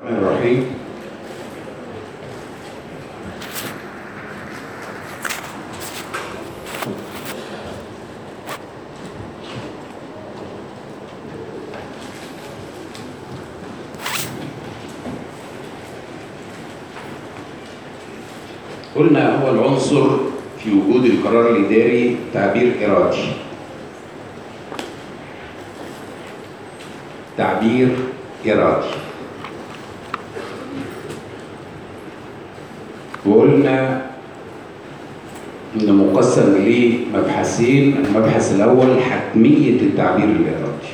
الرحيم قلنا أول عنصر في وجود القرار الإداري تعبير إرادي تعبير إرادي وقلنا إنه مقسم لمبحثين المبحث الأول حتمية التعبير الإرادي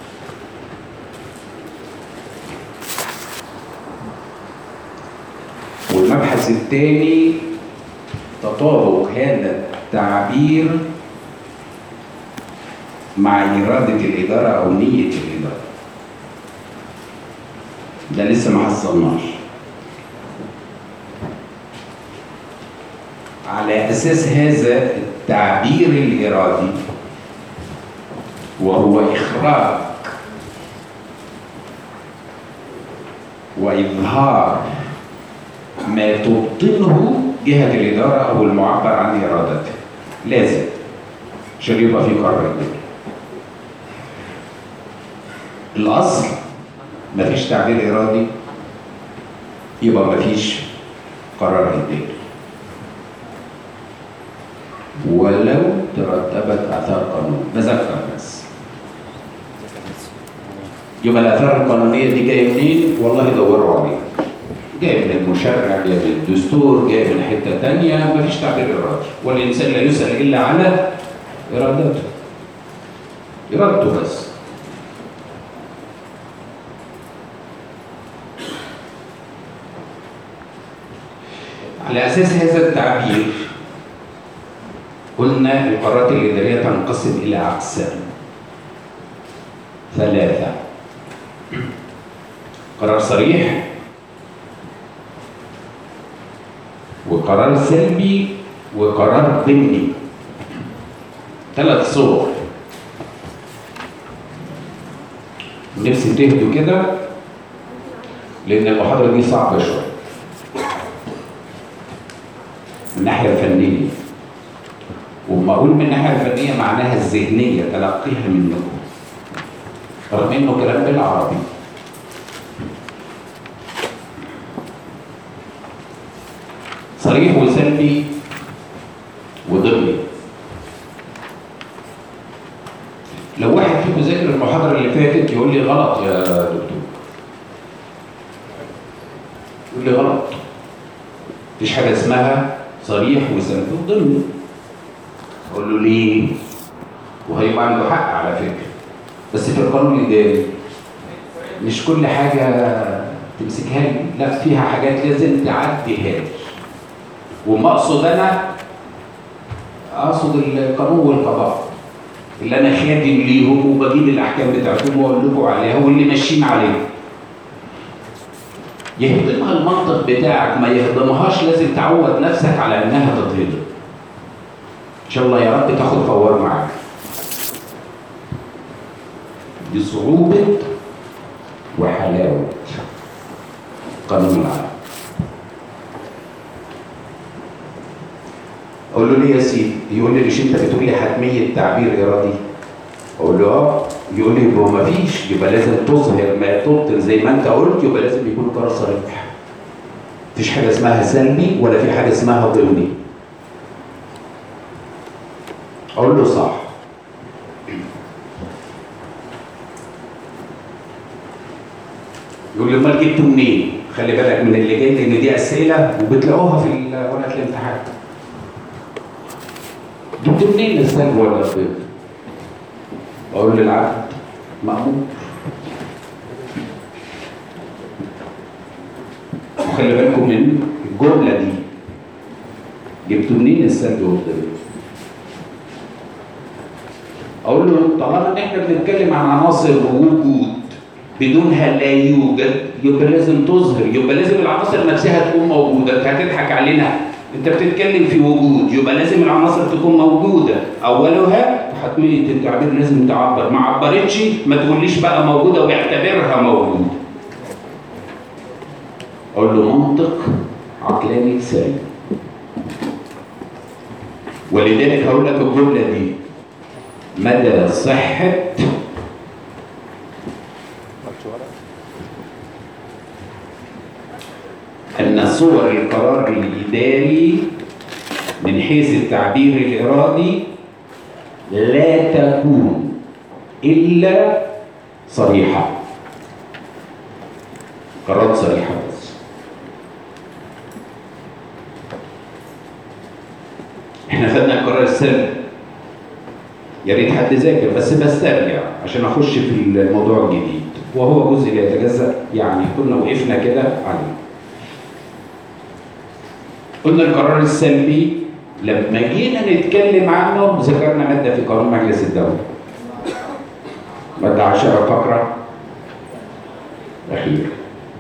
والمبحث الثاني تطابق هذا التعبير مع إرادة الإدارة أو نية الإدارة ده لسه ما حصلناش على أساس هذا التعبير الإرادي وهو إخراج وإظهار ما تبطنه جهة الإدارة أو المعبر عن إرادته لازم عشان يبقى في قرار إداري الأصل مفيش تعبير إرادي يبقى مفيش قرار إداري ولو ترتبت آثار قانون بذكر بس يبقى الآثار القانونية دي جاية منين؟ والله دوروا عليها جاي من المشرع جاي من الدستور جاي من حتة تانية مفيش تعبير إرادي والإنسان لا يسأل إلا على إرادته إرادته بس على أساس هذا التعبير قلنا القرارات الإدارية تنقسم إلى أقسام ثلاثة قرار صريح وقرار سلبي وقرار ضمني ثلاث صور نفسي تهدوا كده لأن المحاضرة دي صعبة شوية من الناحية الفنية وما أقول من الناحية الفنية معناها الذهنية تلقيها منكم رغم إنه كلام بالعربي صريح وسلبي وضمني لو واحد فيكم ذاكر المحاضرة اللي فاتت يقول لي غلط يا دكتور يقول لي غلط مفيش حاجة اسمها صريح وسلبي وضمني اقول له ليه؟ وهيبقى عنده حق على فكرة بس في القانون الإداري مش كل حاجة تمسكها لي لا فيها حاجات لازم تعديها لي وما اقصد انا اقصد القانون والقضاء اللي انا خادم ليهم وبجيب الاحكام بتاعتهم واقول لكم عليها واللي ماشيين عليها يهضمها المنطق بتاعك ما يهضمهاش لازم تعود نفسك على انها تتهضم ان شاء الله يا رب تاخد فوار معاك دي صعوبة وحلاوة قانون العالم اقول له ليه يا سيدي يقول لي مش انت بتقول لي حتميه تعبير ارادي اقول له اه يقول لي يبقى ما فيش يبقى لازم تظهر ما تبطن زي ما انت قلت يبقى لازم يكون قرار صريح مفيش حاجه اسمها سلبي ولا في حاجه اسمها ضمني اقول له صح يقول لي امال جبته منين خلي بالك من اللي جاي لان دي اسئله وبتلاقوها في ورقه الامتحان جبت منين السلب ولا البيض؟ اقول للعبد مأمور وخلي بالكم من الجمله دي جبتوا منين السلب والبيض؟ اقول له طالما ان احنا بنتكلم عن عناصر وجود بدونها لا يوجد يبقى لازم تظهر يبقى لازم العناصر نفسها تكون موجوده انت هتضحك علينا انت بتتكلم في وجود يبقى لازم العناصر تكون موجوده اولها حتميه التعبير لازم تعبر ما عبرتش ما تقوليش بقى موجوده واعتبرها موجوده اقول له منطق عقلاني سليم ولذلك هقول لك الجمله دي مدى صحه ان صور القرار الاداري من حيث التعبير الارادي لا تكون الا صريحه قرارات صريحه بس احنا خدنا القرار السلبي يا ريت حد ذاكر بس بسترجع عشان اخش في الموضوع الجديد وهو جزء لا يتجزا يعني كنا وقفنا كده عليه قلنا القرار السلبي لما جينا نتكلم عنه ذكرنا ماده في قانون مجلس الدوله ماده 10 فقره اخيره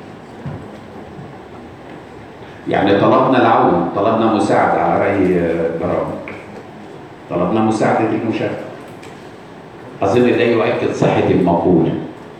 يعني طلبنا العون طلبنا مساعدة على رأي برامج طلبنا مساعدة المشاركة أظن ده يؤكد صحة المقولة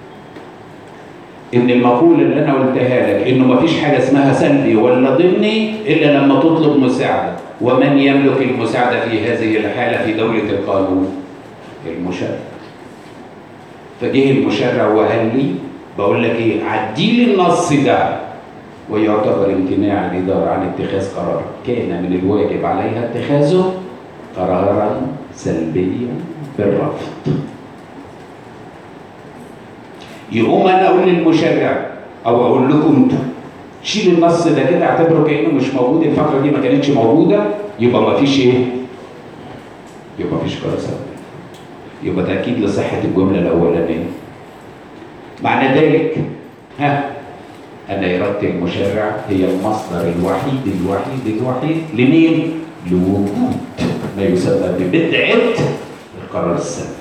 إن المقولة اللي أنا قلتها لك إنه مفيش حاجة اسمها سلبي ولا ضمني إلا لما تطلب مساعدة ومن يملك المساعدة في هذه الحالة في دولة القانون المشرع فجه المشرع وقال لي بقول لك إيه عدي لي النص ده ويعتبر امتناع الإدارة عن اتخاذ قرار كان من الواجب عليها اتخاذه قرارا سلبيا بالرفض يقوم انا اقول للمشرع او اقول لكم انتوا شيل النص ده كده اعتبره كانه مش موجود الفقره دي ما كانتش موجوده يبقى ما فيش ايه؟ يبقى ما فيش قرار سلبي يبقى تاكيد لصحه الجمله الاولانيه معنى ذلك ها أن إرادة المشرع هي المصدر الوحيد الوحيد الوحيد لمين؟ لوجود ما يسمى ببدعة القرار السلبي.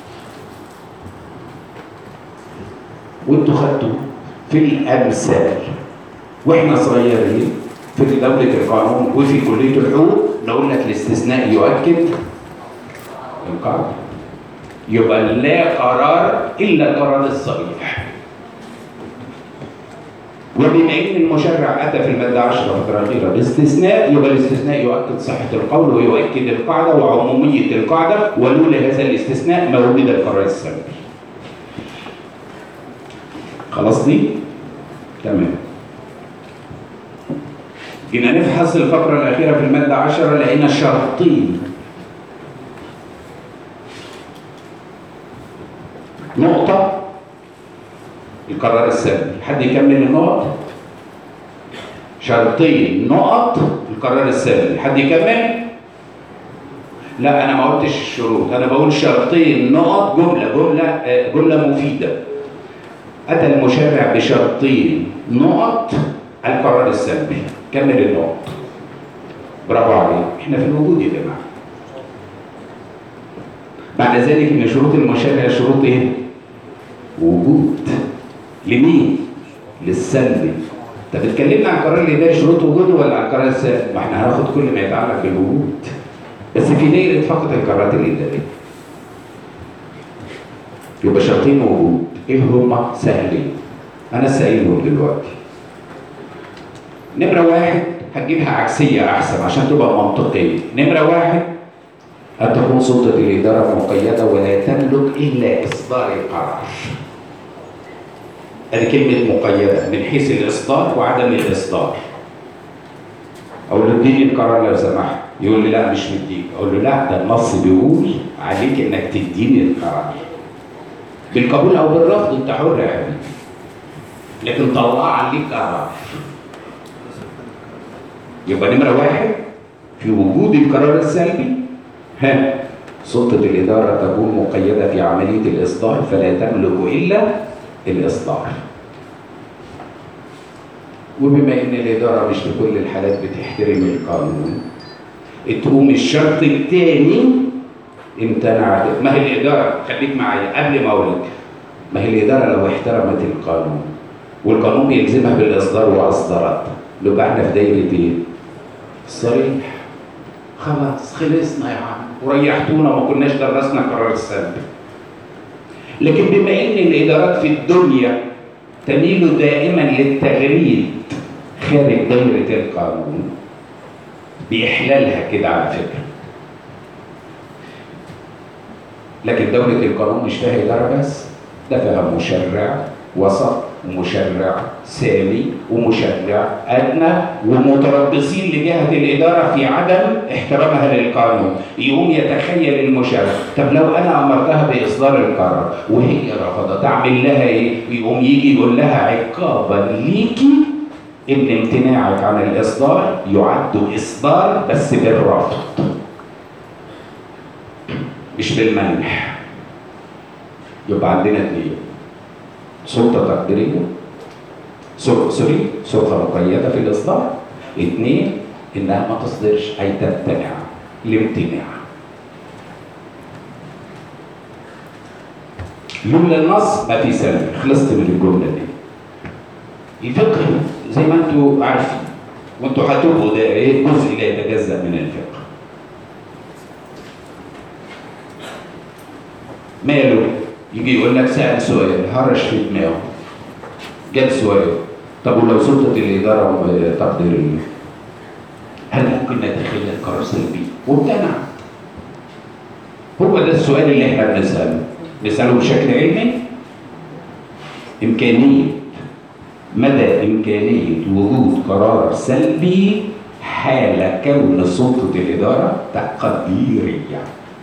وانتوا خدتوا في الأمثال واحنا صغيرين في دولة القانون وفي كلية الحقوق نقول لك الاستثناء يؤكد القاعدة. يبقى لا قرار إلا قرار الصريح. وبما ان المشرع اتى في الماده 10 فتره اخيره باستثناء يبقى الاستثناء يؤكد صحه القول ويؤكد القاعده وعموميه القاعده ولولا هذا الاستثناء ما وجد القرار السلبي. خلاص دي؟ تمام. جينا نفحص الفقره الاخيره في الماده 10 لقينا شرطين نقطه القرار السلبي حد يكمل النقط شرطين نقط القرار السلبي حد يكمل لا انا ما قلتش الشروط انا بقول شرطين نقط جمله جمله جمله مفيده اتى المشرع بشرطين نقط القرار السلبي كمل النقط برافو عليك احنا في الوجود يا جماعه بعد ذلك ان شروط المشرع شروط ايه وجود لمين؟ للسلبي. طب اتكلمنا عن القرار الاداري شروط وجوده ولا عن القرار السلبي؟ ما احنا هناخد كل ما يتعلق بالوجود. بس في دايره فقط القرارات الاداريه. يبقى شرطين وجود، ايه هما؟ سهلين. انا سائلهم دلوقتي. نمرة واحد هتجيبها عكسية أحسن عشان تبقى منطقية. نمرة واحد أن تكون سلطة الإدارة مقيدة ولا تملك إلا إصدار القرار. ادي كلمة مقيدة من حيث الإصدار وعدم الإصدار. أقول له اديني القرار لو سمحت، يقول لي لا مش مديك، أقول له لا ده النص بيقول عليك إنك تديني القرار. بالقبول أو بالرفض أنت حر يا حبيبي. لكن طلع عليك قرار. يبقى نمرة واحد في وجود القرار السلبي ها سلطة الإدارة تكون مقيدة في عملية الإصدار فلا تملك إلا الإصدار وبما إن الإدارة مش في كل الحالات بتحترم القانون تقوم الشرط الثاني امتنعت ما هي الإدارة خليك معايا قبل ما أقول ما هي الإدارة لو احترمت القانون والقانون بيلزمها بالإصدار وأصدرت نبقى احنا في دايرة إيه؟ صريح خلاص خلصنا يا عم وريحتونا ما كناش درسنا قرار السلبي لكن بما ان الادارات في الدنيا تميل دائما للتغريد خارج دايرة القانون بإحلالها كده على فكرة لكن دولة القانون مش فيها إدارة بس ده فيها مشرع وسط ومشرع سامي ومشرع أدنى ومتربصين لجهة الإدارة في عدم احترامها للقانون يقوم يتخيل المشرع طب لو أنا أمرتها بإصدار القرار وهي رفضت أعمل لها إيه؟ يقوم يجي يقول لها عقابا ليكي إن امتناعك عن الإصدار يعد إصدار بس بالرفض مش بالمنح يبقى عندنا اثنين سلطة تقديرية سل- سوري سلطة مقيدة في الإصدار اثنين إنها ما تصدرش أي تمتنع الامتناع لولا النص ما في سلم خلصت من الجملة دي الفقه زي ما انتوا عارفين وانتوا هتبقوا ده ايه جزء لا يتجزأ من الفقه ماله يجي يقول لك سأل سؤال هرش في دماغه جاب سؤال طب ولو سلطة الإدارة تقديرية هل ممكن نتخيل قرار سلبي؟ وامتنع هو ده السؤال اللي احنا بنسأله نسأله بشكل علمي إمكانية مدى إمكانية وجود قرار سلبي حال كون سلطة الإدارة تقديرية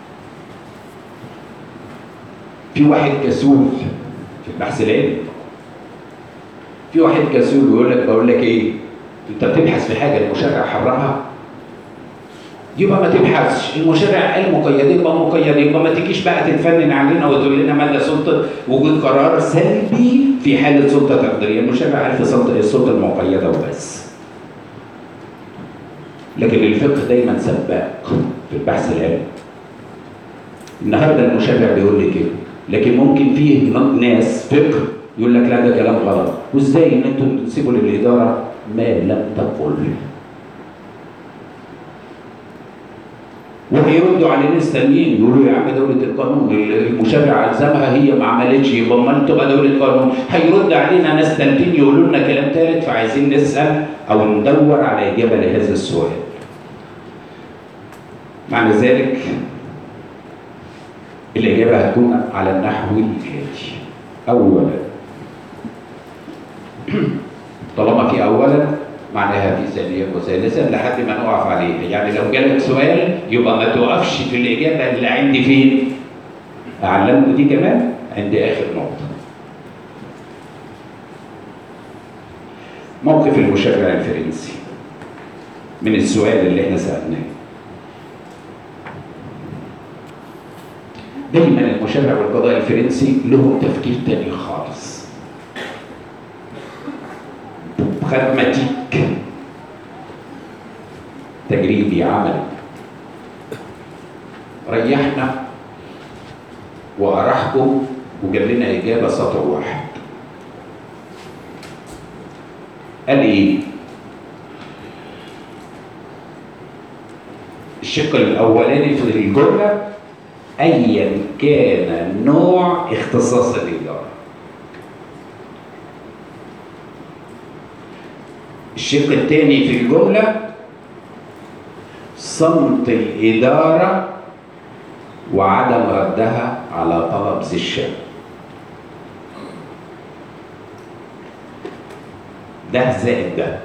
في واحد كسول في البحث العلمي في واحد كسول يقول لك بقول لك ايه انت بتبحث في حاجه المشرع حرمها يبقى ما تبحثش المشرع قال مقيد يبقى مقيد يبقى ما تجيش بقى تتفنن علينا وتقول لنا مدى سلطه وجود قرار سلبي في حاله سلطه تقديريه المشرع عارف السلطه السلطه المقيده وبس لكن الفقه دايما سباق في البحث العلمي النهارده المشرع بيقول لي كده لكن ممكن فيه ناس فقه يقول لك لا ده كلام غلط وازاي ان انتم تسيبوا للاداره ما لم تقل وهيردوا على ناس تانيين يقولوا يا عم دوله القانون المشرع الزمها هي ما عملتش يبقى امال تبقى دوله قانون هيرد علينا ناس تانيين يقولوا لنا كلام ثالث فعايزين نسال او ندور على اجابه لهذا السؤال معنى ذلك الإجابة هتكون على النحو الآتي أولا طالما في أولا معناها في ثانية وثالثا لحد ما نقف عليها يعني لو جالك سؤال يبقى ما توقفش في الإجابة اللي عندي فين أعلمكم دي كمان عند آخر نقطة موقف المشرع الفرنسي من السؤال اللي احنا سألناه دايما المشرع والقضاء الفرنسي لهم تفكير تاني خالص خدمتيك تجريبي عملي ريحنا وأرحكم وجاب لنا إجابة سطر واحد قال إيه؟ الشق الأولاني في الجملة ايا كان نوع اختصاص الاداره الشق الثاني في الجمله صمت الاداره وعدم ردها على طلب ذي الشأن ده زائد ده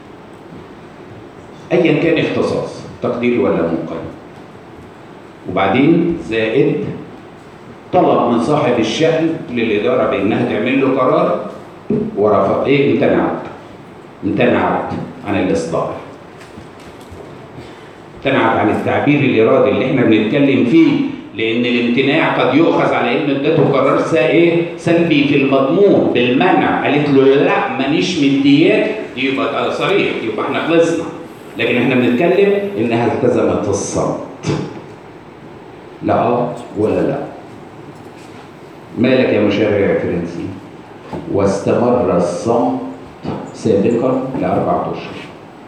ايا كان اختصاص تقديري ولا منقذ وبعدين زائد طلب من صاحب الشأن للإدارة بأنها تعمل له قرار ورفض إيه امتنعت امتنعت عن الإصدار امتنعت عن التعبير الإرادي اللي احنا بنتكلم فيه لأن الامتناع قد يؤخذ على إن ادته قرار إيه سلبي في المضمون بالمنع قالت له لا مانيش مدياك يبقى صريح يبقى احنا خلصنا لكن احنا بنتكلم إنها التزمت الصمت لا اه ولا لا مالك يا مشرع يا فرنسي واستمر الصمت سابقا لأربعة أشهر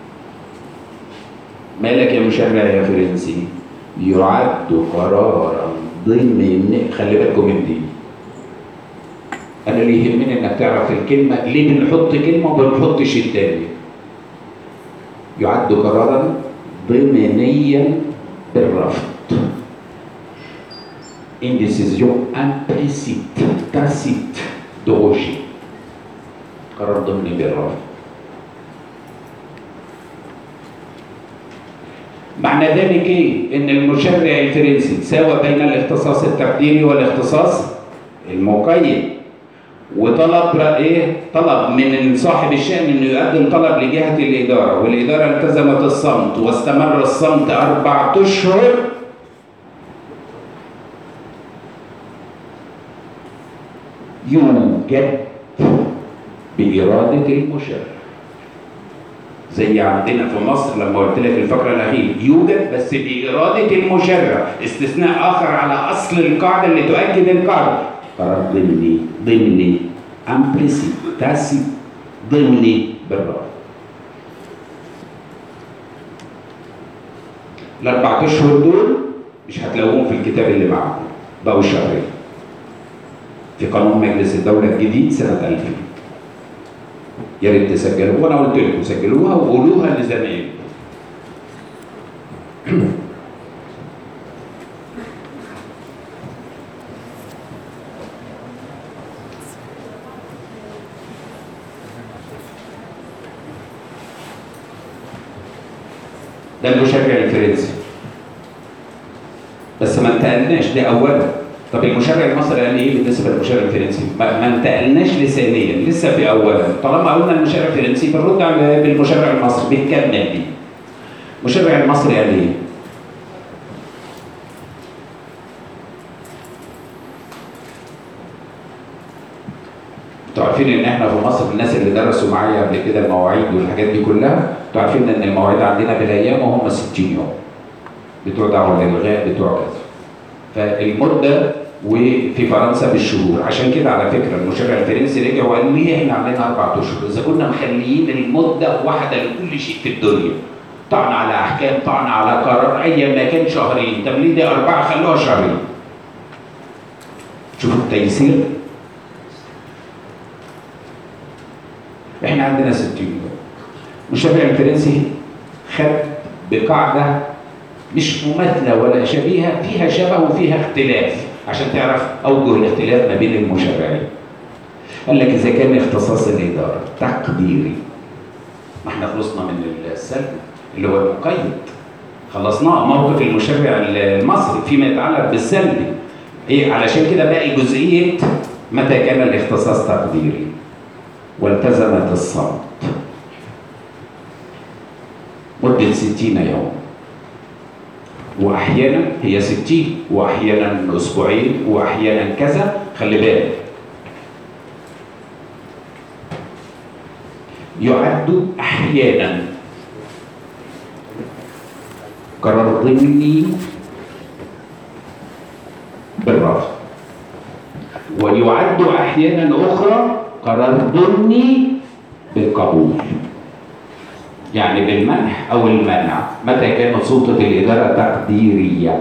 مالك يا مشرع يا فرنسي يعد قرارا ضمن خلي بالكم من دي انا اللي يهمني انك تعرف الكلمه ليه بنحط كلمه وما بنحطش التانيه يعد قرارا ضمنيا بالرفض une décision implicite tacite de rejet قرار ضمني بالرفض معنى ذلك ايه؟ ان المشرع الفرنسي ساوى بين الاختصاص التقديري والاختصاص المقيد وطلب ايه؟ طلب من صاحب الشأن انه يقدم طلب لجهة الإدارة والإدارة التزمت الصمت واستمر الصمت أربعة أشهر يوجد بإرادة المشرع زي عندنا في مصر لما قلت لك الفقره الاخيره يوجد بس باراده المشرع استثناء اخر على اصل القاعده اللي تؤكد القاعده قرار ضمني ضمني امبليسيت تاسي ضمني بالرأي الاربع اشهر دول مش هتلاقوهم في الكتاب اللي معاكم بقوا شهرين في قانون مجلس الدوله الجديد سنه 2000 يا ريت تسجلوها وانا قلت لكم سجلوها وقولوها لزمايلكم ده المشرع الفرنسي بس ما انتقلناش ده اولا طب المشرع المصري قال ايه بالنسبه للمشرع الفرنسي؟ ما, ما انتقلناش لثانيا لسه في اولا طالما قلنا المشرع الفرنسي بنرد على بالمشرع المصري بنكمل دي. المشرع المصري قال ايه؟ انتوا عارفين ان احنا في مصر الناس اللي درسوا معايا قبل كده المواعيد والحاجات دي كلها انتوا عارفين ان المواعيد عندنا بالايام وهم 60 يوم بتوع دعوه الالغاء بتوع كذا فالمده وفي فرنسا بالشهور عشان كده على فكره المشرع الفرنسي رجع وقال ليه احنا عاملين اربع اشهر اذا كنا مخليين المده واحده لكل شيء في الدنيا طعن على احكام طعن على قرار ايا ما كان شهرين طب ليه ده اربعه خلوها شهرين شوفوا التيسير احنا عندنا 60 يوم المشرع الفرنسي خد بقاعده مش مماثله ولا شبيهه فيها شبه وفيها اختلاف عشان تعرف اوجه الاختلاف ما بين المشرعين. قال لك اذا كان اختصاص الاداره تقديري ما احنا خلصنا من السلب اللي هو المقيد خلصناه موقف المشرع المصري فيما يتعلق بالسلبي ايه علشان كده باقي جزئيه متى كان الاختصاص تقديري والتزمت الصمت مدة ستين يوم واحيانا هي 60 واحيانا اسبوعين واحيانا كذا خلي بالك يعد احيانا قرار ضمني بالرفض ويعد احيانا اخرى قرار ضمني بالقبول يعني بالمنح او المنع متى كانت سلطه الاداره تقديريه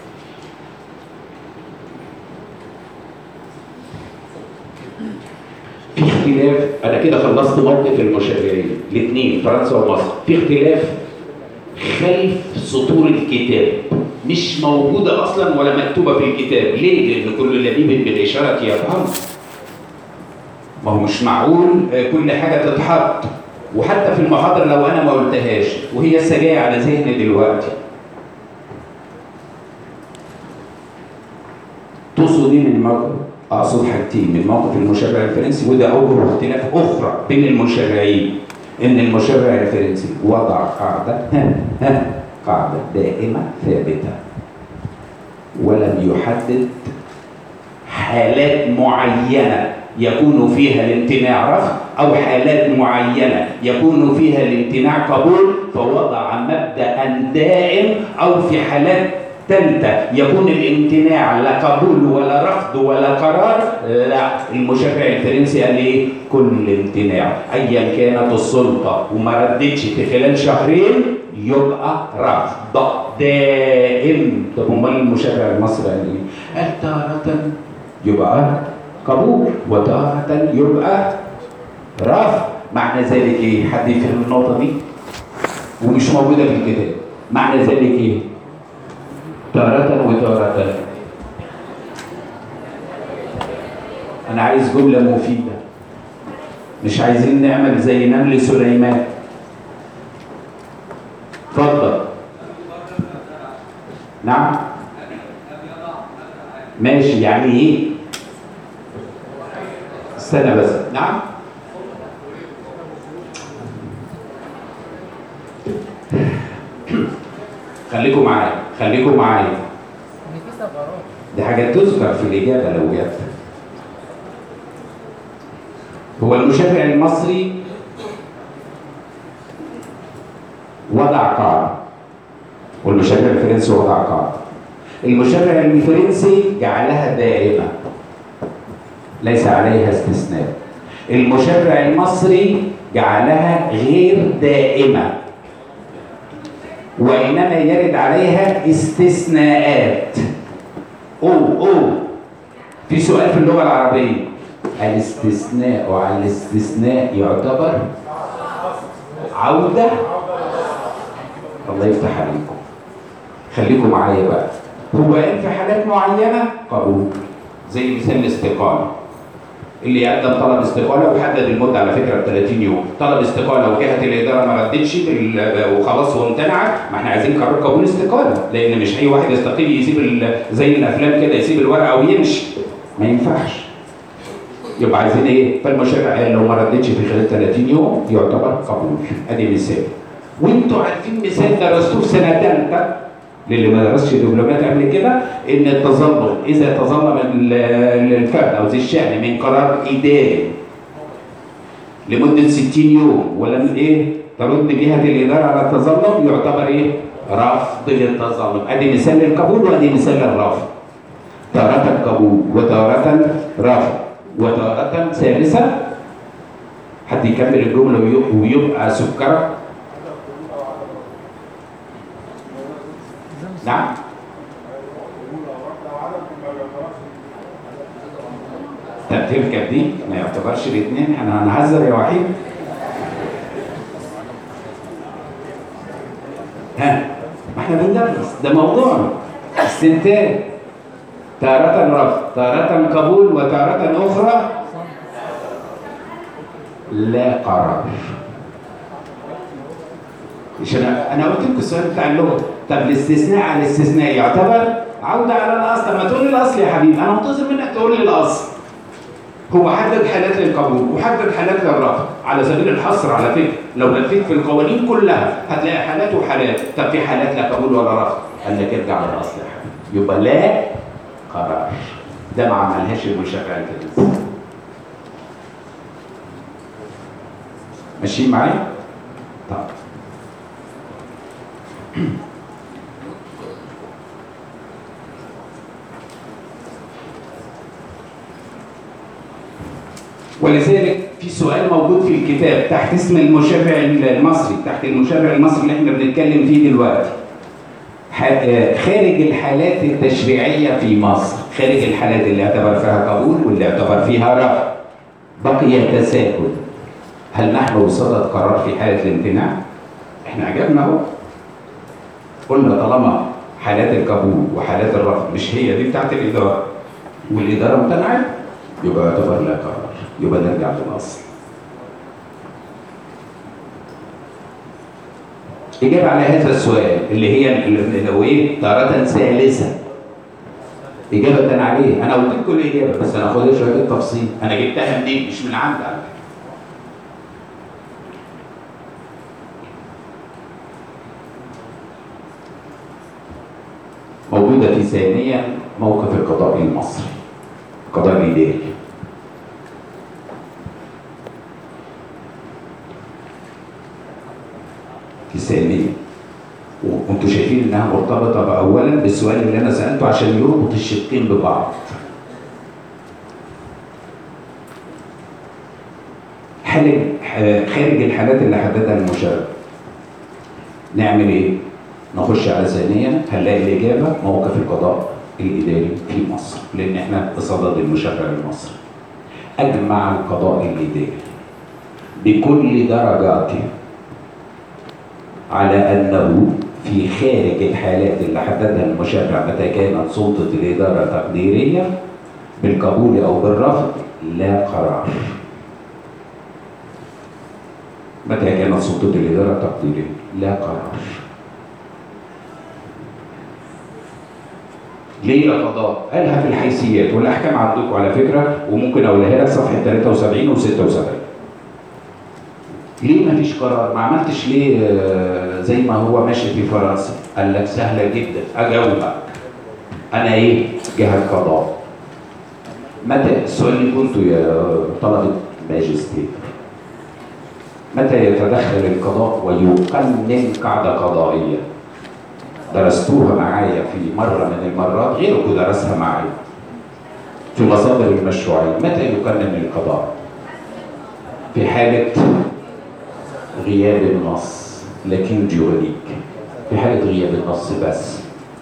في اختلاف انا كده خلصت موقف المشرعين الاثنين فرنسا ومصر في اختلاف خلف سطور الكتاب مش موجوده اصلا ولا مكتوبه في الكتاب ليه لان كل لبيب بالاشاره يفهم ما هو مش معقول كل حاجه تتحط وحتى في المحاضرة لو أنا ما قلتهاش وهي لسه جاية على ذهني دلوقتي تقصد ايه من موقف؟ أقصد حاجتين من موقف المشرع الفرنسي وده أوجه اختلاف أخرى بين المشرعين إن المشرع الفرنسي وضع قاعدة ها ها قاعدة دائمة ثابتة ولم يحدد حالات معينة يكون فيها الامتناع رفض أو حالات معينة يكون فيها الامتناع قبول فوضع مبدأ دائم أو في حالات ثالثة يكون الامتناع لا قبول ولا رفض ولا قرار لا المشرع الفرنسي قال ايه كل امتناع ايا كانت السلطة وما ردتش في خلال شهرين يبقى رفض دائم طب امال المشرع المصري قال ايه؟ قال تارة يبقى قبول وتارة يبقى رفض معنى ذلك ايه؟ حد يفهم النقطة دي؟ ومش موجودة في الكتاب معنى ذلك ايه؟ تارة وتارة أنا عايز جملة مفيدة مش عايزين نعمل زي نمل سليمان اتفضل نعم ماشي يعني ايه استنى بس نعم خليكم معايا خليكم معايا ان في ثغرات دي حاجة تذكر في الإجابة لو جت هو المشرع المصري وضع قاعدة والمشرع الفرنسي وضع قاعدة المشرع الفرنسي جعلها دائمة ليس عليها استثناء المشرع المصري جعلها غير دائمة وإنما يرد عليها استثناءات أو أو في سؤال في اللغة العربية الاستثناء على الاستثناء يعتبر عودة الله يفتح عليكم خليكم معايا بقى هو قال في حالات معينة قبول زي مثال الاستقالة اللي يقدم طلب استقالة وحدد المدة على فكرة ب 30 يوم طلب استقالة وجهة الإدارة ما ردتش بال- وخلاص وامتنعت ما احنا عايزين قرار قبول استقالة لأن مش أي واحد يستقيل يسيب ال- زي الأفلام كده يسيب الورقة ويمشي ما ينفعش يبقى عايزين ايه؟ فالمشرع قال لو ما ردتش في خلال 30 يوم يعتبر قبول ادي مثال وانتوا عارفين مثال درستوه في سنه ثالثه للي ما درسش دبلومات قبل كده ان التظلم اذا تظلم ال- الفرد او ذي الشان من قرار اداري لمده 60 يوم ولم ايه ترد جهه الاداره على التظلم يعتبر ايه؟ رفض للتظلم ادي مثال للقبول وادي مثال للرفض تارة قبول وتارة رفض وتارة ثالثة حد يكمل الجملة وي- ويبقى سكرة نعم طب تركب دي ما يعتبرش الاثنين احنا هنهزر يا وحيد ها ما احنا بندرس ده موضوعنا استنتاج تارة رفض تارة قبول وتارة أخرى لا قرار مش انا انا قلت لكم السؤال بتاع اللغه طب الاستثناء على الاستثناء يعتبر عوده على الاصل طب ما تقول لي الاصل يا حبيبي انا منتظر منك تقول لي الاصل هو حدد حالات للقبول وحدد حالات للرفض على سبيل الحصر على فكره لو لفيت في القوانين كلها هتلاقي حالات وحالات طب في حالات لا قبول ولا رفض قال لك ارجع للاصل يا حبيبي يبقى لا قرار ده ما عملهاش المشرع الفرنسي ماشيين معايا؟ طب ولذلك في سؤال موجود في الكتاب تحت اسم المشرع المصري تحت المشرع المصري اللي احنا بنتكلم فيه دلوقتي ح- آه، خارج الحالات التشريعية في مصر خارج الحالات اللي اعتبر فيها قبول واللي اعتبر فيها رفض بقي تساهل هل نحن بصدد قرار في حالة الامتناع؟ احنا عجبنا اهو قلنا طالما حالات القبول وحالات الرفض مش هي دي بتاعت الإدارة والإدارة امتنعت يبقى يعتبر لا قرار يبقى نرجع للأصل إجابة على هذا السؤال اللي هي اللي هو إيه؟ تارة ثالثة إجابة عليه أنا قلت لكم الإجابة بس أنا خدها شوية التفصيل أنا جبتها منين مش من عندي على فكرة موجودة في ثانيا موقف القضاء المصري القضاء الإداري في ثانيا وانتوا شايفين انها مرتبطه اولا بالسؤال اللي انا سالته عشان يربط الشقين ببعض حالة خارج الحالات اللي حددها المشرع نعمل ايه؟ نخش على ثانيا هنلاقي الاجابه موقف القضاء الاداري في مصر لان احنا بصدد المشرع المصري اجمع القضاء الاداري بكل درجاته على أنه في خارج الحالات اللي حددها المشرع متى كانت سلطة الإدارة تقديرية بالقبول أو بالرفض لا قرار متى كانت سلطة الإدارة تقديرية لا قرار ليه لا قضاء؟ قالها في الحيثيات والأحكام عندكم على فكرة وممكن أقولها لك صفحة 73 و 76 ليه ما فيش قرار؟ ما عملتش ليه آه، زي ما هو ماشي في فرنسا؟ قال لك سهلة جدا أجاوبك أنا إيه؟ جهة قضاء متى السؤال اللي كنتوا يا طلبة ماجستير متى يتدخل القضاء ويقنن قاعدة قضائية؟ درستوها معايا في مرة من المرات غيركم درسها معايا في مصادر المشروعية متى يقنن القضاء؟ في حالة غياب النص لكن جوريك في حالة غياب النص بس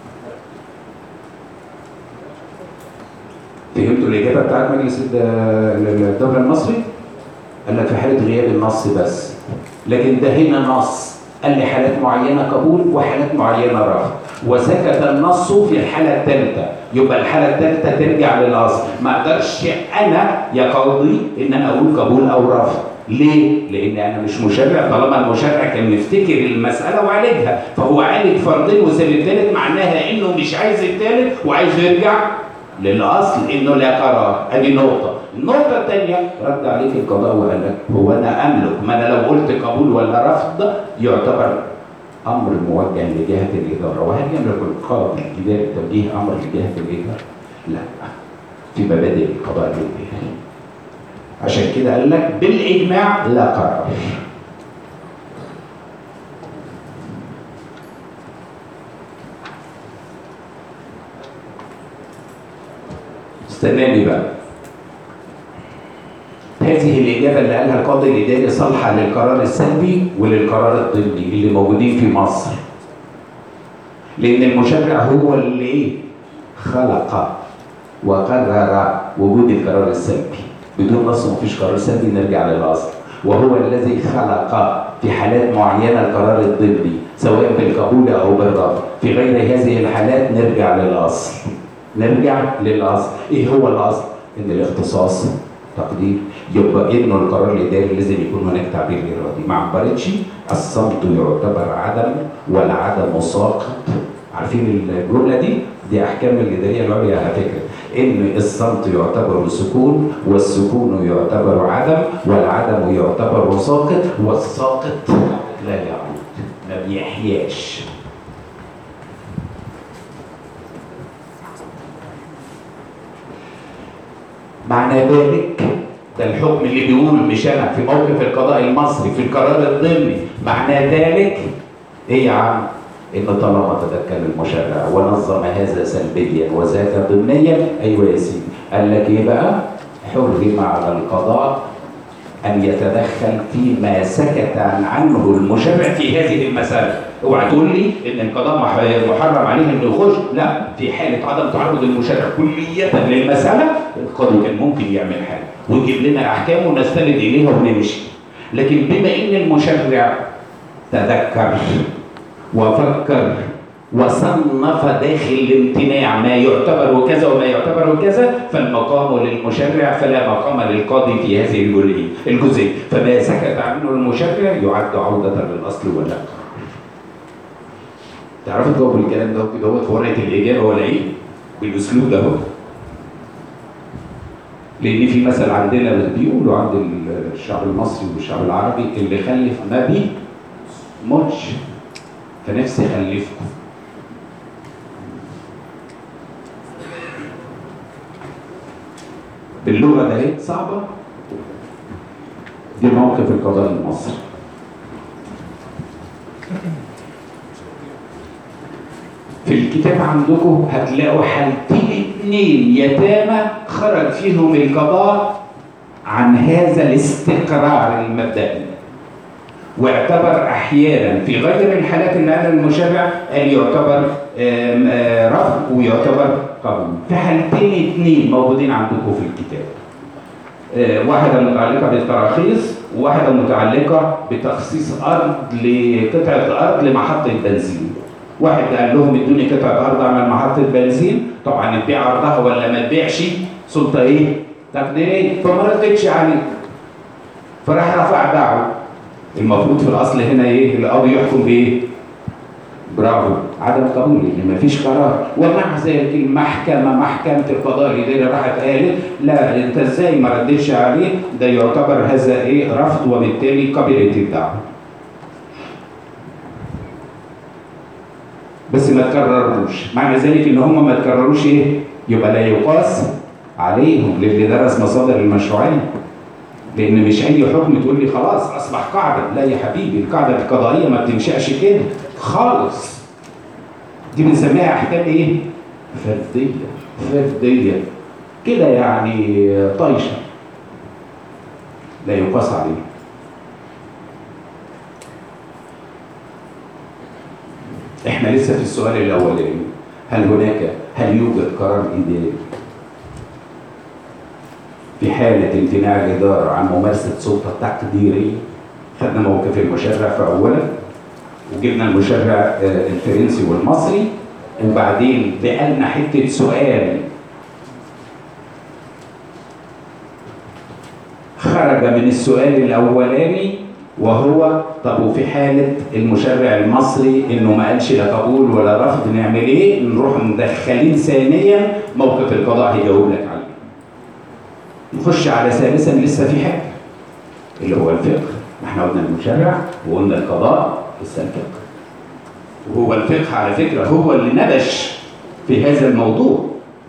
فهمتوا الإجابة بتاعت مجلس الد- الدولة المصري؟ قال لك في حالة غياب النص بس لكن ده هنا نص قال لي حالات معينة قبول وحالات معينة رفض وسكت النص في الحالة الثالثة يبقى الحالة الثالثة ترجع للأصل ما أقدرش أنا يا قاضي إن أنا أقول قبول أو رفض ليه؟ لأن أنا مش مشرع طالما المشرع كان مفتكر المسألة وعالجها فهو عالج فرضين وساب الثالث معناها إنه مش عايز الثالث وعايز يرجع للاصل انه لا قرار ادي نقطه النقطه الثانيه رد عليك القضاء وقال لك هو انا املك ما انا لو قلت قبول ولا رفض يعتبر امر موجه لجهه الاداره وهل يملك القاضي الاداري توجيه امر لجهه الاداره؟ لا في مبادئ القضاء الاداري عشان كده قال لك بالاجماع لا قرار استناني بقى هذه الإجابة اللي قالها القاضي الإداري صالحة للقرار السلبي وللقرار الضمني اللي موجودين في مصر لأن المشرع هو اللي إيه؟ خلق وقرر وجود القرار السلبي بدون نص مفيش قرار سلبي نرجع للأصل وهو الذي خلق في حالات معينة القرار الضمني سواء بالقبول أو بالرفض في غير هذه الحالات نرجع للأصل نرجع للاصل ايه هو الاصل ان الاختصاص تقدير يبقى انه القرار الاداري لازم يكون هناك تعبير ارادي ما عبرتش الصمت يعتبر عدم والعدم ساقط عارفين الجمله دي دي احكام الاداريه العليا على فكره ان الصمت يعتبر سكون والسكون يعتبر عدم والعدم يعتبر ساقط والساقط لا يعود ما بيحياش معنى ذلك ده الحكم اللي بيقول مش انا في موقف القضاء المصري في القرار الضمني معنى ذلك ايه يا عم ان طالما تدخل المشرع ونظم هذا سلبيا وذاك ضمنيا ايوه يا سيدي قال لك ايه بقى حرم على القضاء ان يتدخل فيما سكت عن عنه المشرع في هذه المساله اوعى تقول لي ان القضاء مح- محرم عليه انه يخش لا في حاله عدم تعرض المشرع كليه للمساله القاضي كان ممكن يعمل حاجه ويجيب لنا احكام ونستند اليها ونمشي لكن بما ان المشرع تذكر وفكر وصنف داخل الامتناع ما يعتبر كذا وما يعتبر كذا فالمقام للمشرع فلا مقام للقاضي في هذه الجزئيه الجزئيه فما سكت عنه المشرع يعد عوده للاصل ولا قرار تعرفوا تجاوبوا الكلام ده كده هو في ورقه الاجابه ولا ايه؟ بالاسلوب ده هو لان في مثل عندنا بيقولوا عند الشعب المصري والشعب العربي اللي خلف ما بي موتش فنفسي اخلفكم باللغه ده ايه صعبه دي موقف القضاء المصري في الكتاب عندكم هتلاقوا حالتين اتنين يتامى خرج فيهم القضاء عن هذا الاستقرار المبدئي واعتبر احيانا في غير الحالات اللي قال المشرع قال يعتبر آم، آه، رفض ويعتبر قبول في حالتين اتنين موجودين عندكم في الكتاب آه، واحدة متعلقة بالتراخيص وواحدة متعلقة بتخصيص أرض لقطعة أرض لمحطة بنزين واحد قال لهم ادوني قطعة أرض أعمل محطة بنزين طبعا تبيع أرضها ولا ما تبيعش سلطة إيه؟ تقديرية فما ردتش عليه فراح رفع دعوة المفروض في الأصل هنا إيه؟ القاضي يحكم بإيه؟ برافو عدم قبول ان مفيش قرار ومع ذلك المحكمه محكمه القضاء الاداري راحت قالت لا انت ازاي ما ردتش عليه ده يعتبر هذا ايه رفض وبالتالي قبلت الدعوه بس ما تكرروش معنى ذلك ان هم ما تكرروش ايه يبقى لا يقاس عليهم للي درس مصادر المشروعيه لان مش اي حكم تقول لي خلاص اصبح قاعده لا يا حبيبي القاعده القضائيه ما بتنشاش كده خالص دي بنسميها احكام ايه فرديه فرديه كده يعني طايشه لا يقاس عليه احنا لسه في السؤال الاولاني هل هناك هل يوجد قرار اداري في حالة امتناع الإدارة عن ممارسة سلطة تقديرية خدنا موقف المشرع في أولا وجبنا المشرع آه، الفرنسي والمصري وبعدين بقالنا حتة سؤال خرج من السؤال الأولاني وهو طب وفي حالة المشرع المصري إنه ما قالش لا قبول ولا رفض نعمل إيه؟ نروح مدخلين ثانيا موقف القضاء هيجاوب لك عليه. نخش على ثالثا لسه في حاجه اللي هو الفقه ما احنا قلنا المشرع وقلنا القضاء لسه الفقه وهو الفقه على فكره هو اللي نبش في هذا الموضوع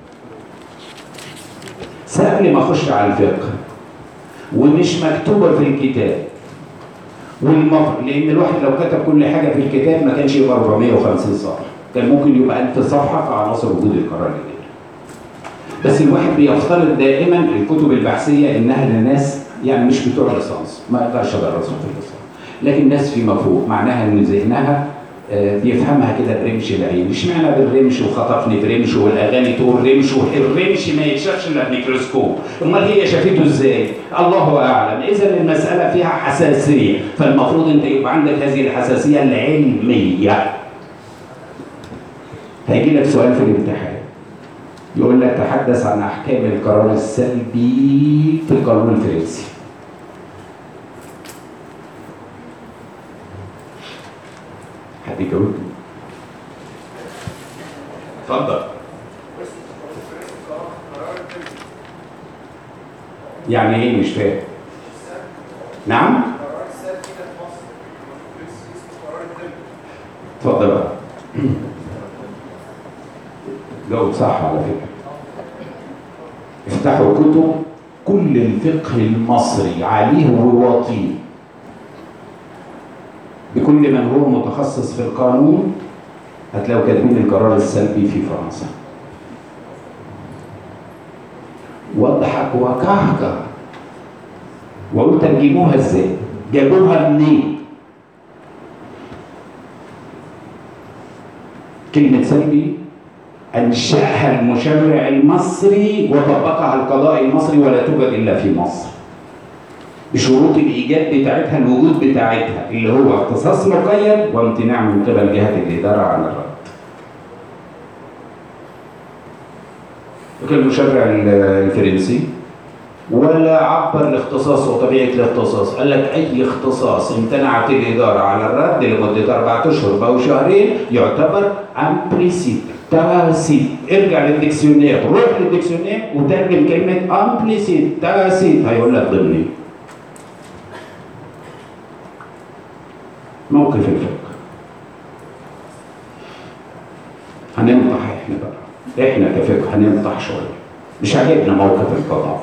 قبل ما اخش على الفقه ومش مكتوبه في الكتاب والمفروض لان الواحد لو كتب كل حاجه في الكتاب ما كانش يبقى 450 صفحه كان ممكن يبقى 1000 صفحه في عناصر وجود القرار الاداري بس الواحد بيفترض دائما الكتب البحثيه انها لناس يعني مش بتوع ليسانس ما اقدرش ادرسهم في الليسانس لكن ناس في مفهوم معناها ان ذهنها آه، بيفهمها كده برمش العين اشمعنى بالرمش وخطفني برمش والاغاني تقول رمش والرمش ما يتشافش الا بميكروسكوب امال هي شافته ازاي الله اعلم اذا المساله فيها حساسيه فالمفروض انت يبقى عندك هذه الحساسيه العلميه هيجي لك سؤال في الامتحان يقول لك تحدث عن احكام القرار السلبي في القانون الفرنسي حد يجاوب اتفضل يعني ايه مش فاهم نعم اتفضل بقى جاوب صح على فكره افتحوا كتب كل الفقه المصري عليه وواطيه بكل من هو متخصص في القانون هتلاقوا كاتبين القرار السلبي في فرنسا واضحك وكهكه وقلت ترجموها ازاي جابوها منين كلمة سلبي أنشأها المشرع المصري وطبقها القضاء المصري ولا توجد إلا في مصر بشروط الإيجاد بتاعتها الوجود بتاعتها اللي هو اختصاص مقيد وامتناع من قبل جهة الإدارة عن الرد فكان المشرع الفرنسي ولا عبر الاختصاص وطبيعة الاختصاص قال لك أي اختصاص امتنعت الإدارة على الرد لمدة أربعة أشهر أو شهرين يعتبر امبليسيت تاسيت ارجع للديكسيونير روح للديكسيونير وترجم كلمة امبليسيت تاسيت هيقول لك ضمني موقف الفقه هننطح احنا بقى احنا كفقه هننطح شويه مش عاجبنا موقف القضاء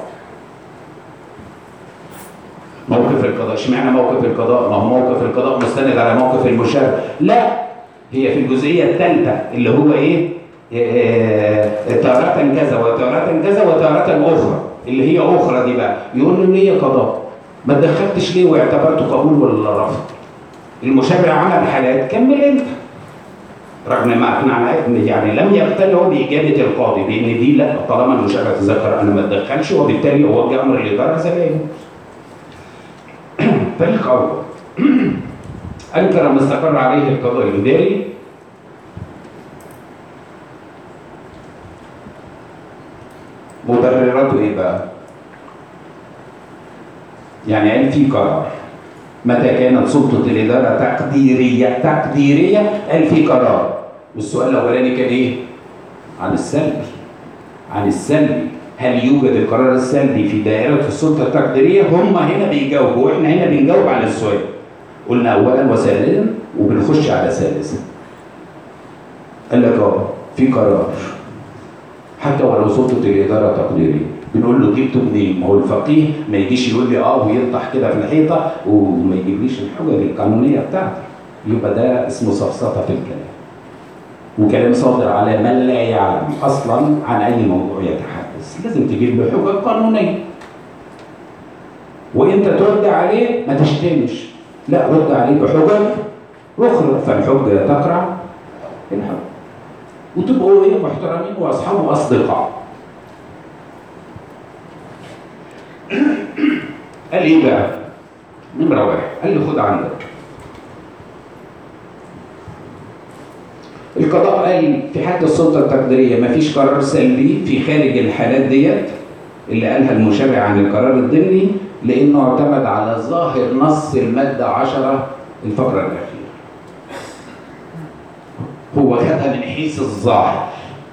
موقف القضاء اشمعنى موقف القضاء ما هو موقف القضاء مستند على موقف المشرع لا هي في الجزئيه الثالثه اللي هو ايه آه، تارة كذا وتارة كذا وتارة أخرى اللي هي أخرى دي بقى يقول له ليه قضاء ما تدخلتش ليه واعتبرته قبول ولا رفض المشرع عمل حالات كمل انت رغم ما اقنعنا يعني لم يقتنعوا باجابه القاضي بان دي لا طالما المشرع تذكر انا ما اتدخلش وبالتالي اوجه امر الاداره زي ما هي. فالقول انكر ما استقر عليه القضاء الاداري مبرراته ايه بقى؟ يعني قال في قرار متى كانت سلطة الإدارة تقديرية تقديرية قال في قرار والسؤال الأولاني كان إيه؟ عن السلبي عن السلبي هل يوجد القرار السلبي في دائرة السلطة التقديرية؟ هم هنا بيجاوبوا وإحنا هنا بنجاوب على السؤال قلنا أولا وثانيا وبنخش على ثالثا قال لك اه في قرار حتى ولو سلطة الإدارة تقديرية بنقول له جبته منين؟ ما هو الفقيه ما يجيش يقول لي اه ويطرح كده في الحيطة وما يجيبليش الحجج القانونية بتاعته يبقى ده اسمه سفسطة في الكلام وكلام صادر على من لا يعلم أصلا عن أي موضوع يتحدث لازم تجيب له حجج قانونية وانت ترد عليه ما تشتمش لا رد عليه بحجج اخرى فالحجه تقرع الحجه وتبقوا ايه محترمين واصحاب واصدقاء قال ايه بقى نمرة واحد قال لي خد عندك القضاء قال في حد السلطة التقديرية مفيش قرار سلبي في خارج الحالات ديت اللي قالها المشرع عن القرار الضمني لأنه اعتمد على ظاهر نص المادة 10 الفقرة الأخيرة هو خدها من حيث الظاهر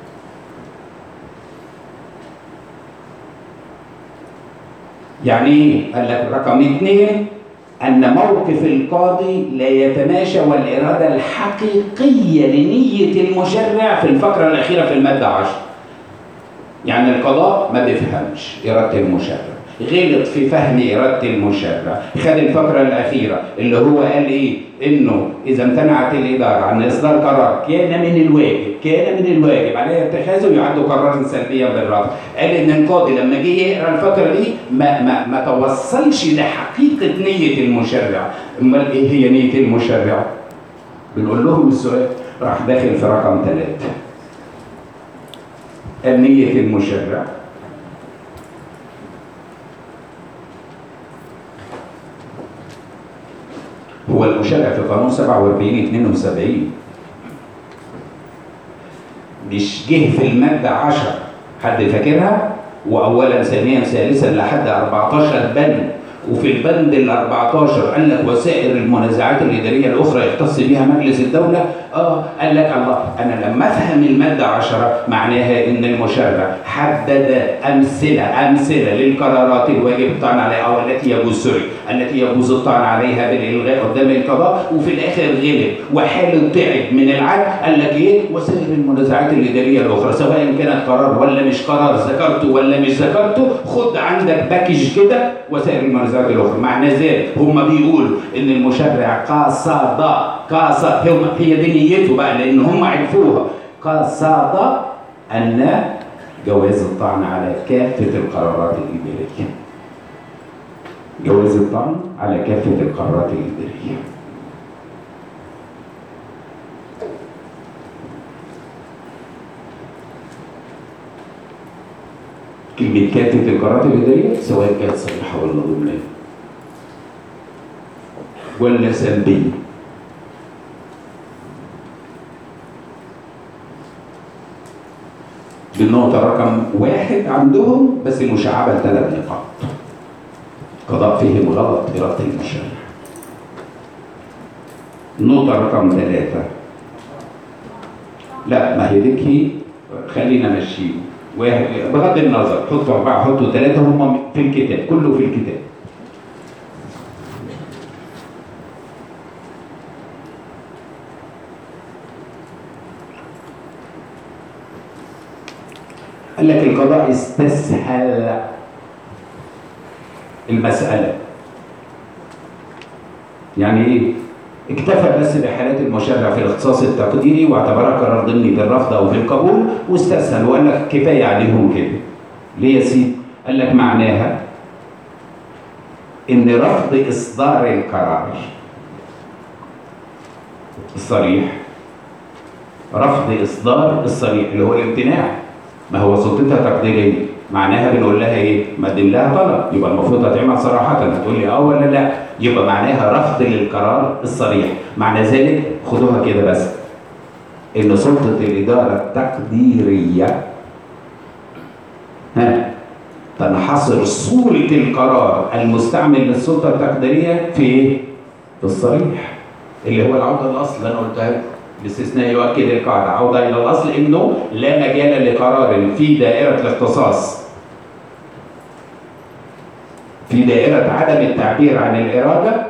يعني ايه؟ قال لك رقم اثنين أن موقف القاضي لا يتماشى والإرادة الحقيقية لنية المشرع في الفقرة الأخيرة في المادة 10 يعني القضاء ما بيفهمش إرادة المشرع غلط في فهم إرادة المشرع خد الفقرة الأخيرة اللي هو قال إيه إنه إذا امتنعت الإدارة عن إصدار قرار كان من الواجب كان من الواجب عليها اتخاذه يعد قرارا سلبيا بالرفض قال إن القاضي لما جه يقرا الفقرة دي ما ما ما توصلش لحقيقة نية المشرع أمال إيه هي نية المشرع؟ بنقول لهم السؤال راح داخل في رقم ثلاثة نية المشرع هو المشرع في قانون 47 72 مش جه في المادة 10 حد فاكرها؟ وأولا ثانيا ثالثا لحد 14 بند وفي البند ال 14 قال لك وسائر المنازعات الاداريه الاخرى يختص بها مجلس الدوله اه قال لك الله انا لما افهم الماده 10 معناها ان المشرع حدد امثله امثله للقرارات الواجب الطعن عليها او التي يجوز سوري التي يجوز الطعن عليها بالالغاء قدام القضاء وفي الاخر غلب وحال تعب من العدل قال لك ايه وسائر المنازعات الاداريه الاخرى سواء كانت قرار ولا مش قرار ذكرته ولا مش ذكرته خد عندك باكج كده وسائر المنازعات الاخرى معنى ذلك هم بيقولوا ان المشرع قصد قصد هم هي دي نيته بقى لان هم عرفوها قصد ان جواز الطعن على كافه القرارات الاداريه جواز الطعن على كافه القرارات الاداريه كلمة كافة القرارات الإدارية سواء كانت صحيحة ولا ضمنية ولا سلبية بالنقطة رقم واحد عندهم بس مشعبة ثلاث نقاط قضاء فيهم غلط إرادة المشرع النقطة رقم ثلاثة لا ما هي ديك خلينا ماشيين واحد بغض النظر حطوا أربعة حطوا ثلاثة هم في الكتاب كله في الكتاب قال لك القضاء استسهل المسألة يعني ايه؟ اكتفى بس بحالات المشرع في الاختصاص التقديري واعتبرها قرار ضمني بالرفض او بالقبول واستسهل وقال لك كفايه عليهم كده. ليه يا سيدي؟ قال لك معناها ان رفض اصدار القرار الصريح رفض اصدار الصريح اللي هو الامتناع ما هو سلطتها تقديريه معناها بنقول لها ايه؟ مقدم لها طلب يبقى المفروض هتعمل صراحه هتقول لي اه ولا لا يبقى معناها رفض للقرار الصريح معنى ذلك خدوها كده بس ان سلطه الاداره التقديريه ها تنحصر صورة القرار المستعمل للسلطة التقديرية في ايه؟ في الصريح اللي هو العودة للأصل اللي أنا قلتها لكم. الاستثناء يؤكد القاعدة عودة إلى الأصل إنه لا مجال لقرار في دائرة الاختصاص في دائرة عدم التعبير عن الإرادة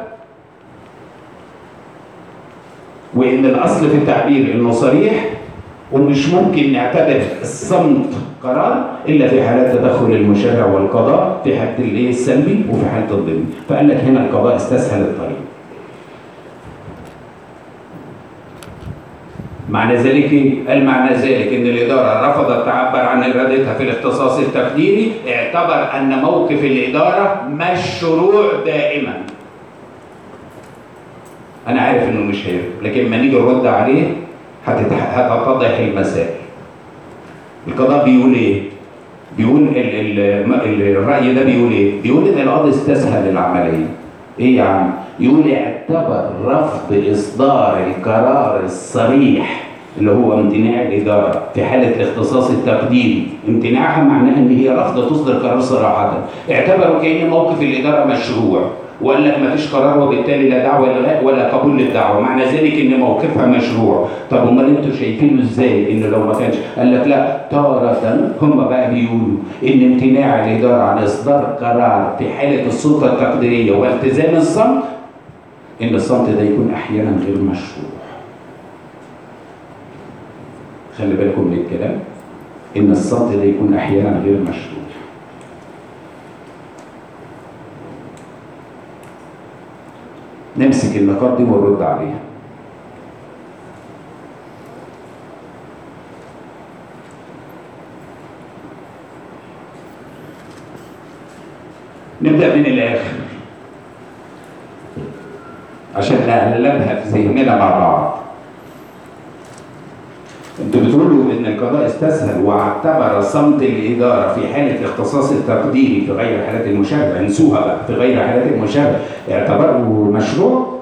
وإن الأصل في التعبير إنه صريح ومش ممكن نعتبر الصمت قرار الا في حالات تدخل المشرع والقضاء في حاله الايه السلبي وفي حاله الضمني فقال لك هنا القضاء استسهل الطريق معنى ذلك ايه؟ قال معنى ذلك ان الاداره رفضت تعبر عن ارادتها في الاختصاص التقديري اعتبر ان موقف الاداره مشروع دائما. انا عارف انه مش هيرد لكن لما نيجي نرد عليه هتتح- هتتضح المسائل. القضاء بيقول ايه؟ بيقول ال ال ال الراي ده بيقول ايه؟ بيقول ان القاضي استسهل العمليه. ايه يا عم؟ يقول اعتبر رفض اصدار القرار الصريح اللي هو امتناع الاداره في حاله الاختصاص التقديري، امتناعها معناها ان هي رافضه تصدر قرار صراحه، اعتبروا كان موقف الاداره مشروع، وقال لك ما فيش قرار وبالتالي لا دعوه للغاء ولا قبول للدعوه، معنى ذلك ان موقفها مشروع، طب امال انتوا شايفينه ازاي؟ ان لو ما كانش قال لك لا تارة هم بقى بيقولوا ان امتناع الاداره عن اصدار قرار في حاله السلطه التقديريه والتزام الصمت ان الصمت ده يكون احيانا غير مشروع. خلي بالكم من الكلام ان الصمت ده يكون احيانا غير مشروع. نمسك النقاط دي ونرد عليها. نبدأ من الآخر عشان نقلبها في ذهننا مع بعض. انتوا بتقولوا ان القضاء استسهل واعتبر صمت الاداره في حاله الاختصاص التقديري في غير حالات المشابهه انسوها بقى في غير حالات المشابهه اعتبره مشروع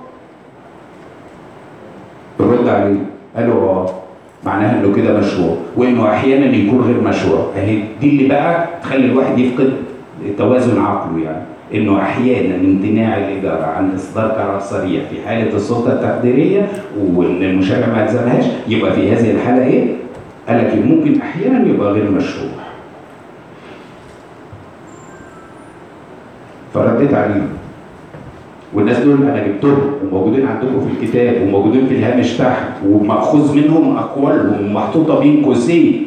الرد عليه قالوا اه معناها انه كده مشروع وانه احيانا يكون غير مشروع اهي دي اللي بقى تخلي الواحد يفقد توازن عقله يعني انه احيانا امتناع الاداره عن اصدار قرار صريح في حاله السلطه التقديريه وان المشرع ما الزمهاش يبقى في هذه الحاله ايه؟ قال لك ممكن احيانا يبقى غير مشروع. فرديت عليهم والناس دول انا جبتهم وموجودين عندكم في الكتاب وموجودين في الهامش تحت ومأخوذ منهم اقوالهم ومحطوطه بين قوسين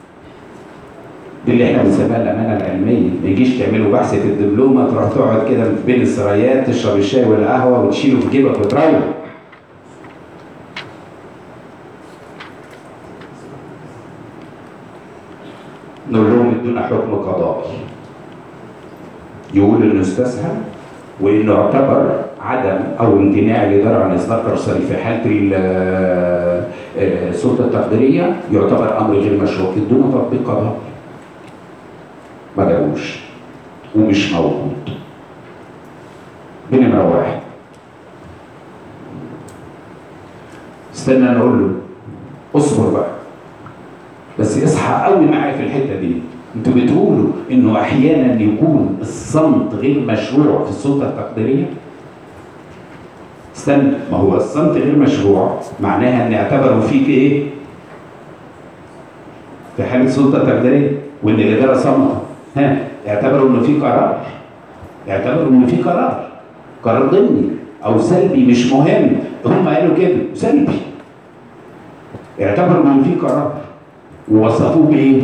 دي اللي احنا بنسميها الامانه العلميه ما يجيش تعملوا بحث في الدبلومه تروح تقعد كده بين السرايات تشرب الشاي والقهوه وتشيله في جيبك وتروح نقول لهم ادونا حكم قضائي يقول انه استسهل وانه اعتبر عدم او امتناع الاداره عن اصدار قرار صريح في حاله ال- السلطه التقديريه يعتبر امر غير مشروع ادونا تطبيق قضائي ما جابوش ومش موجود بنمرة واحد استنى انا اقول له اصبر بقى بس اصحى قوي معايا في الحته دي انتوا بتقولوا انه احيانا يكون الصمت غير مشروع في السلطه التقديريه استنى ما هو الصمت غير مشروع معناها ان اعتبروا فيك ايه في حاله سلطه تقديريه وان الاداره صمت ها اعتبروا انه في قرار اعتبروا انه في قرار قرار ضمني او سلبي مش مهم هم قالوا كده سلبي اعتبروا انه في قرار ووصفوه بايه؟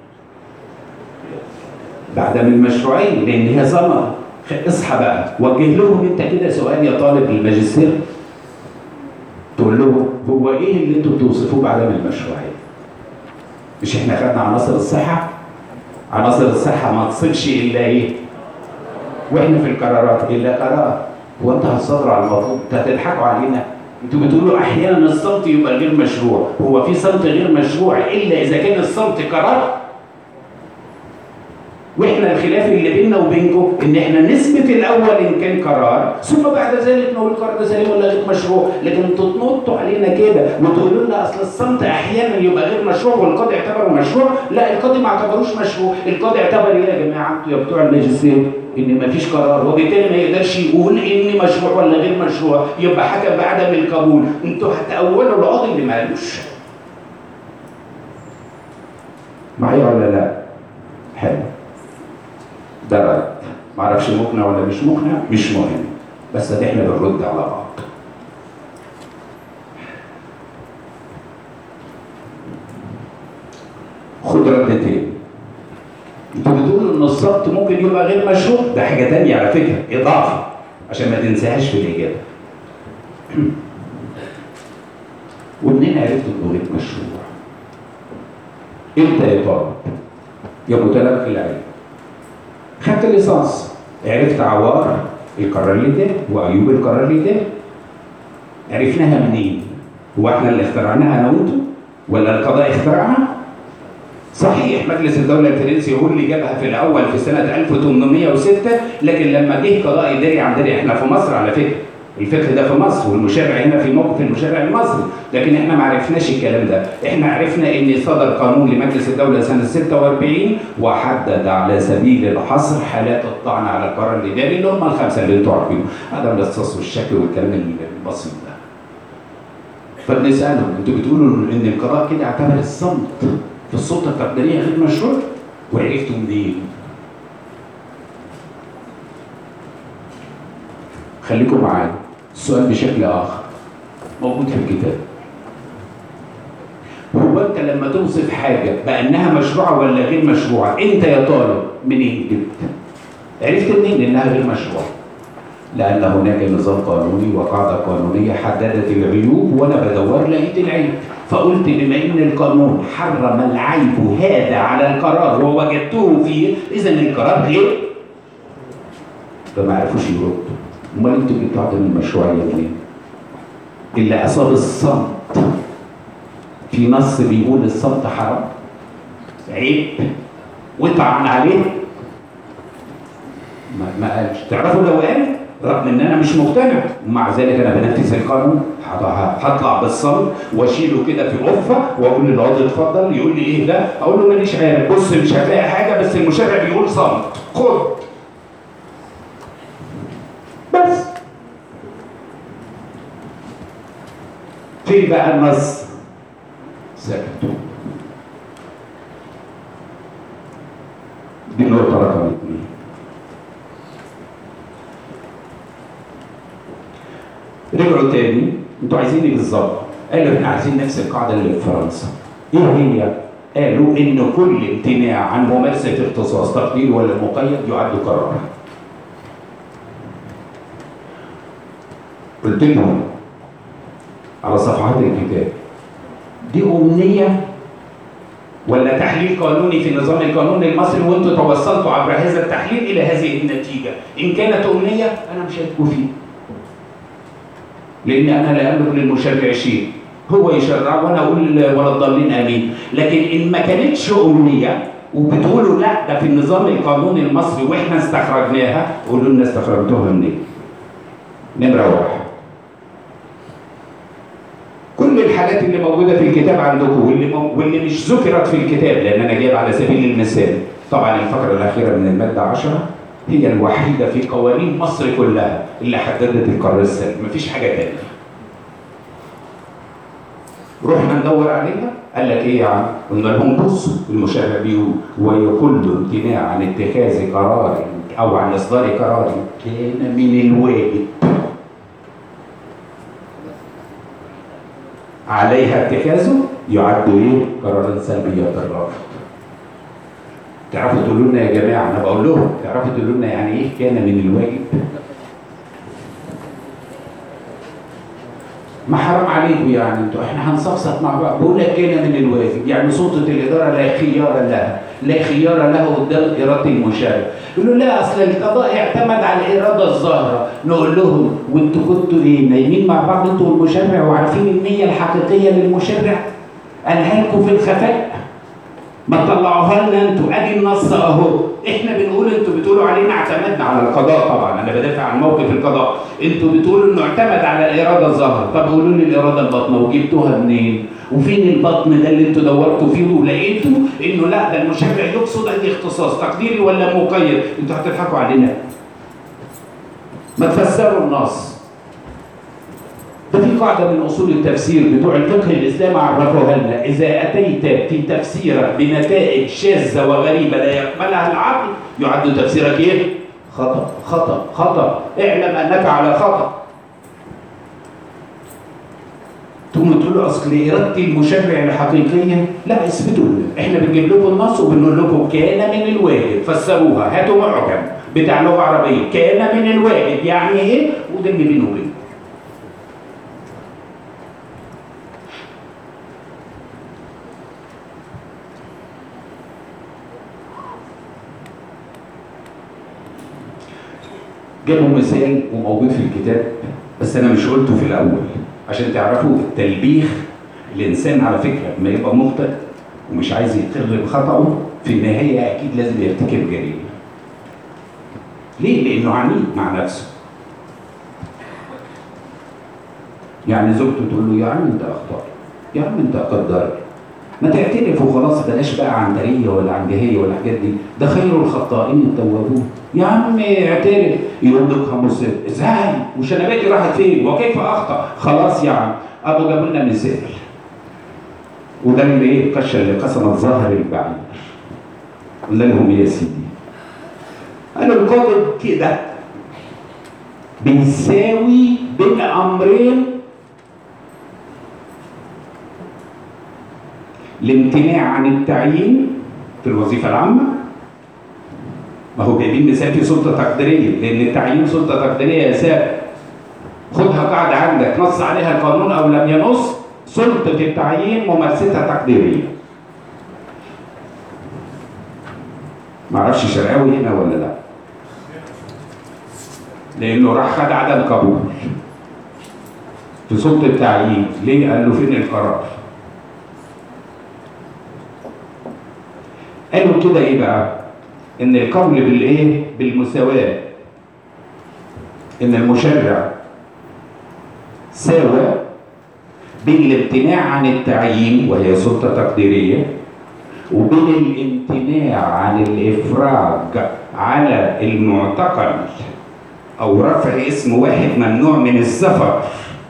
بعدم المشروعيه لان هي ثمره اصحى بقى وجه لهم انت كده سؤال يا طالب الماجستير تقول لهم هو ايه اللي انتوا بتوصفوه بعدم المشروعيه؟ مش احنا خدنا عناصر الصحه؟ عناصر الصحه ما تصلش الا ايه؟ واحنا في القرارات الا قرار هو انت هتصدر على المطلوب انت هتضحكوا علينا انتوا بتقولوا احيانا الصمت يبقى غير مشروع هو في صمت غير مشروع الا اذا كان الصمت قرار واحنا الخلاف اللي بيننا وبينكم ان احنا نثبت الاول ان كان قرار ثم بعد ذلك نقول القرار ده سليم ولا غير مشروع لكن انتوا تنطوا علينا كده وتقولوا لنا اصل الصمت احيانا يبقى غير مشروع والقاضي اعتبره مشروع لا القاضي ما اعتبروش مشروع القاضي اعتبر ايه يا جماعه انتوا يا بتوع الماجستير ان مفيش قرار وبالتالي ما يقدرش يقول ان مشروع ولا غير مشروع يبقى حكم بعدم القبول انتوا هتأولوا القاضي اللي مالوش معايا ولا لا حلو ده رد معرفش مقنع ولا مش مقنع مش مهم بس ده احنا بنرد على بعض خد رد تاني انتوا بتقولوا ان الصمت ممكن يبقى غير مشروع ده حاجه تانية على فكره اضافه عشان ما تنساهاش في الاجابه ومنين عرفت انه غير مشروع؟ امتى يا طالب؟ يا متلقي العلم خدت الليسانس عرفت عوار القرار اللي ده وعيوب القرار اللي ده عرفناها منين؟ هو احنا اللي اخترعناها انا وانتوا؟ ولا القضاء اخترعها؟ صحيح مجلس الدولة الفرنسي هو اللي جابها في الأول في سنة 1806 لكن لما جه قضاء إداري عندنا إحنا في مصر على فكرة الفقه ده في مصر والمشرع هنا في موقف المشرع المصري لكن احنا ما عرفناش الكلام ده احنا عرفنا ان صدر قانون لمجلس الدولة سنة 46 وحدد على سبيل الحصر حالات الطعن على القرار الإداري اللي هم الخمسة اللي انتوا عارفينهم عدم الاختصاص والشك والكلام البسيط ده فبنسألهم انتوا بتقولوا ان القضاء كده اعتبر الصمت في السلطة التقديرية غير مشروع وعرفتوا منين؟ خليكم معايا السؤال بشكل آخر موجود في الكتاب هو أنت لما توصف حاجة بأنها مشروعة ولا غير مشروعة أنت يا طالب منين جبت؟ عرفت منين إنها غير مشروعة؟ لأن هناك نظام قانوني وقاعدة قانونية حددت العيوب وأنا بدور لقيت العيب فقلت بما ان القانون حرم العيب هذا على القرار ووجدته فيه اذا القرار غير فما عرفوش يردوا امال انتوا جبتوا عدم المشروعيه منين؟ اللي اصاب الصمت في نص بيقول الصمت حرام عيب وطعن عليه ما, ما قالش تعرفوا لو قال رغم ان انا مش مقتنع ومع ذلك انا بنفذ القانون هطلع بالصمت واشيله كده في غرفه واقول للقاضي اتفضل يقول لي ايه ده؟ اقول له مانيش عارف بص مش هتلاقي حاجه بس المشرع بيقول صمت خد بس فين بقى النص؟ سكتوا دي النقطه رقم اثنين رجعوا تاني انتوا عايزين ايه بالظبط؟ قالوا احنا عايزين نفس القاعده اللي في فرنسا. ايه هي؟ قالوا ان كل امتناع عن ممارسه اختصاص تقدير ولا مقيد يعد قرارا. قلت لهم على صفحات الكتاب دي امنيه ولا تحليل قانوني في نظام القانون المصري وانتم توصلتوا عبر هذا التحليل الى هذه النتيجه ان كانت امنيه انا مش هتكون فيه لان انا لا املك للمشرع شيء هو يشرع وانا اقول ولا الضالين امين لكن ان ما كانتش امنيه وبتقولوا لا ده في النظام القانوني المصري واحنا استخرجناها قولوا لنا استخرجتوها منين نمره واحد كل الحاجات اللي موجوده في الكتاب عندكم واللي مو... واللي مش ذكرت في الكتاب لان انا جايب على سبيل المثال طبعا الفقره الاخيره من الماده 10 هي الوحيده في قوانين مصر كلها اللي حددت القرار السلبي مفيش حاجه تانية رحنا ندور عليها قال لك ايه يا عم؟ قلنا لهم بصوا المشرع بيقول ويكل امتناع عن اتخاذ قرار او عن اصدار قرار كان من الواجب عليها اتخاذه يعد ايه؟ قرارا سلبيا بالرفض. تعرفوا تقولوا لنا يا جماعه انا بقول لهم تعرفوا تقولوا لنا يعني ايه كان من الواجب؟ ما حرام عليكم يعني انتوا احنا هنصفصف مع بعض بقول لك كان من الواجب يعني سلطه الاداره لا خيار لها لا خيار له قدام اراده المشرع يقولوا لا اصل القضاء اعتمد على الاراده الظاهره نقول لهم وانتوا كنتوا ايه نايمين مع بعض انتوا والمشرع وعارفين النيه الحقيقيه للمشرع قالها لكم في الخفاء ما تطلعوها لنا انتوا ادي النص اهو احنا بنقول انتوا بتقولوا علينا اعتمدنا على القضاء طبعا انا بدافع عن موقف القضاء انتوا بتقولوا انه اعتمد على الاراده الظاهره طب قولوا لي الاراده الباطنه وجبتوها منين وفين البطن ده اللي انتوا دورتوا فيه ولقيتوا انه لا ده المشرع يقصد اي اختصاص تقديري ولا مقيد انتوا هتضحكوا علينا ما تفسروا النص ده في قاعدة من أصول التفسير بتوع الفقه الإسلامي عرفوها لنا إذا أتيت في تفسيرك بنتائج شاذة وغريبة لا يقبلها العقل يعد تفسيرك إيه؟ خطأ خطأ خطأ اعلم أنك على خطأ تقوموا تقولوا اصل اراده المشرع الحقيقيه لا اثبتوا لنا احنا بنجيب لكم النص وبنقول لكم كان من الواجب فسروها هاتوا معجم بتاع لغه عربيه كان من الواجب يعني ايه وده اللي بينه وبينه جابوا مثال وموجود في الكتاب بس انا مش قلته في الاول عشان تعرفوا التلبيخ الانسان على فكره لما يبقى مخطئ ومش عايز يقر بخطأه في النهايه اكيد لازم يرتكب جريمه. ليه؟ لانه عنيد مع نفسه. يعني زوجته تقول له يا عم انت اخطأت يا عم انت قدرت ما تعترف وخلاص بلاش بقى عنتريه ولا عنجهيه ولا الحاجات دي ده خير الخطائين التوابون يا عم اعترف يقول لك مصر ازاي وشنباتي راحت فين وكيف اخطا خلاص يا عم ابو جابوا لنا مثال وده اللي ايه القشه اللي قسمت ظهر البعير قلنا لهم يا سيدي قالوا القاضي كده بيساوي بين امرين الامتناع عن التعيين في الوظيفه العامه ما هو جايبين مثال في سلطه تقديريه لان التعيين سلطه تقديريه يا سابق خدها قاعده عندك نص عليها القانون او لم ينص سلطه التعيين ممارستها تقديريه معرفش شرقاوي هنا ولا لا لانه راح خد عدم قبول في سلطه التعيين ليه قال له فين القرار قالوا كده ايه بقى ان القول بالايه بالمساواه ان المشرع ساوى بين الامتناع عن التعيين وهي سلطه تقديريه وبين الامتناع عن الافراج على المعتقل او رفع اسم واحد ممنوع من السفر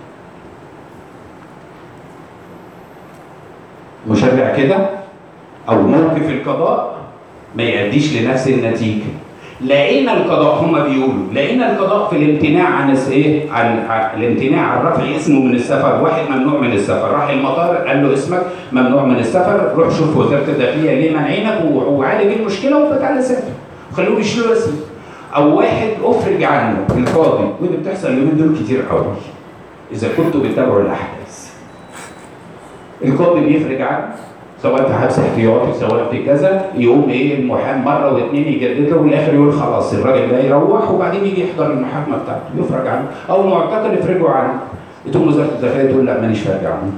مشرع كده او موقف القضاء ما يؤديش لنفس النتيجه لقينا القضاء هم بيقولوا لقينا القضاء في الامتناع عن ايه عن, عن الامتناع عن رفع اسمه من السفر واحد ممنوع من السفر راح المطار قال له اسمك ممنوع من السفر روح شوف وزاره الداخليه ليه مانعينك وعالج المشكله وتعالى سافر خلوه يشيلوا اسمه او واحد افرج عنه القاضي ودي بتحصل اليومين دول كتير قوي اذا كنتوا بتتابعوا الاحداث القاضي بيفرج عنه سواء في حبس احتياطي سواء في كذا يقوم ايه المحامي مره واثنين يجددها وفي الاخر يقول خلاص الراجل ده يروح وبعدين يجي يحضر المحاكمه بتاعته يفرج عنه او معتقل يفرجوا عنه تقوم وزاره الداخليه تقول لا مانيش فارج عنه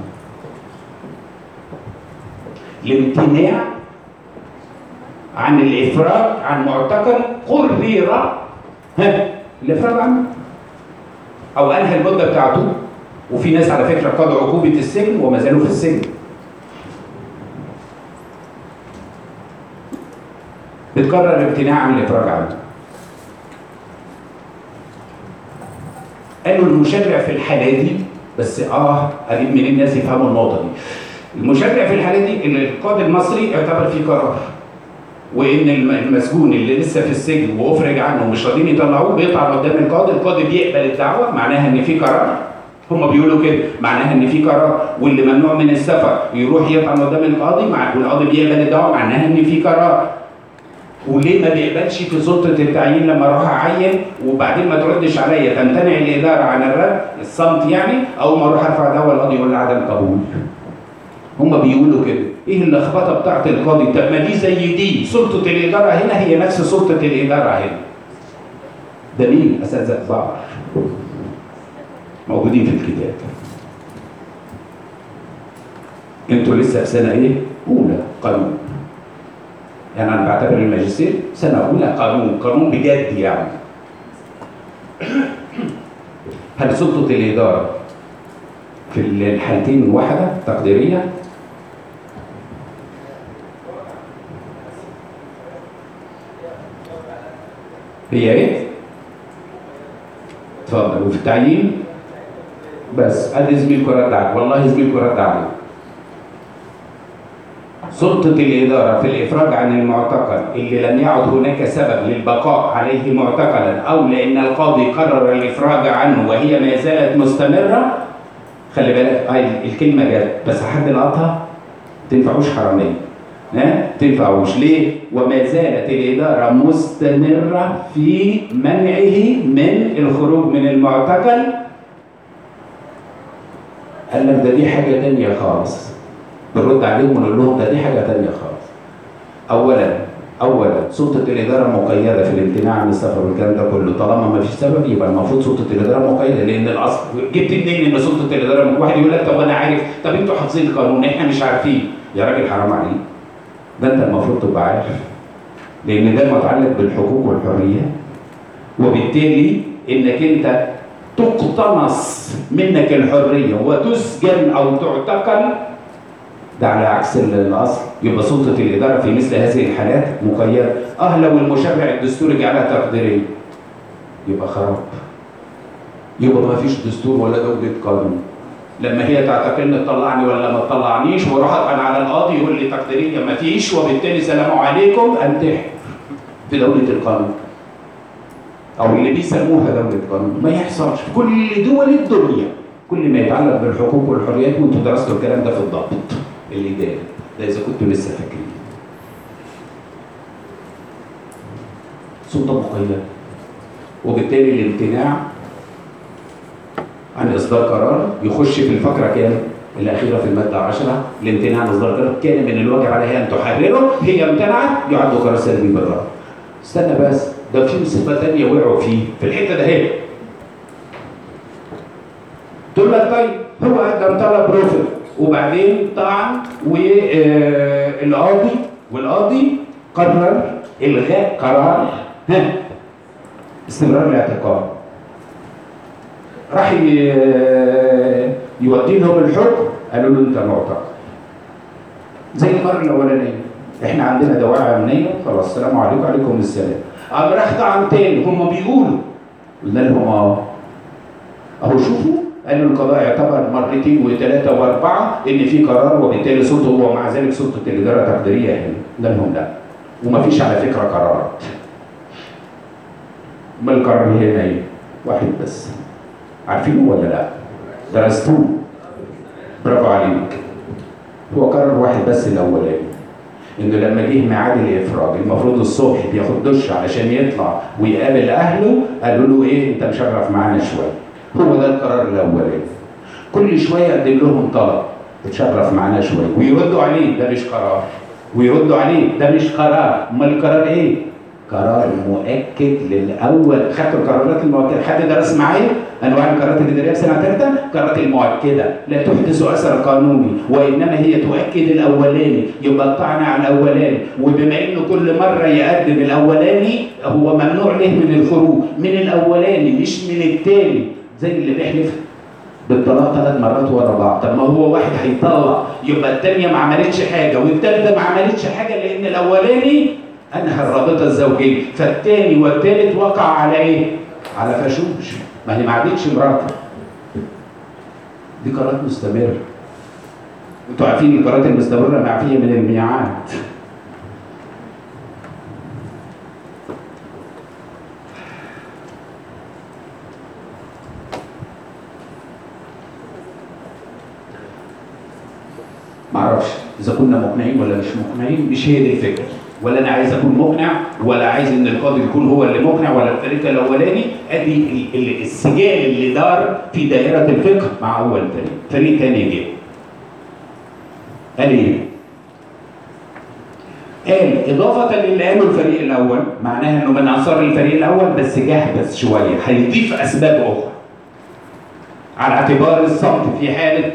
الامتناع عن الافراج عن معتقل قرر ها الافراج عنه او انهى المده بتاعته وفي ناس على فكره قضوا عقوبه السجن وما زالوا في السجن بتقرر الامتناع عن الافراج عنه قالوا المشرع في الحاله دي بس اه اجيب منين الناس يفهموا النقطه دي المشرع في الحاله دي ان القاضي المصري اعتبر فيه قرار وان المسجون اللي لسه في السجن وافرج عنه ومش راضيين يطلعوه بيطلع قدام القاضي القاضي بيقبل الدعوه معناها ان في قرار هم بيقولوا كده معناها ان في قرار واللي ممنوع من السفر يروح يطعن قدام القاضي مع والقاضي بيقبل الدعوه معناها ان في قرار وليه ما بيقبلش في سلطه التعيين لما اروح اعين وبعدين ما تردش عليا تمتنع الاداره عن الرد الصمت يعني اول ما اروح ارفع دعوه ولا عدم قبول هم بيقولوا كده ايه اللخبطه بتاعت القاضي طب ما دي زي دي سلطه الاداره هنا هي نفس سلطه الاداره هنا ده مين اساتذه كبار موجودين في الكتاب انتوا لسه في سنه ايه اولى قانون يعني انا بعتبر الماجستير سنه اولى قانون قانون بجد يعني هل سلطه الاداره في الحالتين واحده تقديريه هي ايه اتفضل وفي التعيين بس ادي زميلكم رد عليك والله زميلكم رد عليك سلطة الإدارة في الإفراج عن المعتقل اللي لم يعد هناك سبب للبقاء عليه معتقلا أو لأن القاضي قرر الإفراج عنه وهي ما زالت مستمرة خلي بالك هاي الكلمة جت بس حد لقطها تنفعوش حرامية ها تنفعوش ليه؟ وما زالت الإدارة مستمرة في منعه من الخروج من المعتقل قال لك ده دي حاجة تانية خالص بنرد عليهم ونقول لهم ده دي حاجة تانية خالص أولا أولا سلطة الإدارة مقيدة في الامتناع عن السفر والكلام ده كله طالما ما فيش سبب يبقى المفروض سلطة الإدارة مقيدة لأن الأصل جبت منين إن سلطة الإدارة واحد يقول لك طب أنا عارف طب أنتوا حافظين القانون إحنا مش عارفين يا راجل حرام عليك ده أنت المفروض تبقى عارف لأن ده متعلق بالحقوق والحريات وبالتالي إنك أنت تقتنص منك الحرية وتسجن أو تعتقل ده على عكس الاصل يبقى سلطه الاداره في مثل هذه الحالات مقيده اه لو المشرع الدستوري جعلها تقديريه يبقى خراب يبقى ما فيش دستور ولا دوله قانون لما هي تعتقلني تطلعني ولا ما تطلعنيش واروح اطعن على القاضي يقول لي تقديريه ما فيش وبالتالي سلام عليكم انتحر في دوله القانون او اللي بيسموها دوله قانون ما يحصلش في كل دول الدنيا كل ما يتعلق بالحقوق والحريات وانتوا درستوا الكلام ده في الضابط الإداري ده إذا كنتوا لسه فاكرين سلطة مقيدة وبالتالي الامتناع عن إصدار قرار يخش في الفقرة كام؟ الأخيرة في المادة 10 الامتناع عن إصدار قرار كان من الواجب عليها أن تحرره هي امتنعت يعد قرار سلبي بالرأي استنى بس ده في صفة تانية وقعوا فيه في الحتة ده هي تقول لك طيب هو قدم طلب رفض وبعدين طعن والقاضي والقاضي قرر الغاء قرار ها استمرار الاعتقال راح يودي لهم الحكم قالوا له انت معتقل زي المره الاولانيه احنا عندنا دواعي امنيه خلاص السلام عليكم وعليكم السلام قام راح طعن تاني هم بيقولوا قلنا لهم اه اهو شوفوا قالوا القضاء يعتبر مرتين وثلاثه واربعه ان في قرار وبالتالي سلطه ومع ذلك سلطه الاداره تقديريه هنا قلنا لهم لا وما فيش على فكره قرارات ما القرار هنا ايه؟ واحد بس عارفينه ولا لا؟ درستوه برافو عليك هو قرار واحد بس الاولاني انه لما جه ميعاد الافراج المفروض الصبح بياخد دش علشان يطلع ويقابل اهله قالوا له ايه انت مشرف معانا شويه هو ده القرار الاولاني كل شويه يقدم لهم طلب اتشرف معانا شويه ويردوا عليه ده مش قرار ويردوا عليه ده مش قرار امال القرار ايه قرار مؤكد للاول خدت القرارات المؤكده حد درس معايا انواع القرارات الاداريه في سنه ثالثه القرارات المؤكده لا تحدث اثر قانوني وانما هي تؤكد الاولاني يبقى الطعن على الاولاني وبما انه كل مره يقدم الاولاني هو ممنوع له من الخروج من الاولاني مش من الثاني زي اللي بيحلف بالطلاق ثلاث مرات ورا بعض طب ما هو واحد هيطلق يبقى الثانيه ما عملتش حاجه والثالثه ما عملتش حاجه لان الاولاني انهى الرابطه الزوجيه فالثاني والثالث وقع على ايه؟ على فشوش ما هي ما عادتش مراته دي قرارات مستمره انتوا عارفين القرارات المستمره معفيه من الميعاد معرفش اذا كنا مقنعين ولا مش مقنعين مش هي دي الفكره ولا انا عايز اكون مقنع ولا عايز ان القاضي يكون هو اللي مقنع ولا الفريق الاولاني ادي ال- ال- السجال اللي دار في دائره الفقه مع اول فريق فريق تاني جه قال ايه؟ قال إضافة للي قاله الفريق الأول معناها إنه من أنصار الفريق الأول بس جهبذ شوية هيضيف أسباب أخرى على اعتبار الصمت في حالة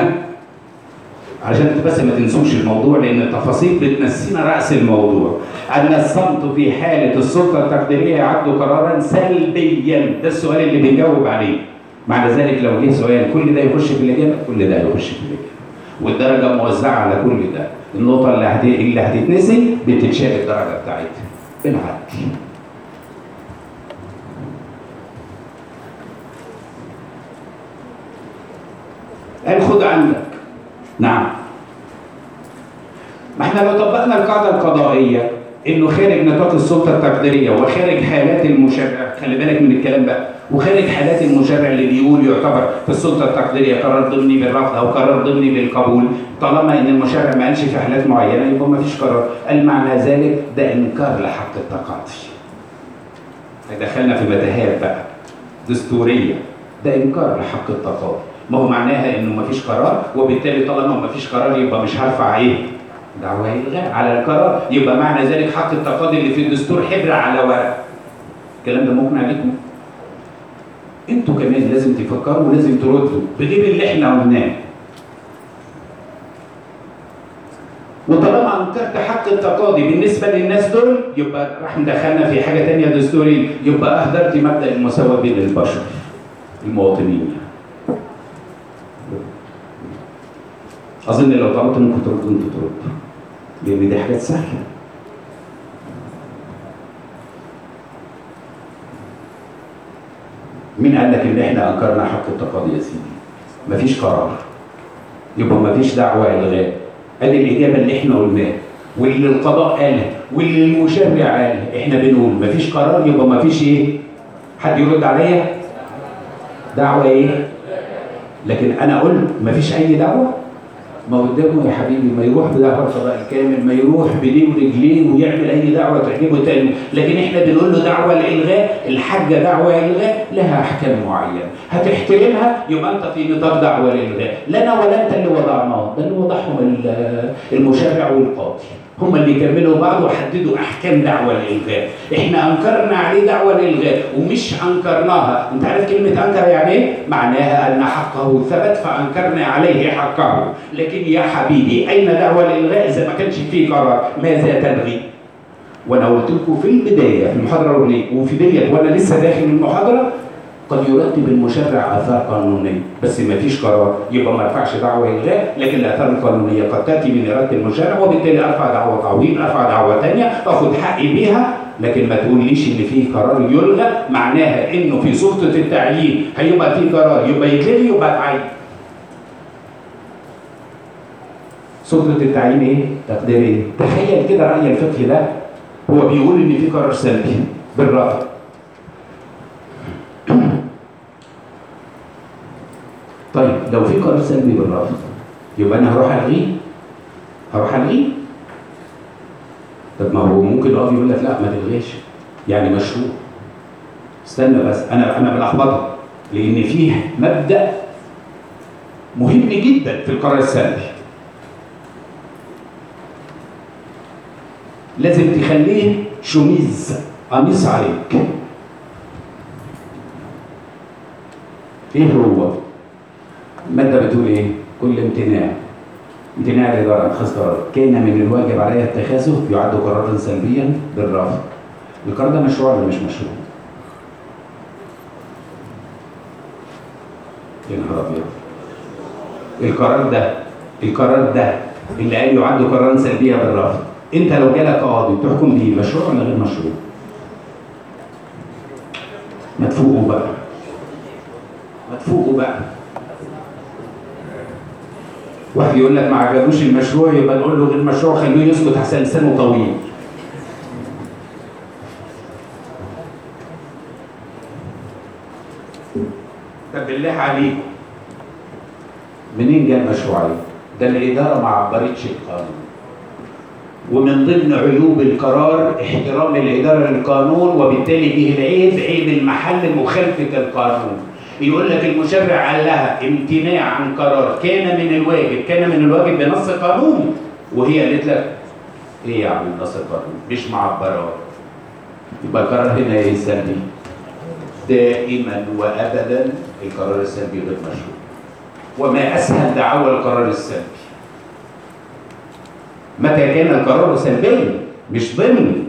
عشان انتوا بس ما تنسوش الموضوع لأن التفاصيل بتنسينا رأس الموضوع أن الصمت في حالة السلطة التقديرية يعد قرارا سلبيا ده السؤال اللي بنجاوب عليه معنى ذلك لو جه سؤال كل ده يخش في الإجابة كل ده يخش في الإجابة والدرجة موزعة على كل ده النقطة اللي هت... اللي هتتنسي بتتشال الدرجة بتاعتها بالعدل قال خد عندك نعم ما احنا لو طبقنا القاعدة القضائية انه خارج نطاق السلطة التقديرية وخارج حالات المشرع خلي بالك من الكلام بقى وخارج حالات المشرع اللي بيقول يعتبر في السلطة التقديرية قرار ضمني بالرفض او قرار ضمني بالقبول طالما ان المشرع ما قالش في حالات معينة يبقى ما فيش قرار قال معنى ذلك ده انكار لحق التقاضي دخلنا في متاهات بقى دستورية ده انكار لحق التقاضي ما هو معناها انه ما فيش قرار وبالتالي طالما ما فيش قرار يبقى مش هرفع ايه دعوى الغاء على القرار يبقى معنى ذلك حق التقاضي اللي في الدستور حبر على ورق الكلام ده مقنع لكم انتوا كمان لازم تفكروا ولازم تردوا بغير اللي احنا قلناه وطالما انكرت حق التقاضي بالنسبه للناس دول يبقى راح مدخلنا في حاجه تانية دستوريه يبقى اهدرت مبدا المساواه بين البشر المواطنين اظن لو طلبت منكم تردوا انتوا تردوا لان دي حاجات سهله مين قال لك ان احنا انكرنا حق التقاضي يا سيدي مفيش قرار يبقى مفيش دعوه الغاء ادي الاجابه اللي احنا قلناها واللي القضاء قالها واللي المشرع قالها احنا بنقول مفيش قرار يبقى مفيش ايه حد يرد عليا دعوه ايه لكن انا قلت مفيش اي دعوه ما قدامه يا حبيبي ما يروح بدعوه القضاء الكامل ما يروح بايديه ورجليه ويعمل اي دعوه تعجبه تاني لكن احنا بنقول له دعوه لالغاء الحاجه دعوه الغاء لها احكام معينه هتحترمها يبقى انت في نطاق دعوه لالغاء لا انا ولا انت اللي وضعناه ده اللي وضعهم ال- المشرع والقاضي هم اللي كملوا بعض وحددوا احكام دعوه الالغاء احنا انكرنا عليه دعوه الالغاء ومش انكرناها انت عارف كلمه انكر يعني ايه معناها ان حقه ثبت فانكرنا عليه حقه لكن يا حبيبي اين دعوه الالغاء اذا ما كانش فيه قرار ماذا تبغي وانا قلت لكم في البدايه في المحاضره الاولانيه وفي ديت وانا لسه داخل المحاضره قد يرتب المشرع اثار قانونيه بس ما فيش قرار يبقى ما ارفعش دعوه الغاء لكن الاثار القانونيه قد تاتي من اراده المشرع وبالتالي ارفع دعوه تعويض ارفع دعوه ثانيه اخد حقي بيها لكن ما تقوليش ان في قرار يلغى معناها انه في سلطه التعيين هيبقى في قرار يبقى يتلغي يبقى اتعين سلطه التعيين ايه؟ تقديريه تخيل كده راي الفقه ده هو بيقول ان في قرار سلبي بالرفض طيب لو في قرار سلبي بالرفض يبقى انا هروح الغيه هروح الغيه طب ما هو ممكن يقف يقول لك لا ما تلغيش يعني مشروع استنى بس انا انا بلخبطك لان فيه مبدا مهم جدا في القرار السلبي لازم تخليه شميز قميص عليك ايه هو المادة بتقول ايه؟ كل امتناع امتناع الإدارة عن اتخاذ قرار كان من الواجب عليها اتخاذه يعد قرارا سلبيا بالرفض القرار ده مشروع ولا مش مشروع؟ يا نهار أبيض القرار ده القرار ده اللي قال يعد قرارا سلبيا بالرفض انت لو جالك قاضي تحكم بيه مشروع ولا غير مشروع؟ ما تفوقوا بقى ما تفوقوا بقى واحد يقول لك ما عجبوش المشروع يبقى نقول له غير مشروع خليه يسكت احسن لسانه طويل طب بالله عليكم منين جاء المشروعيه؟ ده الاداره ما عبرتش القانون ومن ضمن عيوب القرار احترام الإدارة للقانون وبالتالي به العيب عيب المحل مخالفة القانون يقول لك المشرع قال لها امتناع عن قرار كان من الواجب كان من الواجب بنص قانون وهي قالت لك ايه يا عم نص القانون مش معبرات يبقى القرار هنا ايه سلبي دائما وابدا القرار السلبي غير مشروع وما اسهل دعوى القرار السلبي متى كان القرار سلبيا مش ضمني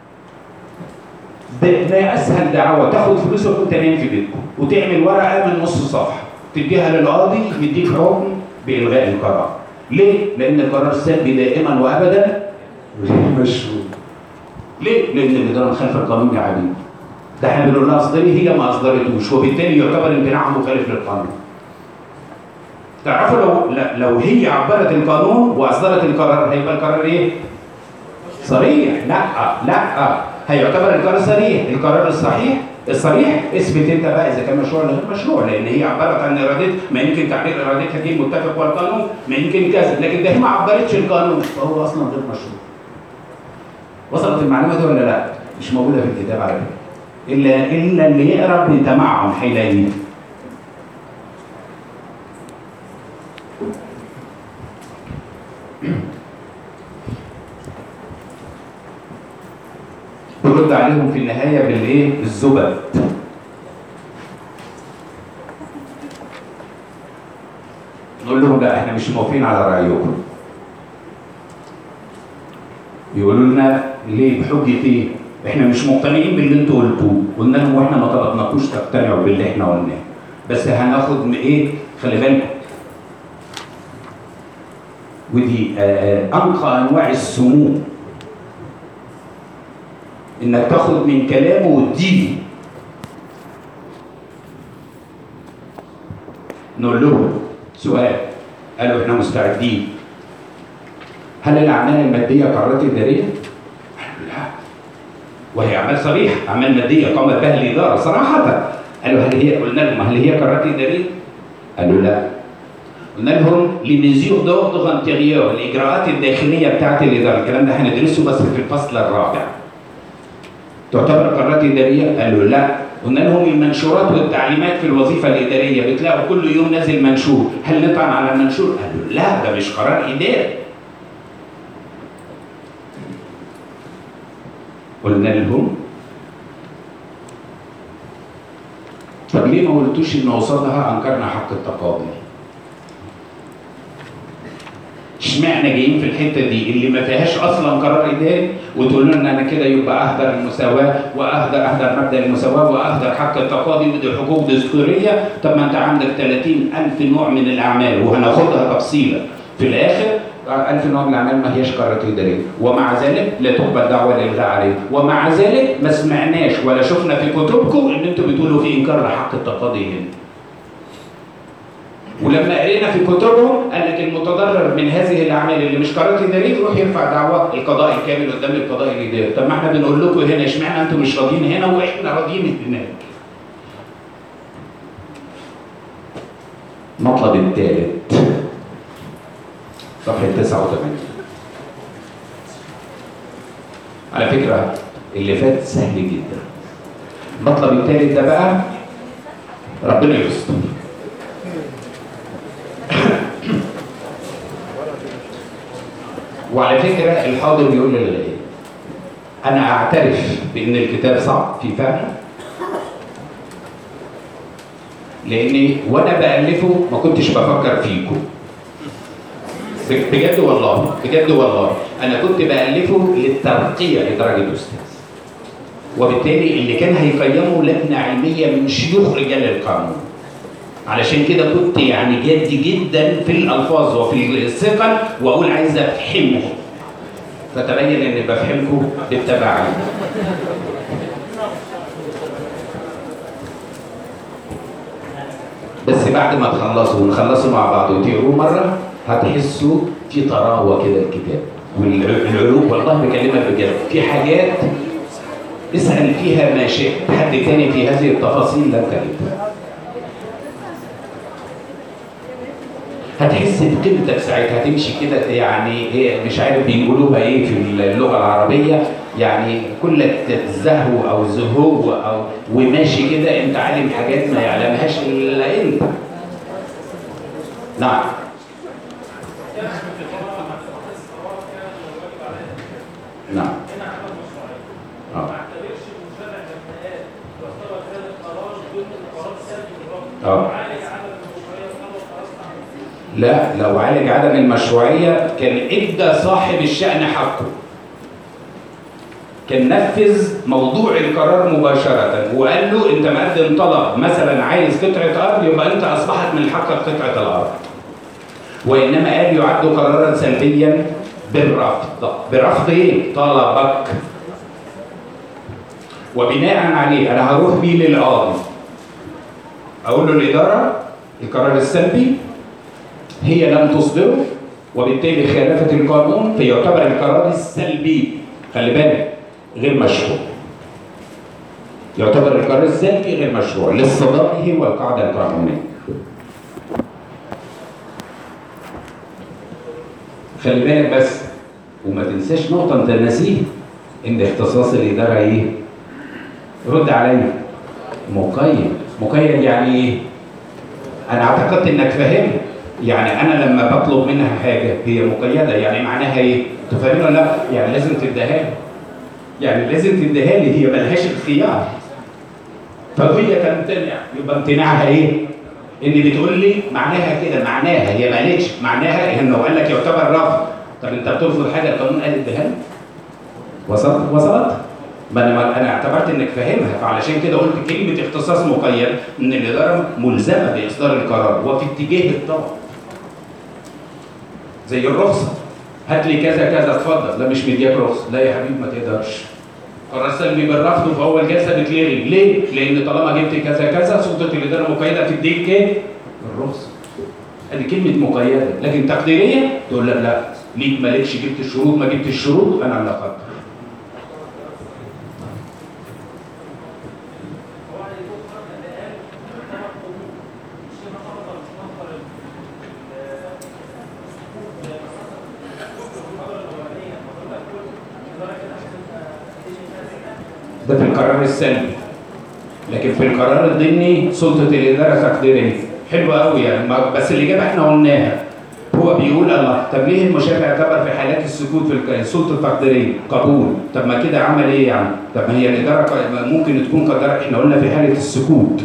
ده ما اسهل دعوه تاخد فلوسك وانت نايم في بيتكم وتعمل ورقه من نص صفحه تديها للقاضي يديك حكم بالغاء القرار ليه؟ لان القرار السلبي دائما وابدا غير مشروع ليه؟ لان الاداره مخالفه القانون يا حبيبي ده احنا بنقول لها اصدري هي ما اصدرتوش وبالتالي يعتبر امتناعها مخالف للقانون تعرفوا لو لا- لو هي عبرت القانون واصدرت القرار هيبقى القرار ايه؟ صريح لا لا هيعتبر القرار صريح القرار الصحيح الصريح اثبت انت بقى اذا كان مشروع ولا غير مشروع لان هي عبرت عن ارادتها ما يمكن تعبير ارادتها دي متفق والقانون ما يمكن كذا لكن ده هي ما عبرتش القانون فهو اصلا غير مشروع وصلت المعلومه دي ولا لا؟ مش موجوده في الكتاب على فكره الا الا اللي يقرا بتمعن هيلاقيه برد عليهم في النهايه بالايه؟ بالزبد نقول لهم لا احنا مش موافقين على رايكم يقولوا لنا ليه بحجه ايه؟ احنا مش مقتنعين باللي انتوا قلتوه قلنا لهم واحنا ما طلبناكوش تقتنعوا باللي احنا قلناه بس هناخد من ايه؟ خلي بالكم ودي آه، آه، انقى انواع السموم انك تاخد من كلامه وتديله نقول لهم سؤال قالوا احنا مستعدين هل الاعمال الماديه قرارات اداريه؟ قالوا لا وهي اعمال صريحه اعمال ماديه قامت بها الاداره صراحه قالوا هل هي قلنا لهم هل هي قرارات اداريه؟ قالوا لا قلنا لهم لميزيور دوردر انتيريور الاجراءات الداخليه بتاعت الاداره الكلام ده هندرسه بس في الفصل الرابع تعتبر قرارات اداريه؟ قالوا لا قلنا لهم المنشورات والتعليمات في الوظيفه الاداريه بتلاقوا كل يوم نازل منشور هل نطعن على المنشور؟ قالوا لا ده مش قرار اداري قلنا لهم طب ليه ما قلتوش ان قصادها انكرنا حق التقاضي؟ اشمعنى جايين في الحته دي اللي ما فيهاش اصلا قرار اداري وتقولوا لنا انا كده يبقى اهدر المساواه واهدر اهدر مبدا المساواه واهدر حق التقاضي ودي حقوق دستوريه طب ما انت عندك 30 الف نوع من الاعمال وهناخدها تفصيلا في الاخر ألف نوع من الأعمال ما هيش قرارات إدارية ومع ذلك لا تقبل دعوة لإلغاء عليه ومع ذلك ما سمعناش ولا شفنا في كتبكم إن أنتوا بتقولوا في إنكار لحق التقاضي هنا ولما قرينا في كتبهم قال لك المتضرر من هذه الاعمال اللي مش قرارات اداريه يروح يرفع دعوى القضاء الكامل قدام القضاء الاداري، طب ما احنا بنقول لكم هنا اشمعنى انتم مش راضيين هنا واحنا راضيين هناك. المطلب الثالث صفحه 89 على فكره اللي فات سهل جدا. المطلب الثالث ده بقى ربنا يستر. وعلى فكرة الحاضر بيقول للغاية أنا أعترف بأن الكتاب صعب في فهمه لأني وأنا بألفه ما كنتش بفكر فيكم بجد والله بجد والله أنا كنت بألفه للترقية لدرجة أستاذ وبالتالي اللي كان هيقيمه لجنة علمية من شيوخ رجال القانون علشان كده كنت يعني جدي جدا في الالفاظ وفي الثقل واقول عايز افهمكم فتبين اني بفهمكم بالتبعية بس بعد ما تخلصوا ونخلصوا مع بعض وتقروا مره هتحسوا في طراوه كده الكتاب والعلوم والله بكلمك بجد في حاجات اسال فيها ما شئت حد تاني في هذه التفاصيل لن تجدها هتحس بقيمتك ساعتها هتمشي كده يعني ايه مش عارف بيقولوها ايه في اللغه العربيه يعني كلك زهو او زهو او وماشي كده انت عالم حاجات ما يعلمهاش الا انت نعم نعم اه اه لا لو عالج عدم المشروعية كان ادى صاحب الشأن حقه كان نفذ موضوع القرار مباشرة وقال له انت مقدم طلب مثلا عايز قطعة ارض يبقى انت اصبحت من حقك قطعة الارض وانما قال يعد قرارا سلبيا بالرفض برفض ايه؟ طلبك وبناء عليه انا هروح بيه للقاضي اقول له الاداره القرار السلبي هي لم تصدره وبالتالي خالفت القانون فيعتبر القرار السلبي خلي بالك غير مشروع يعتبر القرار السلبي غير مشروع لاصطدامه والقاعده القانونيه خلي بالك بس وما تنساش نقطه انت ناسيها ان اختصاص الاداره ايه؟ رد عليا مقيد مقيد يعني ايه؟ انا اعتقدت انك فاهم يعني انا لما بطلب منها حاجه هي مقيده يعني معناها ايه؟ انت فاهم ولا لا؟ يعني لازم تديها لي يعني لازم تديها لي هي ملهاش الخيار فهي تمتنع يبقى امتناعها ايه؟ ان بتقول لي معناها كده معناها هي ما قالتش معناها انه قال لك يعتبر رفض طب انت بترفض حاجه القانون قال اديها لي وصلت وصلت؟ ما انا انا اعتبرت انك فاهمها فعلشان كده قلت كلمه اختصاص مقيد ان الاداره ملزمه باصدار القرار وفي اتجاه الطلب زي الرخصه هات لي كذا كذا اتفضل لا مش مدياك رخصه لا يا حبيبي ما تقدرش قرار سلبي بالرفض في اول جلسه بتلغي ليه؟ لان طالما جبت كذا كذا سلطه الاداره مقيده تديك ايه؟ الرخصه ادي كلمه مقيده لكن تقديريه تقول لك لا ليك مالكش جبت الشروط ما جبت الشروط انا اللي اقدر ده في القرار السلبي لكن في القرار الضمني سلطه الاداره تقديريه حلوه قوي يعني ما- بس الاجابه احنا قلناها هو بيقول الله طب ليه المشرع اعتبر في حالات السكوت في الك- السلطه التقديريه قبول طب ما كده عمل ايه يعني طب ما هي الاداره ق- ممكن تكون قدرت احنا قلنا في حاله السكوت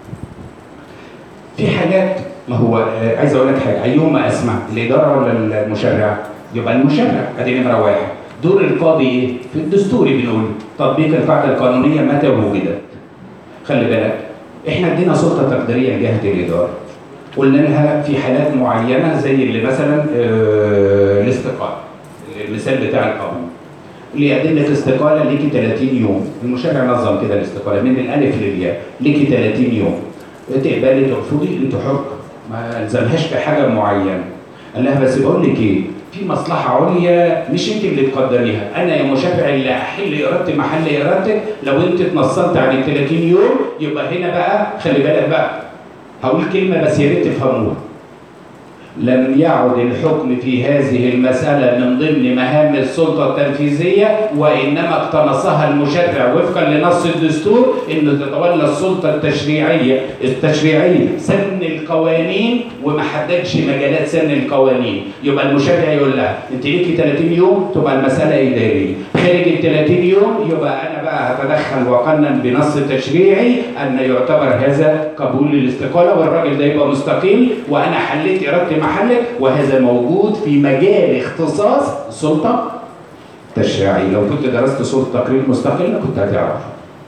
في حاجات ما هو آه، عايز اقول لك حاجه ايهما اسمع الاداره ولا المشرع يبقى المشرع ادي نمره واحد دور القاضي ايه في الدستوري بنقول تطبيق القاعده القانونيه متى وجدت خلي بالك احنا ادينا سلطه تقديريه لجهه الاداره قلنا لها في حالات معينه زي اللي مثلا آه، الاستقاله المثال بتاع القانون لأدلة استقالة ليكي 30 يوم المشرع نظم كده الاستقالة من الألف للياء ليكي 30 يوم تقبلي ترفضي انت حر ما الزمهاش بحاجة معينة قال لها بس بقول لك ايه في مصلحة عليا مش انت اللي تقدريها انا يا مشرع اللي احل ارادتي محل ارادتك لو انت اتنصلت عن ال 30 يوم يبقى هنا بقى خلي بالك بقى هقول كلمة بس يا ريت تفهموها لم يعد الحكم في هذه المسألة من ضمن مهام السلطة التنفيذية وإنما اقتنصها المشرع وفقا لنص الدستور إنه تتولى السلطة التشريعية التشريعية سن القوانين وما حددش مجالات سن القوانين يبقى المشرع يقول لها أنت ليكي 30 يوم تبقى المسألة إدارية خارج ال 30 يوم يبقى أنا بقى هتدخل وقنن بنص تشريعي أن يعتبر هذا قبول للاستقالة والراجل ده يبقى مستقيل وأنا حليت إرادتي محلك وهذا موجود في مجال اختصاص السلطة التشريعية لو كنت درست سلطة تقرير مستقلة كنت هتعرف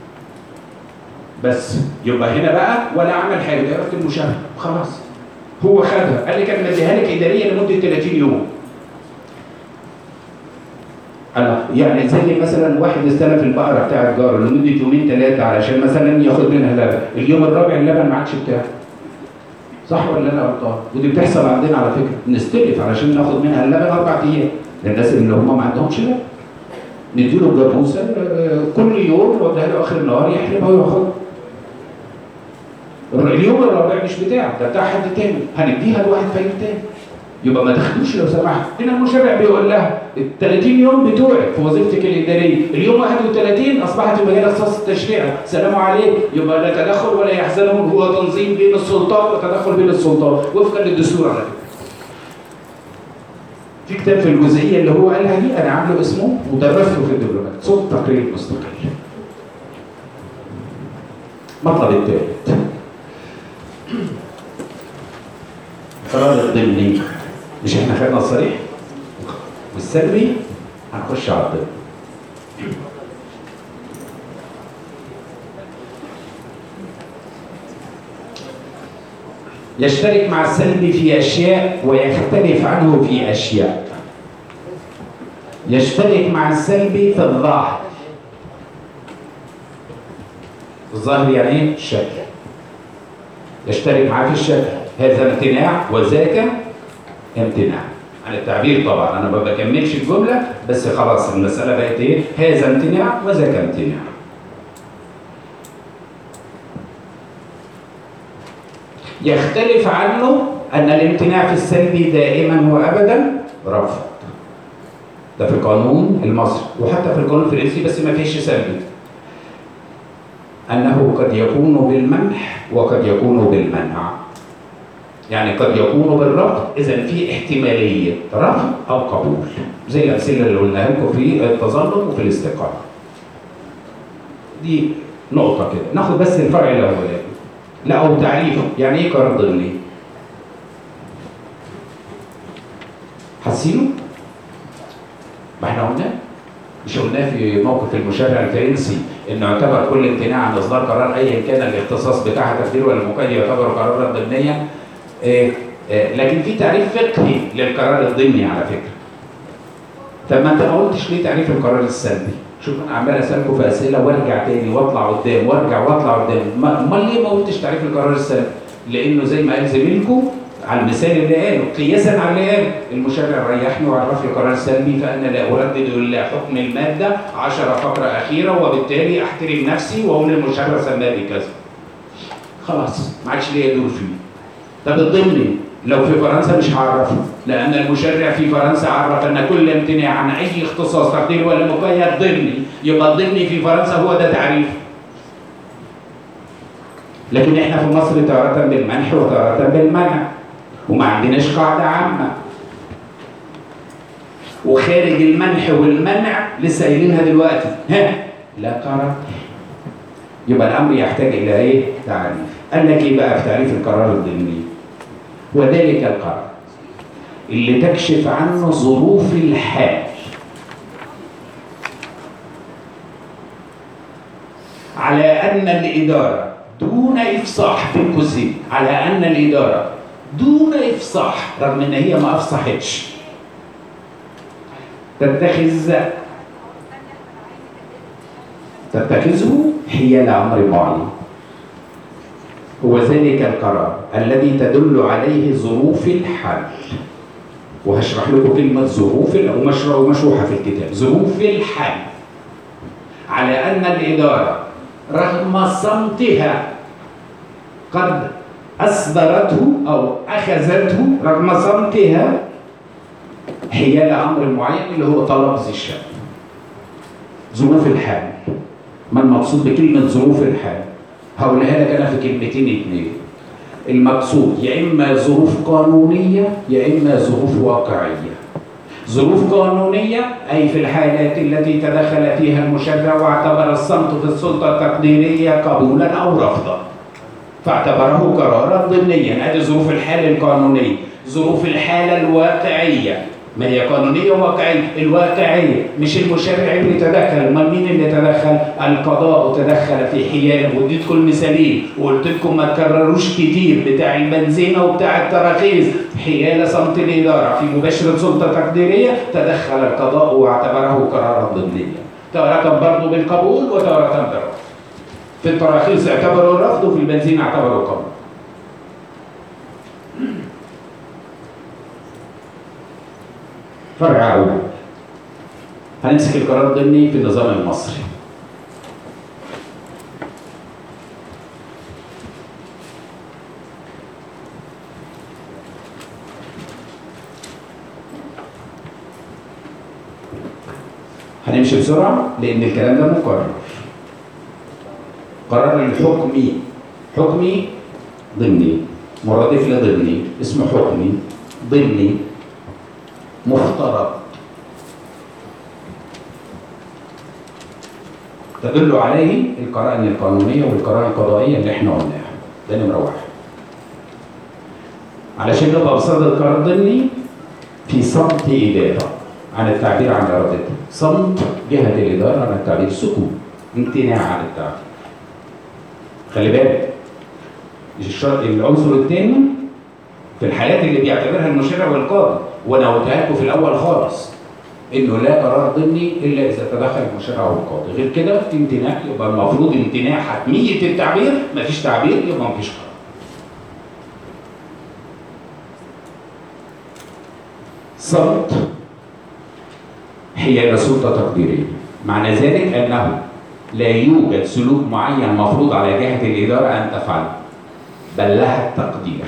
بس يبقى هنا بقى ولا عمل حاجة ده إرادة المشرع خلاص هو خدها قال لي كان مديها لك إدارية لمدة 30 يوم الله يعني زي مثلا واحد استلف البقره بتاعت جاره لمده يومين ثلاثه علشان مثلا ياخد منها لبن، اليوم الرابع اللبن ما عادش بتاعه. صح ولا انا غلطان؟ ودي بتحصل عندنا على فكره، نستلف علشان ناخد منها اللبن اربع ايام، للناس اللي هم ما عندهمش لبن. نديله الجاموسه آه، كل يوم نوديها له اخر النهار يحلبها وياخدها. اليوم الرابع مش بتاعك ده بتاع حد تاني هنديها لواحد فقير تاني يبقى ما تاخدوش لو سمحت هنا المشرع بيقول لها ال 30 يوم بتوعك في وظيفتك الاداريه اليوم 31 اصبحت في مجال اختصاص التشريع سلام عليك يبقى لا تدخل ولا يحزنهم هو تنظيم بين السلطات وتدخل بين السلطات وفقا للدستور على فكره في كتاب في الجزئيه اللي هو قالها دي انا عامله اسمه ودرسته في الدبلومات صوت تقرير مستقل المطلب الثالث القرار الضمني مش احنا خدنا الصريح والسلبي هنخش على الضمن يشترك مع السلبي في اشياء ويختلف عنه في اشياء يشترك مع السلبي في الظاهر الظاهر يعني ايه الشكل يشترك معاه في الشكل هذا امتناع وذاك امتناع عن التعبير طبعا انا ما بكملش الجمله بس خلاص المساله بقت ايه هذا امتناع وذاك امتناع يختلف عنه ان الامتناع في السلبي دائما وابدا رفض ده في القانون المصري وحتى في القانون الفرنسي بس ما فيش سلبي انه قد يكون بالمنح وقد يكون بالمنع يعني قد يكون بالرفض اذا في احتماليه رفض او قبول زي الامثله اللي قلناها لكم في التظلم وفي الاستقامه دي نقطه كده ناخد بس الفرع الاولاني لا او تعريفه يعني ايه قرار ضمني حاسينه ما احنا قلناه مش قلناه في موقف المشرع الفرنسي انه يعتبر كل امتناع عن اصدار قرار ايا كان الاختصاص بتاعها تقدير ولا مقيد يعتبر قرارا ضمنيا إيه إيه لكن في تعريف فقهي للقرار الضمني على فكره طب ما انت ما قلتش ليه تعريف القرار السلبي شوف انا عمال اسالكم في اسئله وارجع تاني واطلع قدام وارجع واطلع قدام امال ليه ما قلتش تعريف القرار السلبي لانه زي ما قال زميلكم على المثال اللي قاله قياسا على اللي قاله المشرع ريحني وعرف لي قرار سلبي فانا لا اردد الا حكم الماده 10 فقره اخيره وبالتالي احترم نفسي واقول المشرع سماه بكذا خلاص ما عادش ليا دور فيه طب الضمني لو في فرنسا مش هعرفه لان المشرع في فرنسا عرف ان كل امتناع عن اي اختصاص تقدير ولا مقيد ضمني يبقى الضمني في فرنسا هو ده تعريفه لكن احنا في مصر تارة بالمنح وتارة بالمنع وما عندناش قاعدة عامة وخارج المنح والمنع لسه قايلينها دلوقتي ها لا قرار يبقى الامر يحتاج الى ايه؟ تعريف قال لك ايه بقى في تعريف القرار الضمني؟ وذلك القرار اللي تكشف عنه ظروف الحال على ان الاداره دون افصاح بين قوسين على ان الاداره دون افصاح رغم ان هي ما افصحتش تتخذ تتخذه حيال امر معين هو ذلك القرار الذي تدل عليه ظروف الحل وهشرح لكم كلمة ظروف ومشروع ومشروحة في الكتاب ظروف الحل على أن الإدارة رغم صمتها قد أصدرته أو أخذته رغم صمتها حيال أمر معين اللي هو طلب ذي الشأن ظروف الحال ما المقصود بكلمة ظروف الحال هقولها لك أنا في كلمتين اتنين المقصود يا إما ظروف قانونية يا إما ظروف واقعية ظروف قانونية أي في الحالات التي تدخل فيها المشرع واعتبر الصمت في السلطة التقديرية قبولا أو رفضا فاعتبره قرارا ضمنيا هذه ظروف الحالة القانونية ظروف الحالة الواقعية ما هي قانونية وواقعية الواقعية مش المشرع اللي تدخل امال مين اللي تدخل القضاء تدخل في حيال واديتكم مثالين وقلت لكم ما تكرروش كتير بتاع البنزينة وبتاع التراخيص حيال صمت الإدارة في مباشرة سلطة تقديرية تدخل القضاء واعتبره قرارا ضمنيا تارة برضه بالقبول وتارة بالرفض في التراخيص اعتبروا الرفض وفي البنزين اعتبروا القبول فرع أول هنمسك القرار الضمني في النظام المصري هنمشي بسرعه لان الكلام ده مكرر قرار الحكمي حكمي ضمني مرادف لضمني اسمه حكمي ضمني مفترض تدل عليه القرائن القانونيه والقرائن القضائيه اللي احنا قلناها ده نمره واحد علشان نبقى بصدد قرار ضمني في صمت اداره عن التعبير عن ارادتها صمت جهه الاداره عن التعبير سكوت امتناع عن التعبير خلي بالك الشرط العنصر الثاني في الحالات اللي بيعتبرها المشرع والقاضي وانا قلتها لكم في الاول خالص انه لا قرار ضمني الا اذا تدخل المشرع والقاضي غير كده في امتناع يبقى المفروض امتناع حتميه التعبير مفيش تعبير يبقى مفيش قرار صمت حيال سلطه تقديريه معنى ذلك انه لا يوجد سلوك معين مفروض على جهه الاداره ان تفعله بل لها التقدير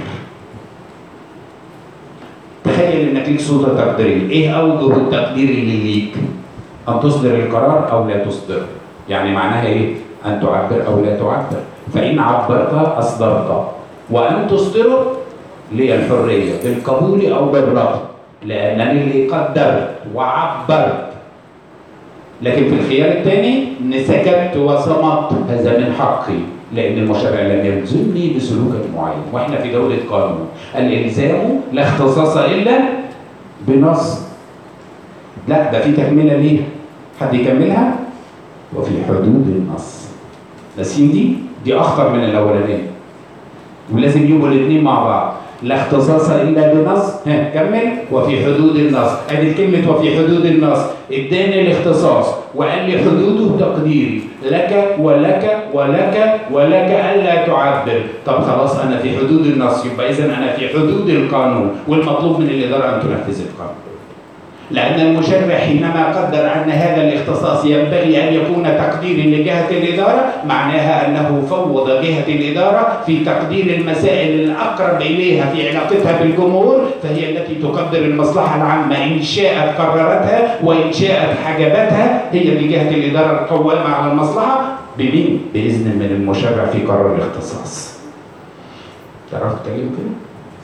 تخيل انك ليك سلطه تقديريه ايه اوجه التقدير اللي ليك ان تصدر القرار او لا تصدره يعني معناها ايه ان تعبر او لا تعبر فان عبرت اصدرت وان تصدره لي الحريه بالقبول او بالرفض لانني اللي قدرت وعبرت لكن في الخيار الثاني ان سكت وصمت هذا من حقي لان المشرع لم يلزمني بسلوك معين واحنا في دوله قانون الالزام لا اختصاص الا بنص لا ده في تكمله ليه حد يكملها وفي حدود النص ناسين دي دي اخطر من الاولانيه ولازم يبقوا الاثنين مع بعض لا اختصاص الا بنص ها كمل وفي حدود النص ادي كلمه وفي حدود النص اداني الاختصاص وقال لي حدوده تقديري لك ولك ولك ولك الا تعبر طب خلاص انا في حدود النص يبقى اذا انا في حدود القانون والمطلوب من الاداره ان تنفذ القانون لأن المشرع حينما قدر أن هذا الاختصاص ينبغي أن يكون تقديرا لجهة الإدارة معناها أنه فوض جهة الإدارة في تقدير المسائل الأقرب إليها في علاقتها بالجمهور فهي التي تقدر المصلحة العامة إن شاءت قررتها وإن شاءت حجبتها هي دي جهة الإدارة القوامة على المصلحة بمين؟ بإذن من المشرع في قرار الاختصاص. تعرف تتكلم كده؟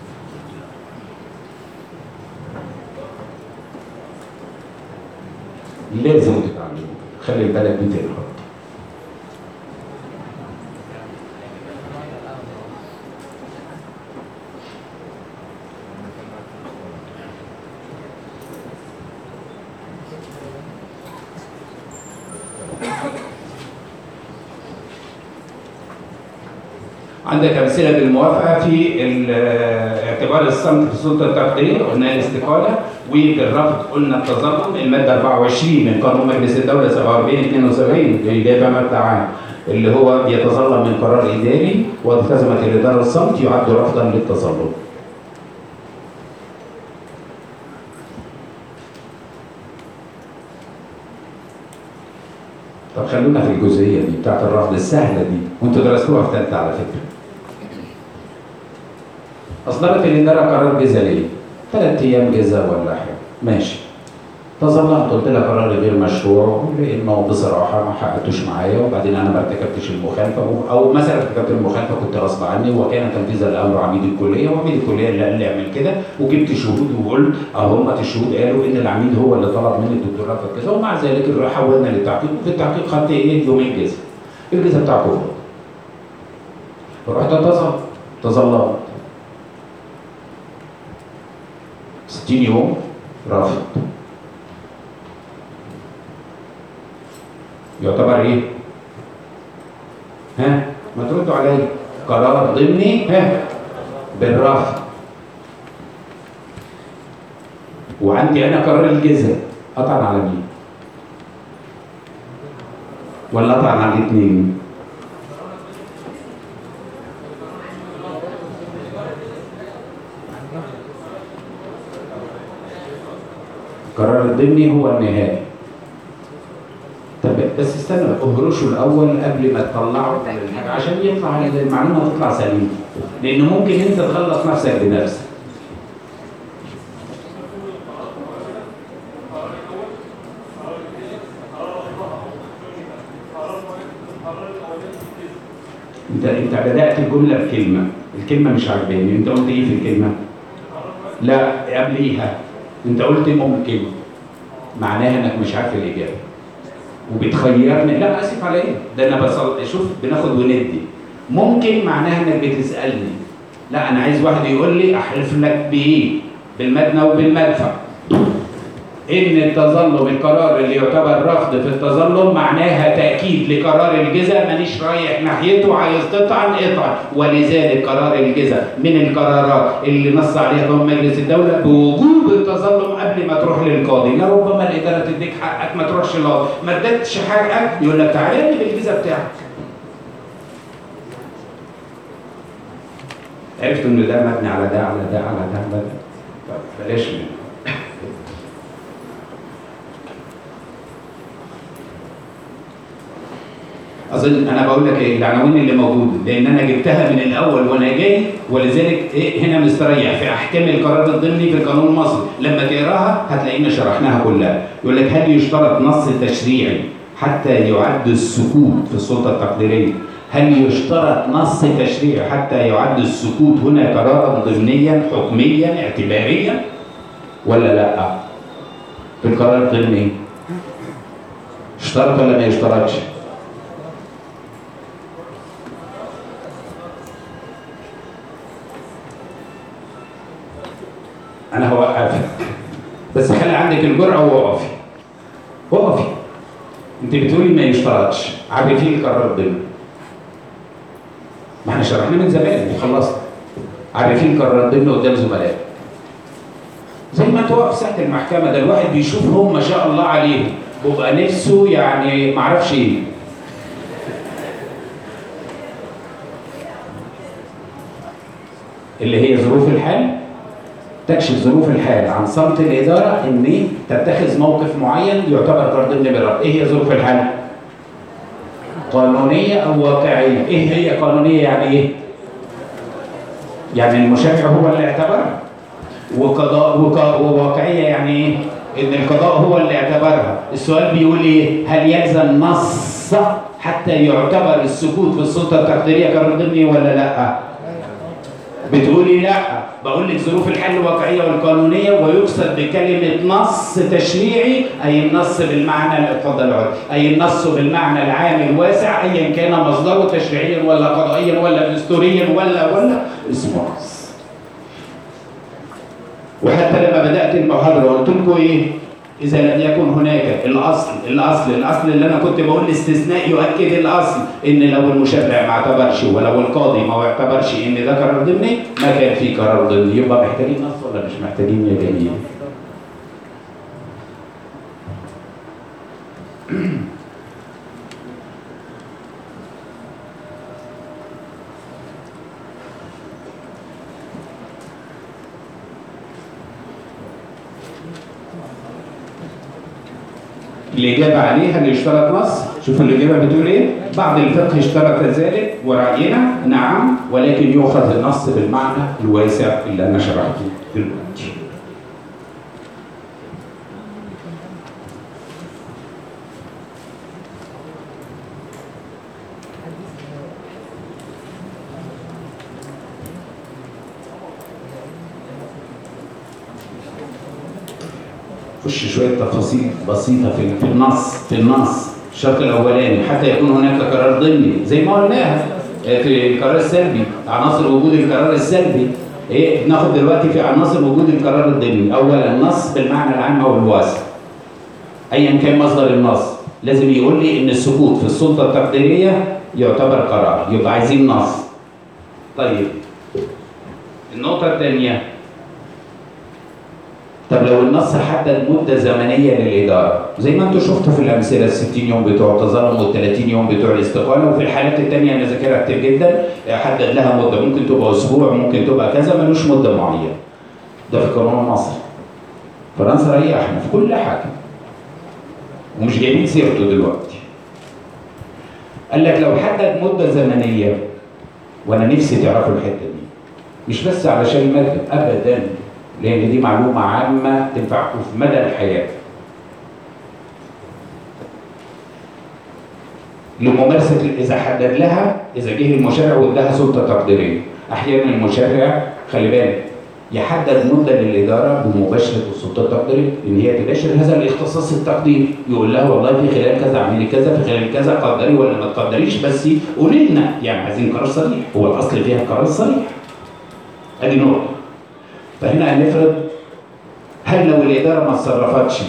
لازم تتعلموا خلي البلد دي تنهض عندك امثله بالموافقه في ال- اعتبار الصمت في سلطه التقدير قلنا الاستقاله وبالرفض قلنا التظلم الماده 24 من قانون مجلس الدوله 47 72 اللي جايبها ماده عام اللي هو بيتظلم من قرار اداري والتزمت الاداره الصمت يعد رفضا للتظلم. طب خلونا في الجزئيه دي بتاعت الرفض السهله دي وانتوا درستوها في ثالثه على فكره. اصدرت الاداره قرار جزائي ثلاث ايام جزاء ولا حاجه ماشي تظلمت قلت لها قرار غير مشروع لانه بصراحه ما حققتوش معايا وبعدين انا ما ارتكبتش المخالفه او مثلا ارتكبت المخالفه كنت غصب عني وكان تنفيذا لامر عميد الكليه وعميد الكليه اللي قال لي اعمل كده وجبت شهود وقلت اهم الشهود قالوا ان العميد هو اللي طلب مني الدكتور رفض كذا ومع ذلك حولنا للتحقيق وفي التحقيق خدت ايه يومين جزء الجزء بتاعكم فرحت اتصل تظلمت 60 يوم رافض يعتبر ايه؟ ها؟ ما تردوا عليا قرار ضمني ها؟ بالرفض وعندي انا قرار الجزاء اطعن على مين؟ ولا اطعن على الاثنين؟ القرار الضمني هو النهائي طب بس استنى اهرشوا الاول قبل ما تطلعوا الحاجه عشان يطلع المعلومه تطلع سليمه لان ممكن انت تخلص نفسك بنفسك انت انت بدات الجمله بكلمه الكلمه مش عاجباني انت قلت ايه في الكلمه لا قبليها انت قلت ممكن معناها انك مش عارف الاجابه وبتخيرني لا اسف على ايه ده انا بصل شوف بناخد وندي ممكن معناها انك بتسالني لا انا عايز واحد يقول لي احلف لك بايه بالمدنى وبالمدفع ان التظلم القرار اللي يعتبر رفض في التظلم معناها تاكيد لقرار الجزاء مانيش رايح ناحيته عايز تطعن اطعن ولذلك قرار الجزاء من القرارات اللي نص عليها قانون مجلس الدوله بوجوب التظلم قبل ما تروح للقاضي لربما الاداره تديك حقك ما تروحش للقاضي ما ادتش حقك يقول لك تعالى لي بالجزاء بتاعك عرفت ان ده مبني على ده على ده على ده على ده طب بلاش منه اظن انا بقول لك ايه العناوين اللي موجوده لان انا جبتها من الاول وانا جاي ولذلك إيه هنا مستريح في احكام القرار الضمني في القانون المصري لما تقراها هتلاقينا شرحناها كلها يقول لك هل يشترط نص تشريعي حتى يعد السكوت في السلطه التقديريه هل يشترط نص تشريعي حتى يعد السكوت هنا قرارا ضمنيا حكميا اعتباريا ولا لا في القرار الضمني اشترط ولا ما يشترطش انا هوقفك بس خلي عندك الجرأة ووقفي وقفي انت بتقولي ما يشترطش عارفين القرار الضمني ما احنا شرحناه من زمان وخلصنا عارفين القرار الضمني قدام زملائك زي ما انت واقف ساعه المحكمه ده الواحد بيشوفهم ما شاء الله عليهم بيبقى نفسه يعني ما اعرفش ايه اللي هي ظروف الحال تكشف ظروف الحال عن صمت الإدارة إن تتخذ موقف معين يعتبر قرار ضمن بالرفض، إيه هي ظروف الحال؟ قانونية أو واقعية، إيه هي قانونية يعني إيه؟ يعني المشرع هو اللي اعتبرها وقضاء وك- وواقعية يعني إيه؟ إن القضاء هو اللي اعتبرها، السؤال بيقول إيه؟ هل يلزم نص حتى يعتبر السكوت في السلطة التقديرية قرار ضمني ولا لأ؟ بتقولي لا بقول لك ظروف الحل الواقعيه والقانونيه ويقصد بكلمه نص تشريعي اي النص بالمعنى اتفضل عاد اي النص بالمعنى العام الواسع ايا كان مصدره تشريعيا ولا قضائيا ولا دستوريا ولا ولا اسمه نص وحتى لما بدات المحاضره قلت لكم ايه اذا لم يكن هناك الاصل الاصل الاصل اللي انا كنت بقول الاستثناء يؤكد الاصل ان لو المشرع ما اعتبرش ولو القاضي ما اعتبرش ان ده قرار ضمني ما كان في قرار ضمني يبقى محتاجين نص ولا مش محتاجين يا جميل الإجابة عليها اللي اشترط نص شوفوا الإجابة بتقول إيه بعض الفقه اشترط ذلك ورأينا نعم ولكن يؤخذ النص بالمعنى الواسع اللي أنا شرحته دلوقتي خش شويه تفاصيل بسيطه في في النص في النص الشرط الاولاني حتى يكون هناك قرار ضمني زي ما قلناها آه، في القرار السلبي عناصر وجود القرار السلبي ايه بناخد دلوقتي في عناصر وجود القرار الضمني اولا النص بالمعنى العام او الواسع ايا كان مصدر النص لازم يقول لي ان السكوت في السلطه التقديريه يعتبر قرار يبقى عايزين نص طيب النقطه الثانيه طب لو النص حدد مده زمنيه للاداره زي ما انتم شفتوا في الامثله ال 60 يوم بتوع التظلم وال 30 يوم بتوع الاستقاله وفي الحالات الثانيه انا ذاكرها كتير جدا حدد لها مده ممكن تبقى اسبوع ممكن تبقى كذا ملوش مده معينه ده في القانون المصري فرنسا ريحنا في كل حاجه ومش جايبين سيرته دلوقتي قال لك لو حدد مده زمنيه وانا نفسي تعرفوا الحته دي مش بس علشان المادة ابدا لان دي معلومه عامه تنفعكم في مدى الحياه لممارسه اذا حدد لها اذا جه المشرع واداها سلطه تقديريه احيانا المشرع خلي بالك يحدد مده للاداره بمباشره السلطه التقديريه ان هي تباشر هذا الاختصاص التقديري يقول لها والله في خلال كذا اعملي كذا في خلال كذا قدري ولا ما تقدريش بس قولي لنا يعني عايزين قرار صريح هو الاصل فيها القرار الصريح ادي نقطه فهنا هنفرض هل لو الاداره ما اتصرفتش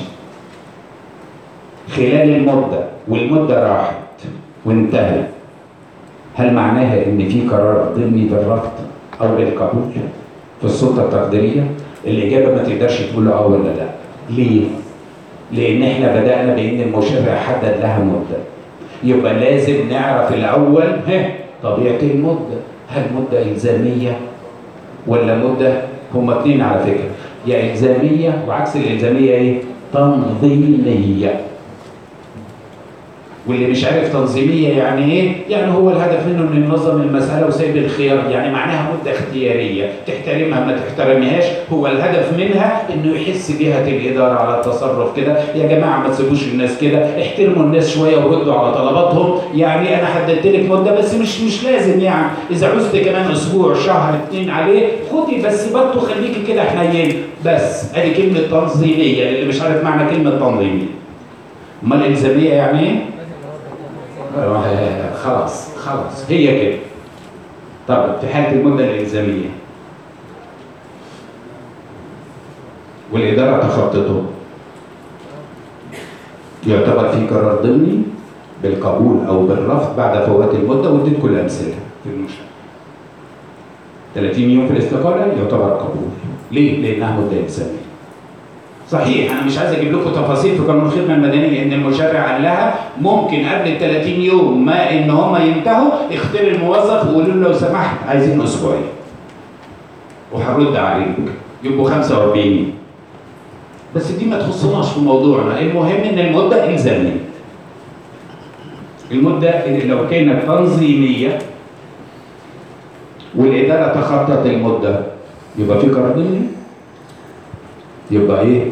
خلال المده والمده راحت وانتهت هل معناها ان في قرار ضمني بالرفض او بالقبول في السلطه التقديريه الاجابه ما تقدرش تقول اه ولا لا ليه لان احنا بدانا بان المشرع حدد لها مده يبقى لازم نعرف الاول ها طبيعه المده هل مده الزاميه ولا مده هما اتنين على فكره يا الزاميه وعكس الالزاميه ايه تنظيميه واللي مش عارف تنظيميه يعني ايه؟ يعني هو الهدف منه انه ينظم المساله وسايب الخيار يعني معناها مده اختياريه تحترمها ما تحترمهاش هو الهدف منها انه يحس جهه الاداره على التصرف كده يا جماعه ما تسيبوش الناس كده احترموا الناس شويه وردوا على طلباتهم يعني انا حددت لك مده بس مش مش لازم يعني اذا عوزت كمان اسبوع شهر اتنين عليه خدي بس برضه خليكي كده حنين بس ادي كلمه تنظيميه اللي مش عارف معنى كلمه تنظيميه امال الالزاميه يعني ايه؟ آه، خلاص خلاص هي كده طب في حاله المده الالزاميه والاداره تخططه يعتبر في قرار ضمني بالقبول او بالرفض بعد فوات المده واديت كل امثله في المشروع 30 يوم في الاستقاله يعتبر قبول ليه؟ لانها مده الزاميه صحيح انا مش عايز اجيب لكم تفاصيل في قانون الخدمه المدنيه ان المشرع قال لها ممكن قبل ال 30 يوم ما ان هم ينتهوا اختار الموظف وقولوا له لو سمحت عايزين اسبوعين وهرد عليك يبقوا 45 يوم بس دي ما تخصناش في موضوعنا المهم ان المده الزاميه المده اللي لو كانت تنظيميه والاداره تخطط المده يبقى في قرار ضمني يبقى ايه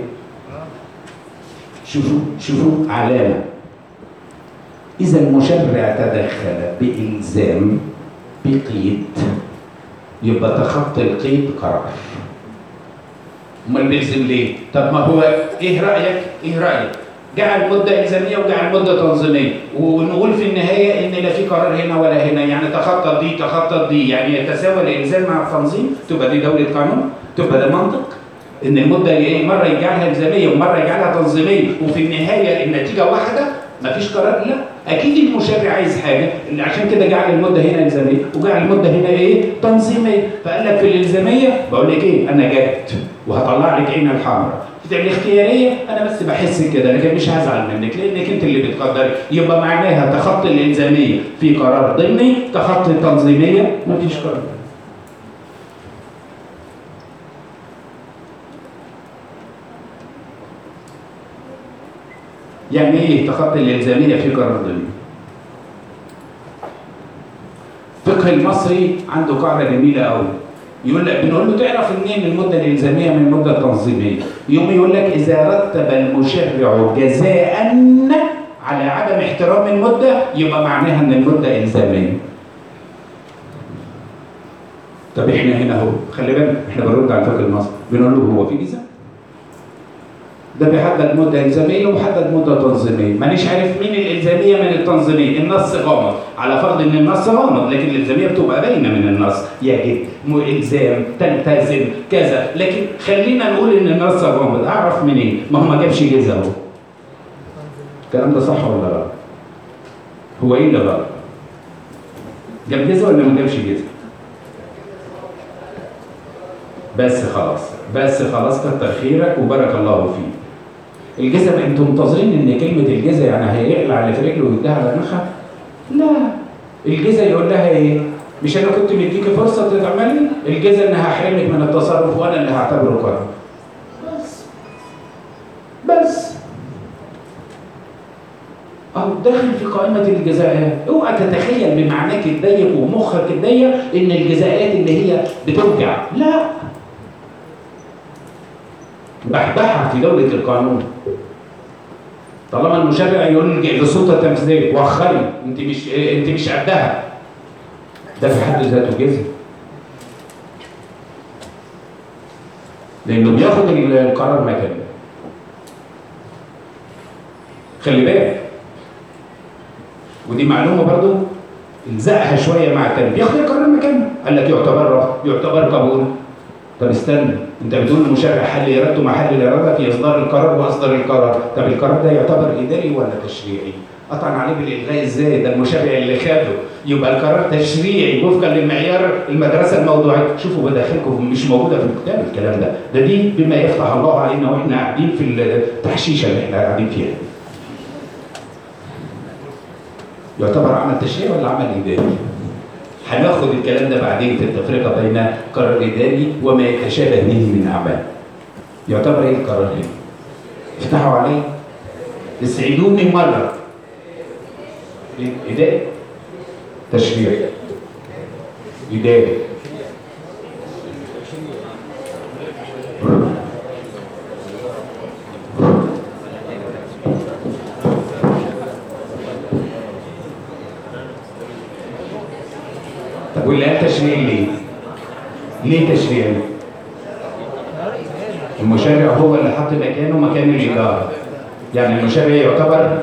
شوفوا شوفوا علامه اذا المشرع تدخل بالزام بقيد يبقى تخطي القيد قرار امال بيلزم ليه طب ما هو ايه رايك ايه رايك جعل مده الزاميه وجعل مده تنظيميه ونقول في النهايه ان لا في قرار هنا ولا هنا يعني تخطط دي تخطط دي يعني يتساوى الالزام مع التنظيم تبقى دي دوله قانون تبقى ده منطق ان المده ايه مره يجعلها الزاميه ومره يجعلها تنظيميه وفي النهايه النتيجه واحده مفيش قرار لا اكيد المشرع عايز حاجه عشان كده جعل المده هنا الزاميه وجعل المده هنا ايه تنظيميه فقال لك في الالزاميه بقول لك ايه انا جد وهطلع لك عين الحمراء في الاختياريه انا بس بحس كده لكن مش هزعل منك لانك انت اللي بتقدري يبقى معناها تخطي الالزاميه في قرار ضمني تخطي التنظيميه مفيش قرار يعني ايه تخطي الالزاميه في قرار ضمني الفقه المصري عنده قاعده جميله قوي يقول لك بنقول له تعرف منين المده الالزاميه من المده التنظيميه يوم يقول لك اذا رتب المشرع جزاء على عدم احترام المده يبقى معناها ان المده الزاميه طب احنا هنا اهو خلي بالك احنا بنرد على الفقه المصري بنقول له هو في جزاء ده بيحدد مده الزاميه وحدد مده تنظيميه مانيش عارف مين الالزاميه من التنظيميه النص غامض على فرض ان النص غامض لكن الالزاميه بتبقى باينه من النص يجب الزام تلتزم كذا لكن خلينا نقول ان النص غامض اعرف منين إيه؟ ما هو ما جابش جزء اهو الكلام ده صح ولا غلط هو ايه اللي غلط جاب جزء ولا ما جابش جزء بس خلاص بس خلاص كتر خيرك وبارك الله فيك الجزم انتوا منتظرين ان كلمه الجزا يعني هيقلع اللي في رجله ويديها على دماغها؟ لا الجزا يقول لها ايه؟ مش انا كنت مديكي فرصه تعملي؟ الجزا ان هحرمك من التصرف وانا اللي هعتبره قرار. بس بس أو داخل في قائمة الجزاءات، اوعى تتخيل بمعناك الضيق ومخك الضيق إن الجزاءات اللي هي بتوجع، لا بحبحها في دولة القانون طالما المشرع يقول للسلطه التنفيذيه وخري انت مش انت مش قدها ده في حد ذاته جزم لانه بياخد القرار مكانه خلي بالك ودي معلومه برضو الزقها شويه مع التاني بياخد القرار مكانه قال لك يعتبر رفض يعتبر قبول طب استنى انت بتقول المشرع حل ارادته محل الاراده في اصدار القرار واصدر القرار طب القرار ده يعتبر اداري ولا تشريعي قطعا عليه بالالغاء ازاي ده المشرع اللي خده يبقى القرار تشريعي وفقا للمعيار المدرسه الموضوعيه شوفوا بداخلكم مش موجوده في الكتاب الكلام ده ده دي بما يفتح الله علينا واحنا قاعدين في التحشيشه اللي احنا قاعدين فيها يعتبر عمل تشريعي ولا عمل اداري هناخد الكلام ده بعدين في التفرقه بين قرار اداري وما يتشابه به من اعمال يعتبر ايه القرار هنا افتحوا عليه اسعدوني مره إيه؟ اداري تشريعي اداري طب واللي قال تشريعي ليه؟ ليه تشريعي؟ قرار إداري المشرع هو اللي حط مكانه مكان الإدارة يعني المشرع يعتبر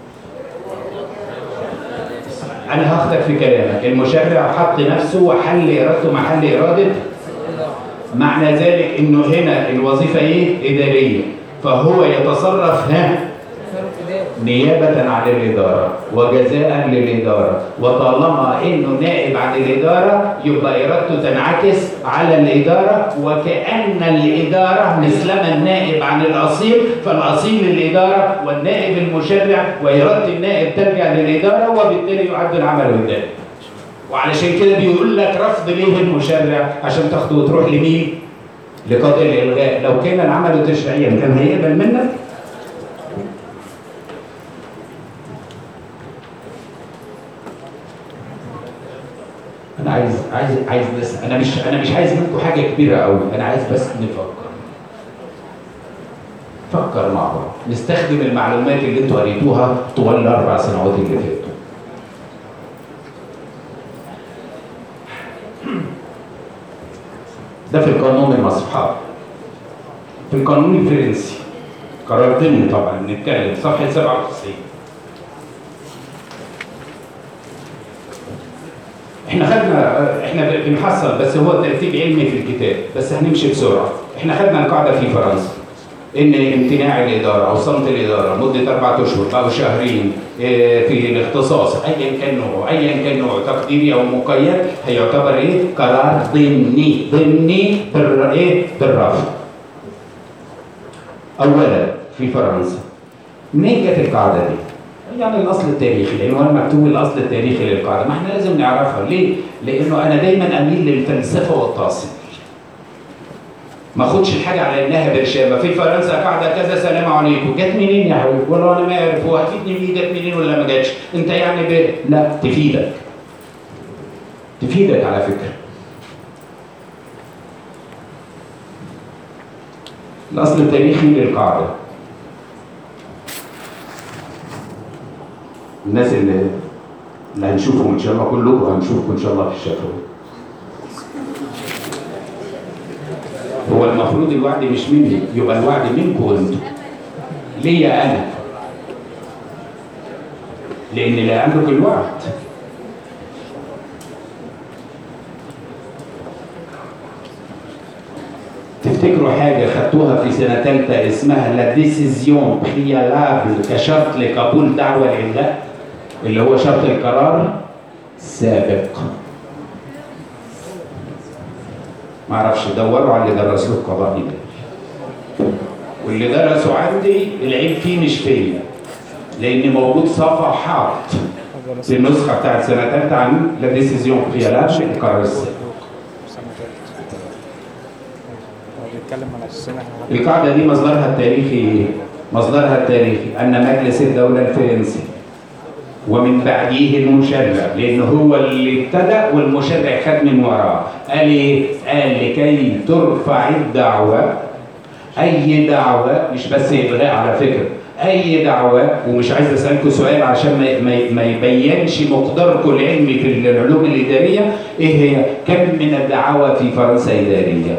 أنا هاخدك في كلامك المشرع حط نفسه وحل إرادته محل إرادة معنى ذلك إنه هنا الوظيفة إيه؟ إدارية فهو يتصرف ها تصرف إداري نيابة عن الإدارة وجزاء للإدارة وطالما إنه نائب عن الإدارة يبقى إرادته تنعكس على الإدارة وكأن الإدارة مثلما النائب عن الأصيل فالأصيل الإدارة والنائب المشرع وإرادة النائب ترجع للإدارة وبالتالي يعد العمل الإداري وعلشان كده بيقول لك رفض ليه المشرع عشان تاخده وتروح لمين؟ لقاضي الإلغاء لو كان العمل تشريعيا كان هيقبل منك انا عايز عايز عايز بس انا مش انا مش عايز منكم حاجه كبيره قوي انا عايز بس نفكر فكر مع بعض نستخدم المعلومات اللي انتوا قريتوها طوال الاربع سنوات اللي فاتوا ده في القانون المصري حاضر في القانون الفرنسي قرار ضمني طبعا بنتكلم صفحه 97 احنا خدنا احنا بنحصل بس هو ترتيب علمي في الكتاب بس هنمشي بسرعه احنا خدنا القاعده في فرنسا ان امتناع الاداره او صمت الاداره مده اربعة اشهر او شهرين اه، في الاختصاص ايا كان نوعه ايا كان نوعه تقديري او مقيد هيعتبر ايه قرار ضمني ضمني بال ايه بالرفض اولا في فرنسا منين جت القاعده دي؟ يعني الاصل التاريخي لانه هو مكتوب الاصل التاريخي للقاعده ما احنا لازم نعرفها ليه؟ لانه انا دايما اميل للفلسفه والتاصيل ما اخدش الحاجه على انها برشامه في فرنسا قاعده كذا سلام عليكم جت منين يا حبيبي؟ والله انا ما اعرف هو هتفيدني بيه جت منين ولا ما جاتش؟ انت يعني ب... لا تفيدك تفيدك على فكره الاصل التاريخي للقاعده الناس اللي اللي هنشوفهم ان شاء الله كلكم هنشوفكم ان شاء الله في الشفوي هو المفروض الوعد مش مني يبقى الوعد منكم انتوا ليا انا لان لا املك الوعد تفتكروا حاجة خدتوها في سنة ثالثة اسمها لا ديسيزيون بريالابل كشرط لقبول دعوة الإلغاء اللي هو شرط القرار سابق ما اعرفش دوروا على اللي درسوه القضاء ده واللي درسوا عندي العيب فيه مش فيا لان موجود صفحات في النسخه بتاعت سنه ثالثه عن لا ديسيزيون بريالابل القرار السابق سنة تالتة هو بيتكلم على السنة احنا القاعدة دي مصدرها التاريخي مصدرها التاريخي أن مجلس الدولة الفرنسي ومن بعده المشرع لأن هو اللي ابتدأ والمشرع خد من وراه قال إيه؟ قال لكي ترفع الدعوة اي دعوه مش بس الغاء على فكره اي دعوه ومش عايز اسالكم سؤال عشان ما ما- ما يبينش مقداركم العلمي في العلوم الاداريه ايه هي كم من الدعاوى في فرنسا اداريه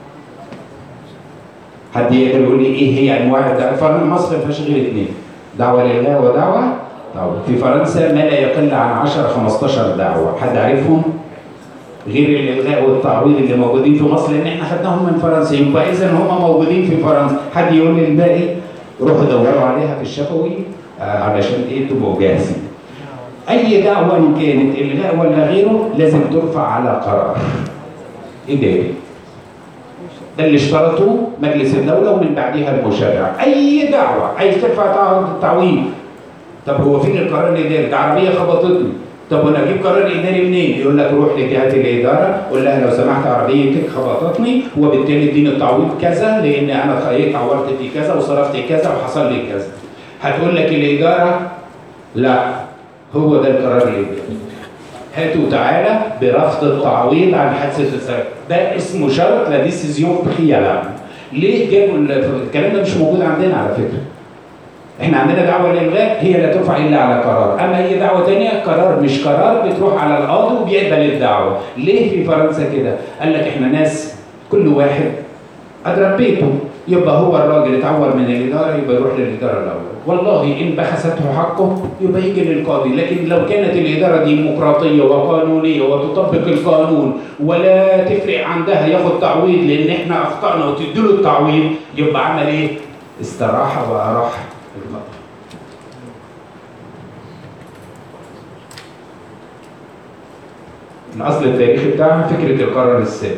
حد يقدر يقول لي ايه هي انواع الدعوه فرنسا مصر ما فيهاش غير اثنين دعوه لله ودعوه دعوه في فرنسا ما لا يقل عن 10 15 دعوه حد عارفهم غير الالغاء والتعويض اللي موجودين في مصر لان احنا خدناهم من فرنسا يبقى اذا هم موجودين في فرنسا حد يقول لي الباقي روحوا دوروا عليها في الشفوي آه علشان ايه تبقوا جاهزين اي دعوه ان كانت الغاء ولا غيره لازم ترفع على قرار اداري ده اللي اشترطه مجلس الدوله ومن بعدها المشرع اي دعوه عايز ترفع تعويض تعويض طب هو فين القرار الاداري؟ ده عربيه خبطتني طب وانا اجيب قرار اداري منين؟ يقول لك روح لجهه الاداره قول لها لو سمحت عربيتك خبطتني وبالتالي اديني التعويض كذا لان انا خ- اتعورت في كذا وصرفت كذا وحصل لي كذا. هتقول لك الاداره لا هو ده القرار الاداري. هاتوا تعالى برفض التعويض عن حادثه السيارة ده اسمه شرط لا ديسيزيون بريالابل ليه جابوا ال- الكلام ده مش موجود عندنا على فكره احنا عندنا دعوه للالغاء هي لا ترفع الا على قرار اما اي دعوه تانية قرار مش قرار بتروح على القاضي وبيقبل الدعوه ليه في فرنسا كده قال لك احنا ناس كل واحد اضرب بيته يبقى هو الراجل اتعور من الاداره يبقى يروح للاداره الاول والله ان بحثته حقه يبقى يجي للقاضي لكن لو كانت الاداره ديمقراطيه وقانونيه وتطبق القانون ولا تفرق عندها ياخد تعويض لان احنا اخطانا وتديله التعويض يبقى عمل ايه استراح واراح القاضي الاصل التاريخي بتاعها فكره القرار السابق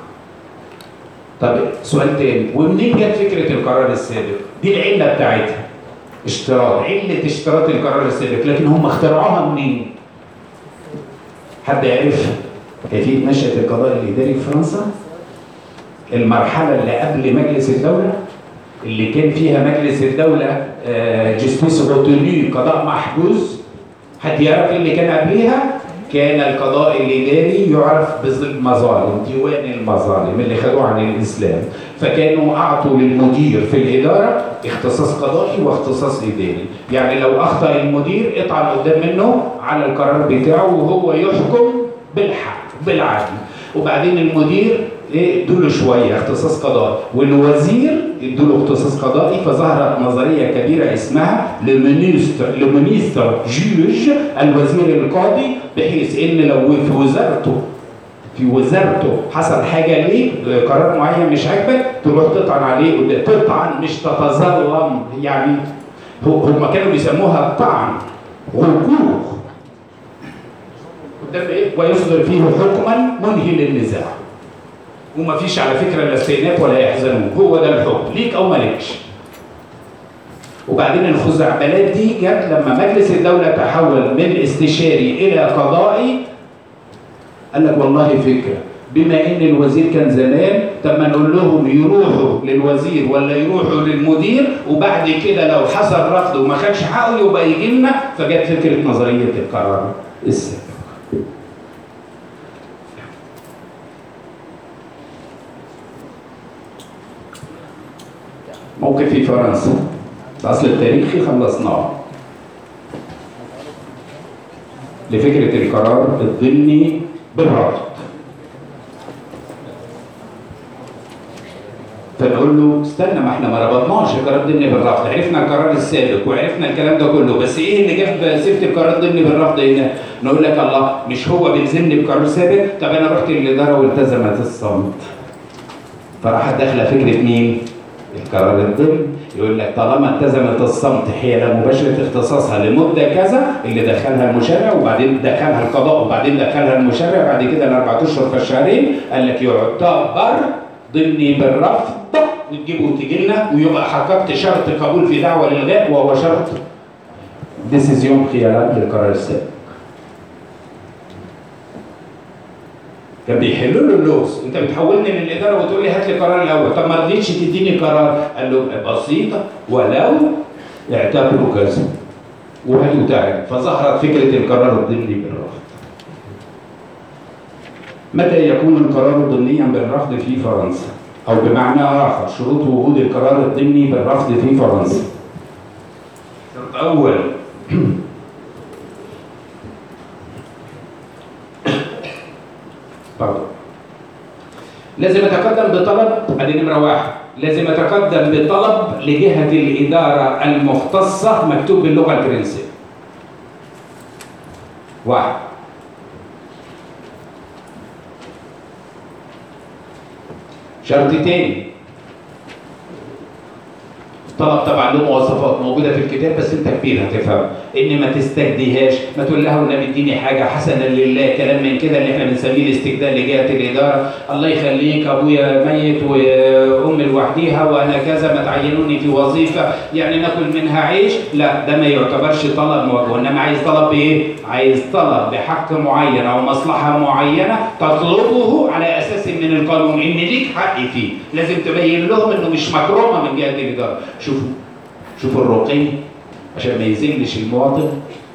طب سؤال تاني ومنين جت فكره القرار السابق؟ دي العله بتاعتها اشتراط عله اشتراط القرار السابق لكن هم اخترعوها منين؟ حد عرف كيفيه نشاه القضاء الاداري في فرنسا؟ المرحله اللي قبل مجلس الدوله اللي كان فيها مجلس الدوله جستيس روتوني قضاء محجوز حد يعرف ايه اللي كان قبليها؟ كان القضاء الاداري يعرف بالمظالم ديوان المظالم اللي خدوه عن الاسلام فكانوا اعطوا للمدير في الاداره اختصاص قضائي واختصاص اداري يعني لو اخطا المدير اطعن قدام منه على القرار بتاعه وهو يحكم بالحق بالعدل وبعدين المدير ايه ادوا شويه اختصاص قضائي والوزير ادوا له اختصاص قضائي فظهرت نظريه كبيره اسمها لمينيستر لمينيستر جوج الوزير القاضي بحيث ان لو في وزارته في وزارته حصل حاجه ليه قرار معين مش عاجبك تروح تطعن عليه قدام تطعن مش تتظلم يعني هم كانوا بيسموها الطعن حقوق قدام ايه ويصدر فيه حكما منهي للنزاع وما فيش على فكره لا استئناف ولا يحزنون هو ده الحكم ليك او مالكش وبعدين الخزعبلات دي جت لما مجلس الدوله تحول من استشاري الى قضائي قال لك والله فكره بما ان الوزير كان زمان طب ما نقول لهم يروحوا للوزير ولا يروحوا للمدير وبعد كده لو حصل رفض وما خدش حقه يبقى يجي لنا فجت فكره نظريه القرار السابق موقف في فرنسا الأصل التاريخي خلصناه لفكرة القرار الضمني بالرفض فنقول له استنى ما احنا ما ربطناش القرار الضمني بالرفض عرفنا القرار السابق وعرفنا الكلام ده كله بس ايه اللي جاب سيره القرار الضمني بالرفض هنا نقول لك الله مش هو بيلزمني بقرار سابق طب انا رحت للاداره والتزمت الصمت فراحت داخله فكره مين؟ القرار الضمني يقول لك طالما التزمت الصمت حيال مباشره اختصاصها لمده كذا اللي دخلها المشرع وبعدين دخلها القضاء وبعدين دخلها المشرع بعد كده الاربع اشهر فالشهرين قال لك يعتبر ضمني بالرفض وتجيبه وتجي لنا ويبقى حققت شرط قبول في دعوه للغاء وهو شرط ديسيزيون خيارات للقرار السابق. كان بيحلوا له اللغز انت بتحولني للاداره وتقول لي هات لي قرار الاول طب ما رضيتش تديني قرار قال له بسيطه ولو اعتبروا كذا وهاتوا تعالى فظهرت فكره القرار الضمني بالرفض متى يكون القرار ضمنيا بالرفض في فرنسا أو بمعنى آخر شروط وجود القرار الضمني بالرفض في فرنسا شرط أول برضه لازم اتقدم بطلب ادي نمره واحد لازم اتقدم بطلب لجهه الاداره المختصه مكتوب باللغه الفرنسيه واحد شرط تاني طلب طبعا له مواصفات موجوده في الكتاب بس انت كبير هتفهم ان ما تستجديهاش ما تقول لها والنبي اديني حاجه حسنا لله كلام من كده اللي احنا بنسميه الاستجداد لجهه الاداره الله يخليك ابويا ميت وامي لوحديها وانا كذا ما تعينوني في وظيفه يعني ناكل منها عيش لا ده ما يعتبرش طلب موجه انما عايز طلب بايه؟ عايز طلب بحق معين او مصلحه معينه تطلبه على اساس من القانون ان ليك حق فيه لازم تبين لهم انه مش مكرومه من جهه الاداره شوفوا شوفوا الرقي عشان ما يذلش المواطن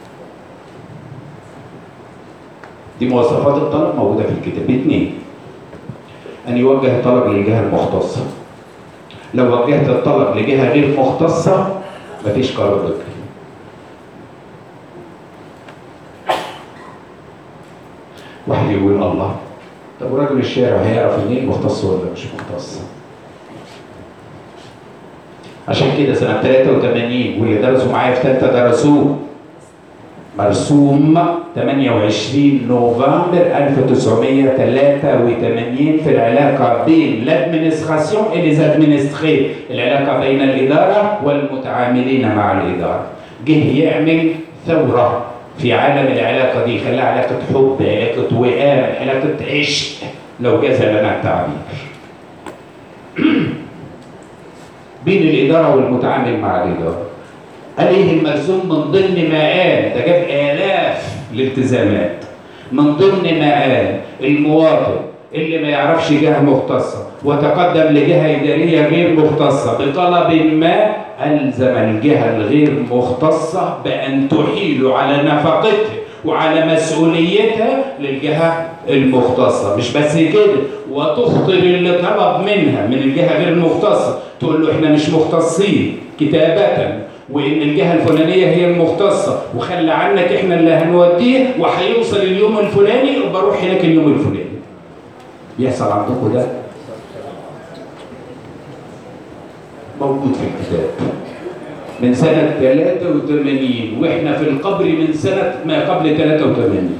دي مواصفات الطلب موجوده في الكتاب اثنين ان يوجه الطلب للجهه المختصه لو وجهت الطلب لجهه غير مختصه مفيش قرار ضدك واحد يقول الله طب وراجل الشارع هيعرف منين مختص ولا مش مختص عشان كده سنة 83 واللي درسوا معايا في ثالثة درسوه مرسوم 28 نوفمبر 1983 في العلاقة بين l'administration et les administrés العلاقة بين الإدارة والمتعاملين مع الإدارة جه يعمل ثورة في عالم العلاقة دي خلاها علاقة حب علاقة وئام علاقة عشق لو جاز لنا التعبير بين الإدارة والمتعامل مع الإدارة قال ايه المرسوم من ضمن ما قال ده جاب آلاف الالتزامات من ضمن ما قال المواطن اللي ما يعرفش جهة مختصة وتقدم لجهة إدارية غير مختصة بطلب ما ألزم الجهة الغير مختصة بأن تحيل على نفقته وعلى مسؤوليتها للجهة المختصة مش بس كده وتخطر اللي طلب منها من الجهة غير المختصة تقول له احنا مش مختصين كتابة وان الجهه الفلانيه هي المختصه وخلى عنك احنا اللي هنوديه وهيوصل اليوم الفلاني يبقى روح هناك اليوم الفلاني بيحصل عندكم ده موجود في الكتاب من سنة 83 واحنا في القبر من سنة ما قبل 83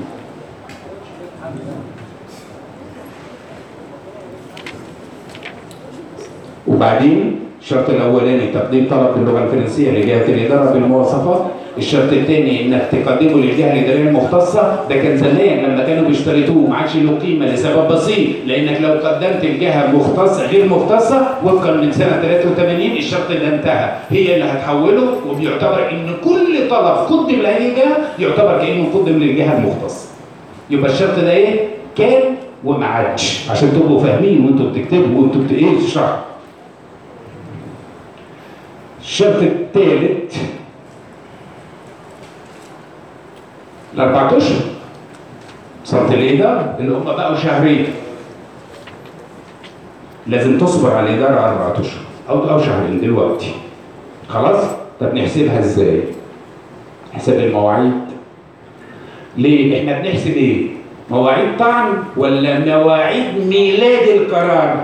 وبعدين الشرط الاولاني تقديم طلب باللغه الفرنسيه لجهه الاداره بالمواصفات الشرط الثاني انك تقدمه للجهه الاداريه المختصه ده كان زمان لما كانوا بيشترطوه ما عادش له قيمه لسبب بسيط لانك لو قدمت الجهه مختصه غير مختصه وفقا من سنه 83 الشرط ده انتهى هي اللي هتحوله وبيعتبر ان كل طلب قدم لاي جهه يعتبر كانه قدم للجهه المختصه يبقى الشرط ده ايه؟ كان وما عادش عشان تبقوا فاهمين وانتوا بتكتبوا وانتوا بت ايه تشرحوا الشرط الثالث الأربعة أشهر صارت الإدارة اللي هم بقوا شهرين لازم تصبر على الإدارة أربعة أشهر أو أو شهرين دلوقتي خلاص؟ طب نحسبها إزاي؟ حساب المواعيد ليه؟ إحنا بنحسب إيه؟ مواعيد طعن ولا مواعيد ميلاد القرار؟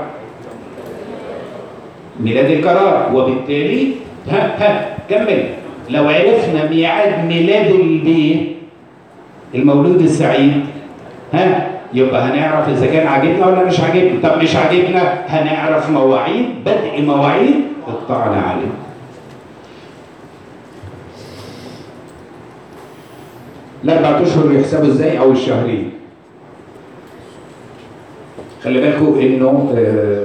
ميلاد القرار وبالتالي ها ها كمل لو عرفنا ميعاد ميلاد البيه المولود السعيد ها يبقى هنعرف اذا كان عاجبنا ولا مش عاجبنا طب مش عاجبنا هنعرف مواعيد بدء مواعيد الطعن عليه الاربع اشهر يحسبوا ازاي او الشهرين خلي بالكم انه آه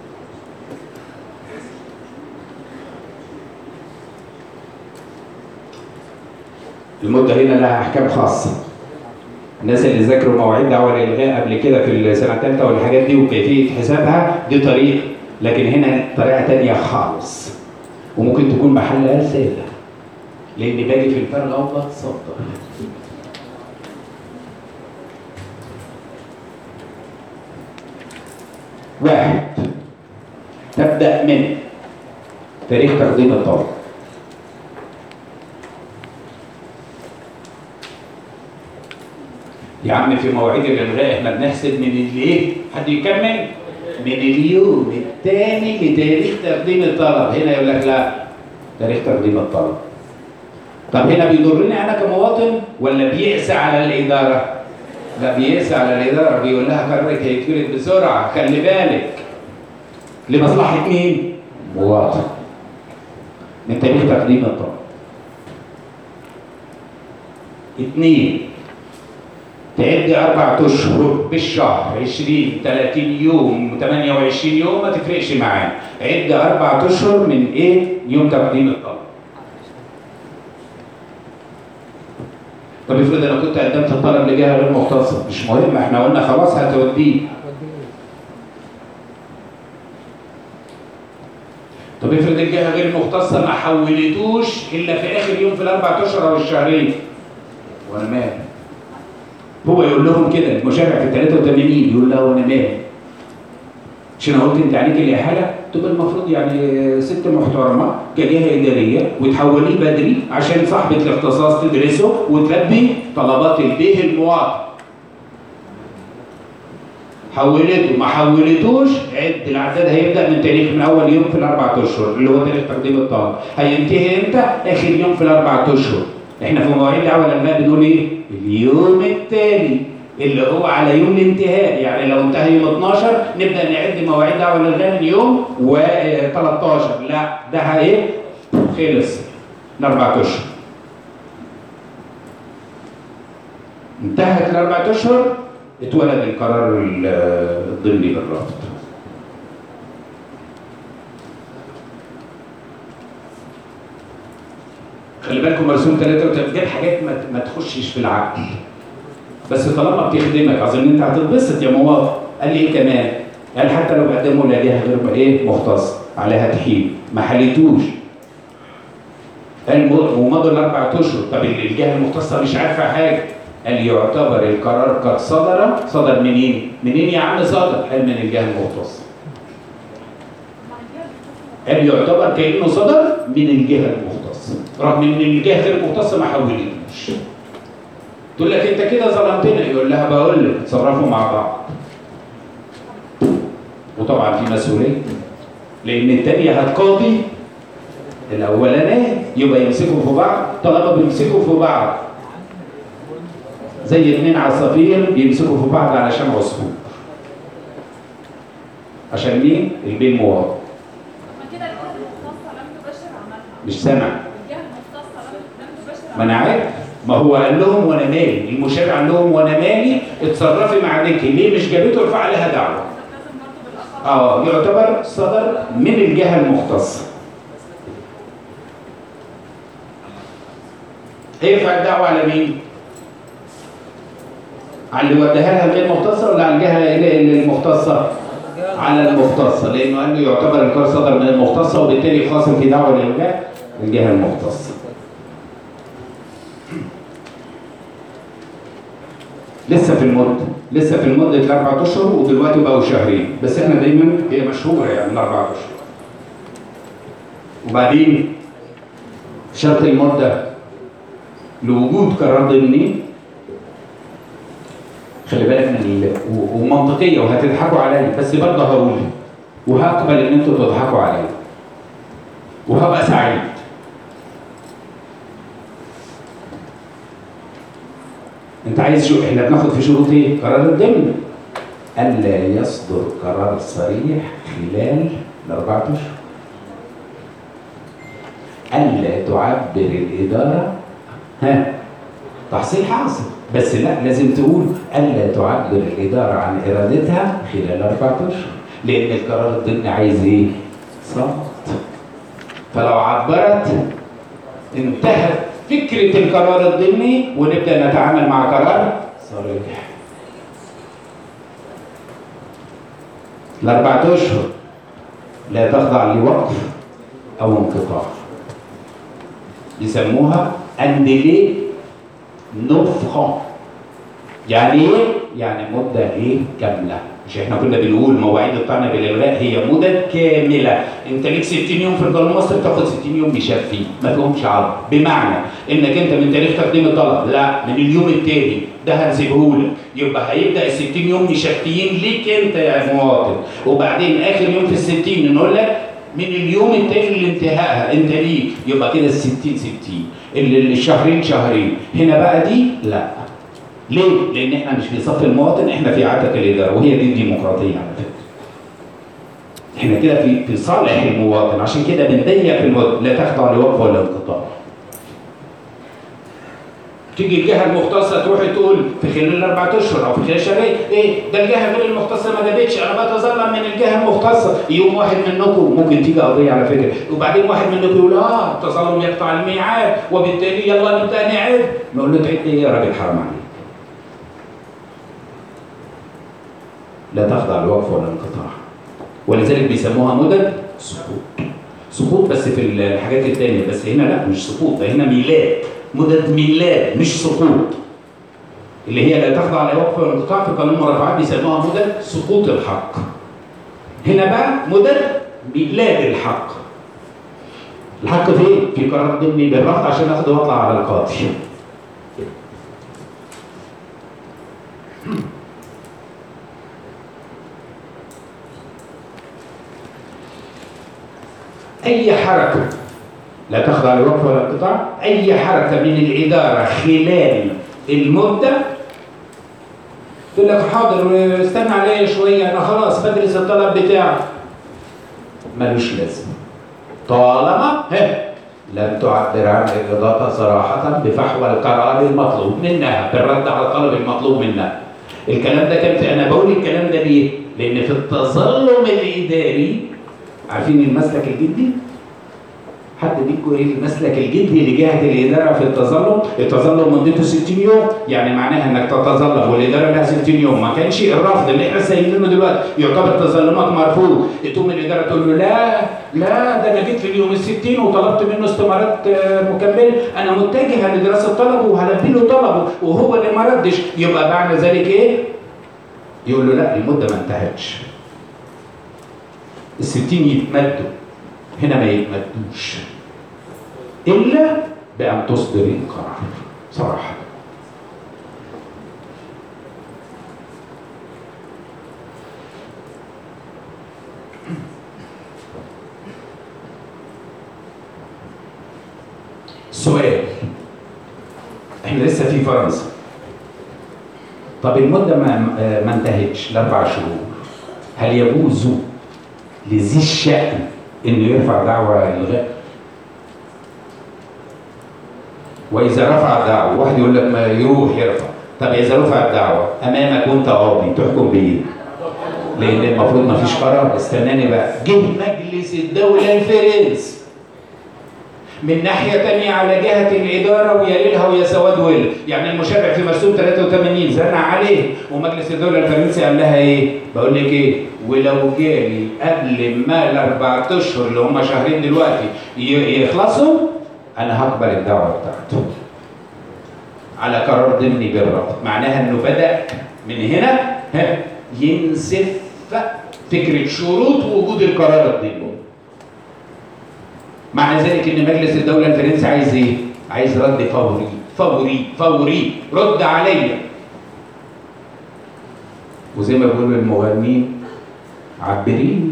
المدة هنا لها أحكام خاصة. الناس اللي ذاكروا مواعيد دعوة للإلغاء قبل كده في السنة الثالثة والحاجات دي وكيفية حسابها دي طريقة، لكن هنا طريقة تانية خالص. وممكن تكون محلها رسالة. لأني باجي في الفرق وبتصدر. واحد ابدا من تاريخ تقديم الطلب يا عم في مواعيد الالغاء احنا بنحسب من الايه؟ حد يكمل؟ من اليوم الثاني لتاريخ تقديم الطلب، هنا يقول لك لا تاريخ تقديم الطلب. طب هنا بيضرني انا كمواطن ولا بيقسى على الاداره؟ لا بيقسى على الاداره بيقول لها قرارك هيتولد بسرعه خلي بالك. لمصلحه مين؟ مواطن. من تاريخ تقديم الطلب. اثنين تعد أربع أشهر بالشهر 20 30 يوم 28 يوم ما تفرقش معانا عد أربع أشهر من إيه؟ يوم تقديم الطلب. طب افرض أنا كنت قدمت الطلب لجهة غير مختصة مش مهم احنا قلنا خلاص هتوديه. طب افرض الجهة غير المختصة ما حولتوش إلا في آخر يوم في الأربع أشهر أو الشهرين. وأنا مالي؟ هو يقول لهم كده المشرع في 83 يقول له وانا مالي مش انا قلت انت عليك الاحاله تبقى المفروض يعني ست محترمه كجهه اداريه وتحوليه بدري عشان صاحبه الاختصاص تدرسه وتلبي طلبات البيه المواطن حولته ما حولتوش عد العداد هيبدا من تاريخ من اول يوم في الاربع اشهر اللي هو تاريخ تقديم الطلب هينتهي امتى؟ اخر يوم في الاربع اشهر احنا في مواعيد دعوه الالغاء بنقول ايه؟ اليوم التالي اللي هو على يوم الانتهاء يعني لو انتهى يوم 12 نبدا نعد مواعيد دعوه الالغاء من يوم و 13 لا ده ايه؟ خلص الاربع اشهر انتهت الاربع اشهر اتولد القرار الضمني بالرفض خلي بالكم مرسوم 33 دي حاجات ما, ما تخشش في العقل بس طالما بتخدمك اظن انت هتتبسط يا مواطن قال لي ايه كمان؟ قال حتى لو قدموا لجهه غير ايه مختص عليها تحيل ما حلتوش قال ومضوا الاربع اشهر طب الجهه المختصه مش عارفه حاجه قال يعتبر القرار قد صدر صدر منين؟ منين يا عم صدر؟ قال من الجهه المختصه قال يعتبر كانه صدر من الجهه المختصه رغم ان الجهه غير المختصه ما حولتوش تقول لك انت كده ظلمتنا يقول لها بقول لك اتصرفوا مع بعض وطبعا في مسؤوليه لان الثانيه هتقاضي الاولانيه يبقى يمسكوا في بعض طالما بيمسكوا في بعض زي اتنين عصافير بيمسكوا في بعض علشان عصفور عشان مين؟ البين مواطن ما كده الجهة المختصة لم تبشر عملها مش سامع الجهة المختصة لم لم تبشر ما انا عارف ما هو قال لهم وانا مالي المشرع قال لهم وانا مالي اتصرفي مع ديكي ليه مش جابته ارفع عليها دعوه لازم برضه بالأخر اه يعتبر صدر من الجهه المختصه هيرفع الدعوه على مين؟ على اللي وداها لها غير مختصه ولا على الجهه اللي- المختصه؟ على المختصه لانه قال له يعتبر القرار صدر من المختصه وبالتالي خاصم في دعوه الالغاء الجهه المختصه. لسه في المده لسه في المده الاربع اشهر ودلوقتي بقوا شهرين بس احنا دايما هي مشهوره يعني الاربع اشهر. وبعدين شرط المده لوجود قرار ضمني خلي بالك من ال... و- ومنطقيه وهتضحكوا عليا بس برضه هقول وهقبل ان انتوا تضحكوا عليا وهبقى سعيد انت عايز شو احنا بناخد في شروط ايه؟ قرار الضمن الا يصدر قرار صريح خلال الاربعة اشهر الا تعبر الاداره ها تحصيل حاصل بس لا لازم تقول الا تعبر الاداره عن ارادتها خلال اربعة اشهر لان القرار الضمني عايز ايه؟ صمت فلو عبرت انتهت فكره القرار الضمني ونبدا نتعامل مع قرار صريح الاربعة اشهر لا تخضع لوقف او انقطاع يسموها اندلي نفخة يعني ايه؟ يعني مدة ايه كاملة مش احنا كنا بنقول مواعيد الطعن بالالغاء هي مدد كامله انت ليك 60 يوم في القانون المصري تاخد 60 يوم مشفي ما فيهمش عرض بمعنى انك انت من تاريخ تقديم الطلب لا من اليوم التاني ده هنسيبهولك يبقى هيبدا ال 60 يوم مشفيين ليك انت يا مواطن وبعدين اخر يوم في ال 60 نقول لك من اليوم التاني لانتهائها انت ليك يبقى كده ال 60 60 ال- الشهرين شهرين هنا بقى دي لا ليه؟ لان احنا مش في صف المواطن احنا في عاتق الاداره وهي دي الديمقراطيه على فكره احنا كده في في صالح المواطن عشان كده بنضيق في المواطن لا تخضع لوقف ولا انقطاع تيجي الجهه المختصه تروح تقول في خلال الاربع اشهر او في خلال شهرين ايه ده الجهه غير المختصه ما جابتش انا بتظلم من الجهه المختصه يوم واحد منكم ممكن تيجي قضيه على فكره وبعدين واحد منكم يقول اه التظلم يقطع الميعاد وبالتالي يلا نبدا نعد نقول له تعد ايه يا راجل حرام عليك لا تخضع لوقف ولا انقطاع ولذلك بيسموها مدد سقوط سقوط بس في الحاجات التانية بس هنا لا مش سقوط ده هنا ميلاد مدد ميلاد مش سقوط اللي هي لا تخضع لوقف ولا انقطاع في قانون المرافعات بيسموها مدد سقوط الحق هنا بقى مدد ميلاد الحق الحق فين؟ في قرار ضمني بالرفض عشان اخده واطلع على القاضي أي حركة لا تخضع لوقف ولا انقطاع أي حركة من الإدارة خلال المدة تقول لك حاضر استنى عليا شوية أنا خلاص بدرس الطلب بتاعك ملوش لازمة طالما ها لم تعبر عن إرادتها صراحة بفحوى القرار المطلوب منها بالرد على الطلب المطلوب منها الكلام ده كان في أنا بقول الكلام ده ليه؟ لأن في التظلم الإداري عارفين المسلك الجدي؟ حد بيكو ايه المسلك الجدي لجهه الاداره في التظلم، التظلم مدته 60 يوم، يعني معناها انك تتظلم والاداره لها 60 يوم، ما كانش الرفض اللي احنا سايبينه دلوقتي يعتبر تظلمات مرفوض، تقوم الاداره تقول له لا لا ده انا جيت في اليوم ال 60 وطلبت منه استمارات آه، مكمله، انا متجهه لدراسه طلبه وهلبي له طلبه وهو اللي ما ردش، يبقى معنى ذلك ايه؟ يقول له لا المده ما انتهتش. الستين يتمدوا هنا ما يتمدوش إلا بأن تصدر القرار صراحة سؤال احنا لسه في فرنسا طب المدة ما ما انتهتش الأربع شهور هل يجوز لذي الشأن انه يرفع دعوى الغاء واذا رفع دعوى واحد يقول لك ما يروح يرفع طب اذا رفع الدعوى امامك وانت قاضي تحكم بايه؟ لان المفروض ما فيش قرار استناني بقى جه مجلس الدوله الفرنسي من ناحية تانية على جهة الإدارة ويا ليلها ويا سواد ويل يعني المشرع في مرسوم 83 زنع عليه ومجلس الدولة الفرنسي قال لها إيه؟ بقول لك إيه؟ ولو جالي قبل ما الأربع أشهر اللي هم شهرين دلوقتي ي- يخلصوا أنا هقبل الدعوة بتاعته. على قرار ضمني بالرفض، معناها إنه بدأ من هنا ها ينسف فكرة شروط وجود القرار الضمني. معنى ذلك ان مجلس الدوله الفرنسي عايز ايه؟ عايز رد فوري فوري فوري رد عليا وزي ما بيقولوا المغنيين عبرين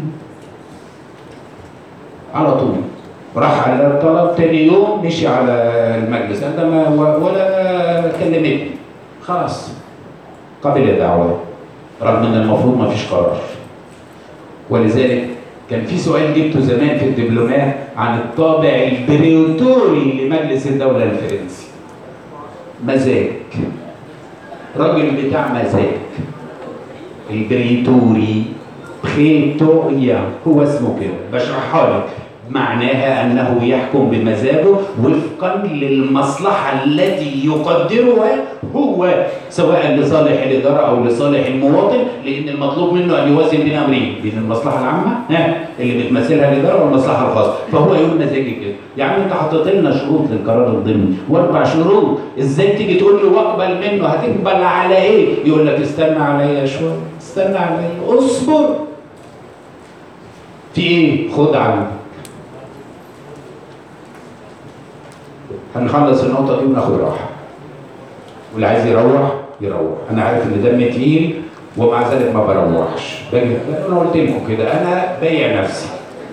على طول راح على الطلب تاني يوم مشي على المجلس قال ده ما ولا كلمتني خلاص قبل الدعوة رغم ان المفروض ما فيش قرار ولذلك كان في سؤال جبته زمان في الدبلومات عن الطابع البريتوري لمجلس الدولة الفرنسي مزاج راجل بتاع مزاج البريتوري بريتوريا هو اسمه كده بشرحها لك معناها انه يحكم بمزاجه وفقا للمصلحه التي يقدرها هو سواء لصالح الاداره او لصالح المواطن لان المطلوب منه ان يوازن بين امرين بين المصلحه العامه ها اللي بتمثلها الاداره والمصلحه الخاصه فهو يقول مزاجي كده يعني انت حطيت لنا شروط للقرار الضمني واربع شروط ازاي تيجي تقول له واقبل منه هتقبل على ايه يقول لك استنى عليا شويه استنى عليا اصبر في ايه خد عنه هنخلص النقطه دي وناخد راحه واللي عايز يروح يروح انا عارف ان دمي تقيل ومع ذلك ما بروحش باجي انا قلت لكم كده انا بايع نفسي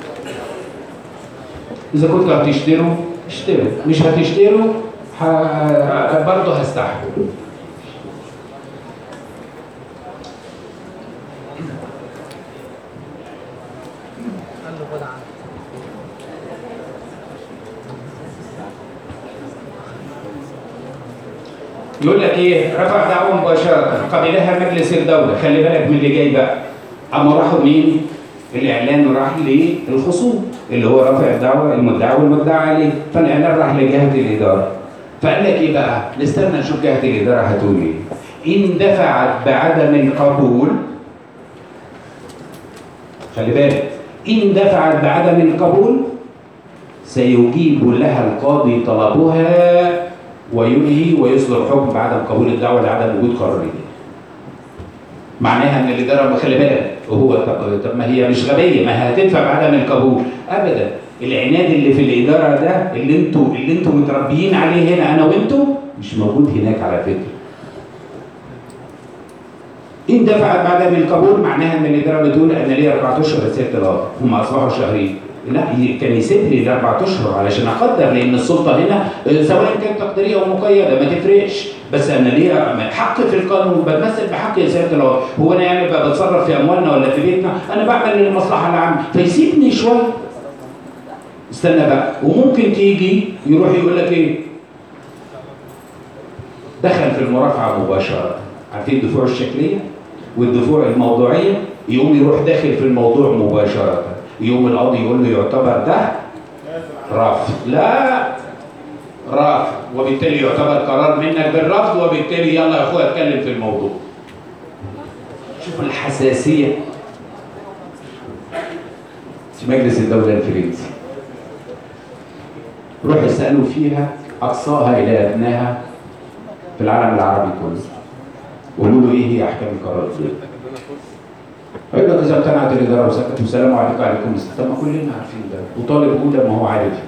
اذا كنتوا هتشتروا اشتروا مش هتشتروا ه... برضه هستحمل قال له خد عنه يقول لك ايه رفع دعوه مباشره قبلها مجلس الدوله خلي بالك من اللي جاي بقى اما راحوا مين الاعلان راح للخصوم اللي هو رافع الدعوه المدعي والمدعى عليه فالاعلان راح لجهه الاداره فقال لك ايه بقى نستنى نشوف جهه الاداره هتقول ايه ان دفعت بعدم القبول خلي بالك ان دفعت بعدم القبول سيجيب لها القاضي طلبها وينهي ويصدر حكم بعدم قبول الدعوه لعدم وجود قرار إداري. معناها ان الاداره خلي بالك وهو طب, طب ما هي مش غبيه ما هي هتدفع بعدم القبول ابدا العناد اللي في الاداره ده اللي انتوا اللي انتوا متربيين عليه هنا انا وانتوا مش موجود هناك على فكره ان دفعت بعدم القبول معناها ان الاداره بتقول انا ليا اربع اشهر رساله طلاق هم اصبحوا شهرين لا ي- كان يسيب لي الاربع اشهر علشان اقدر لان السلطه هنا آه، سواء كانت تقديريه او مقيده ما تفرقش بس انا ليا حق في القانون بتمثل بحق رساله طلاق هو انا يعني بقى بتصرف في اموالنا ولا في بيتنا انا بعمل للمصلحه العامه فيسيبني شويه استنى بقى وممكن تيجي يروح يقول لك ايه دخل في المرافعه مباشره عارفين الدفوع الشكليه والدفوع الموضوعيه يقوم يروح داخل في الموضوع مباشره يقوم القاضي يقول له يعتبر ده رفض لا رفض وبالتالي يعتبر قرار منك بالرفض وبالتالي يلا يا اخويا اتكلم في الموضوع شوف الحساسيه في مجلس الدوله الفرنسي روح اسالوا فيها اقصاها الى ادناها في العالم العربي كله قولوا له ايه هي احكام القرار دي هيقول لك اذا امتنعت الاداره وسكت والسلام عليكم وعليكم السلام طب ما كلنا عارفين ده وطالب اولى ما هو عارف ده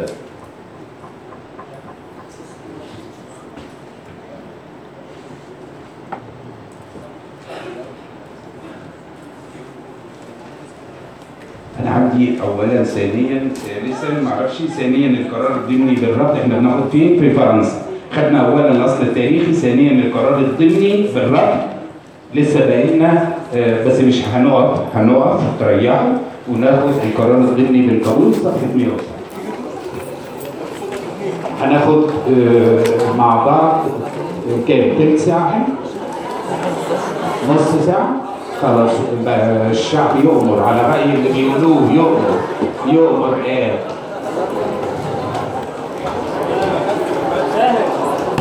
انا عندي اولا ثانيا ثالثا ما اعرفش ثانيا القرار الضمني بالرفض احنا بناخد فين في فرنسا خدنا اولا الاصل التاريخي ثانيا القرار الضمني بالرفض لسه باقي لنا آه، بس مش هنقف هنقف تريحوا وناخد القرار الضمني بالقبول صفحه 107 هناخد آه، مع بعض آه، كام تلت ساعه نص ساعه خلاص بقى الشعب يؤمر على رأي اللي بيقولوه يؤمر يؤمر ايه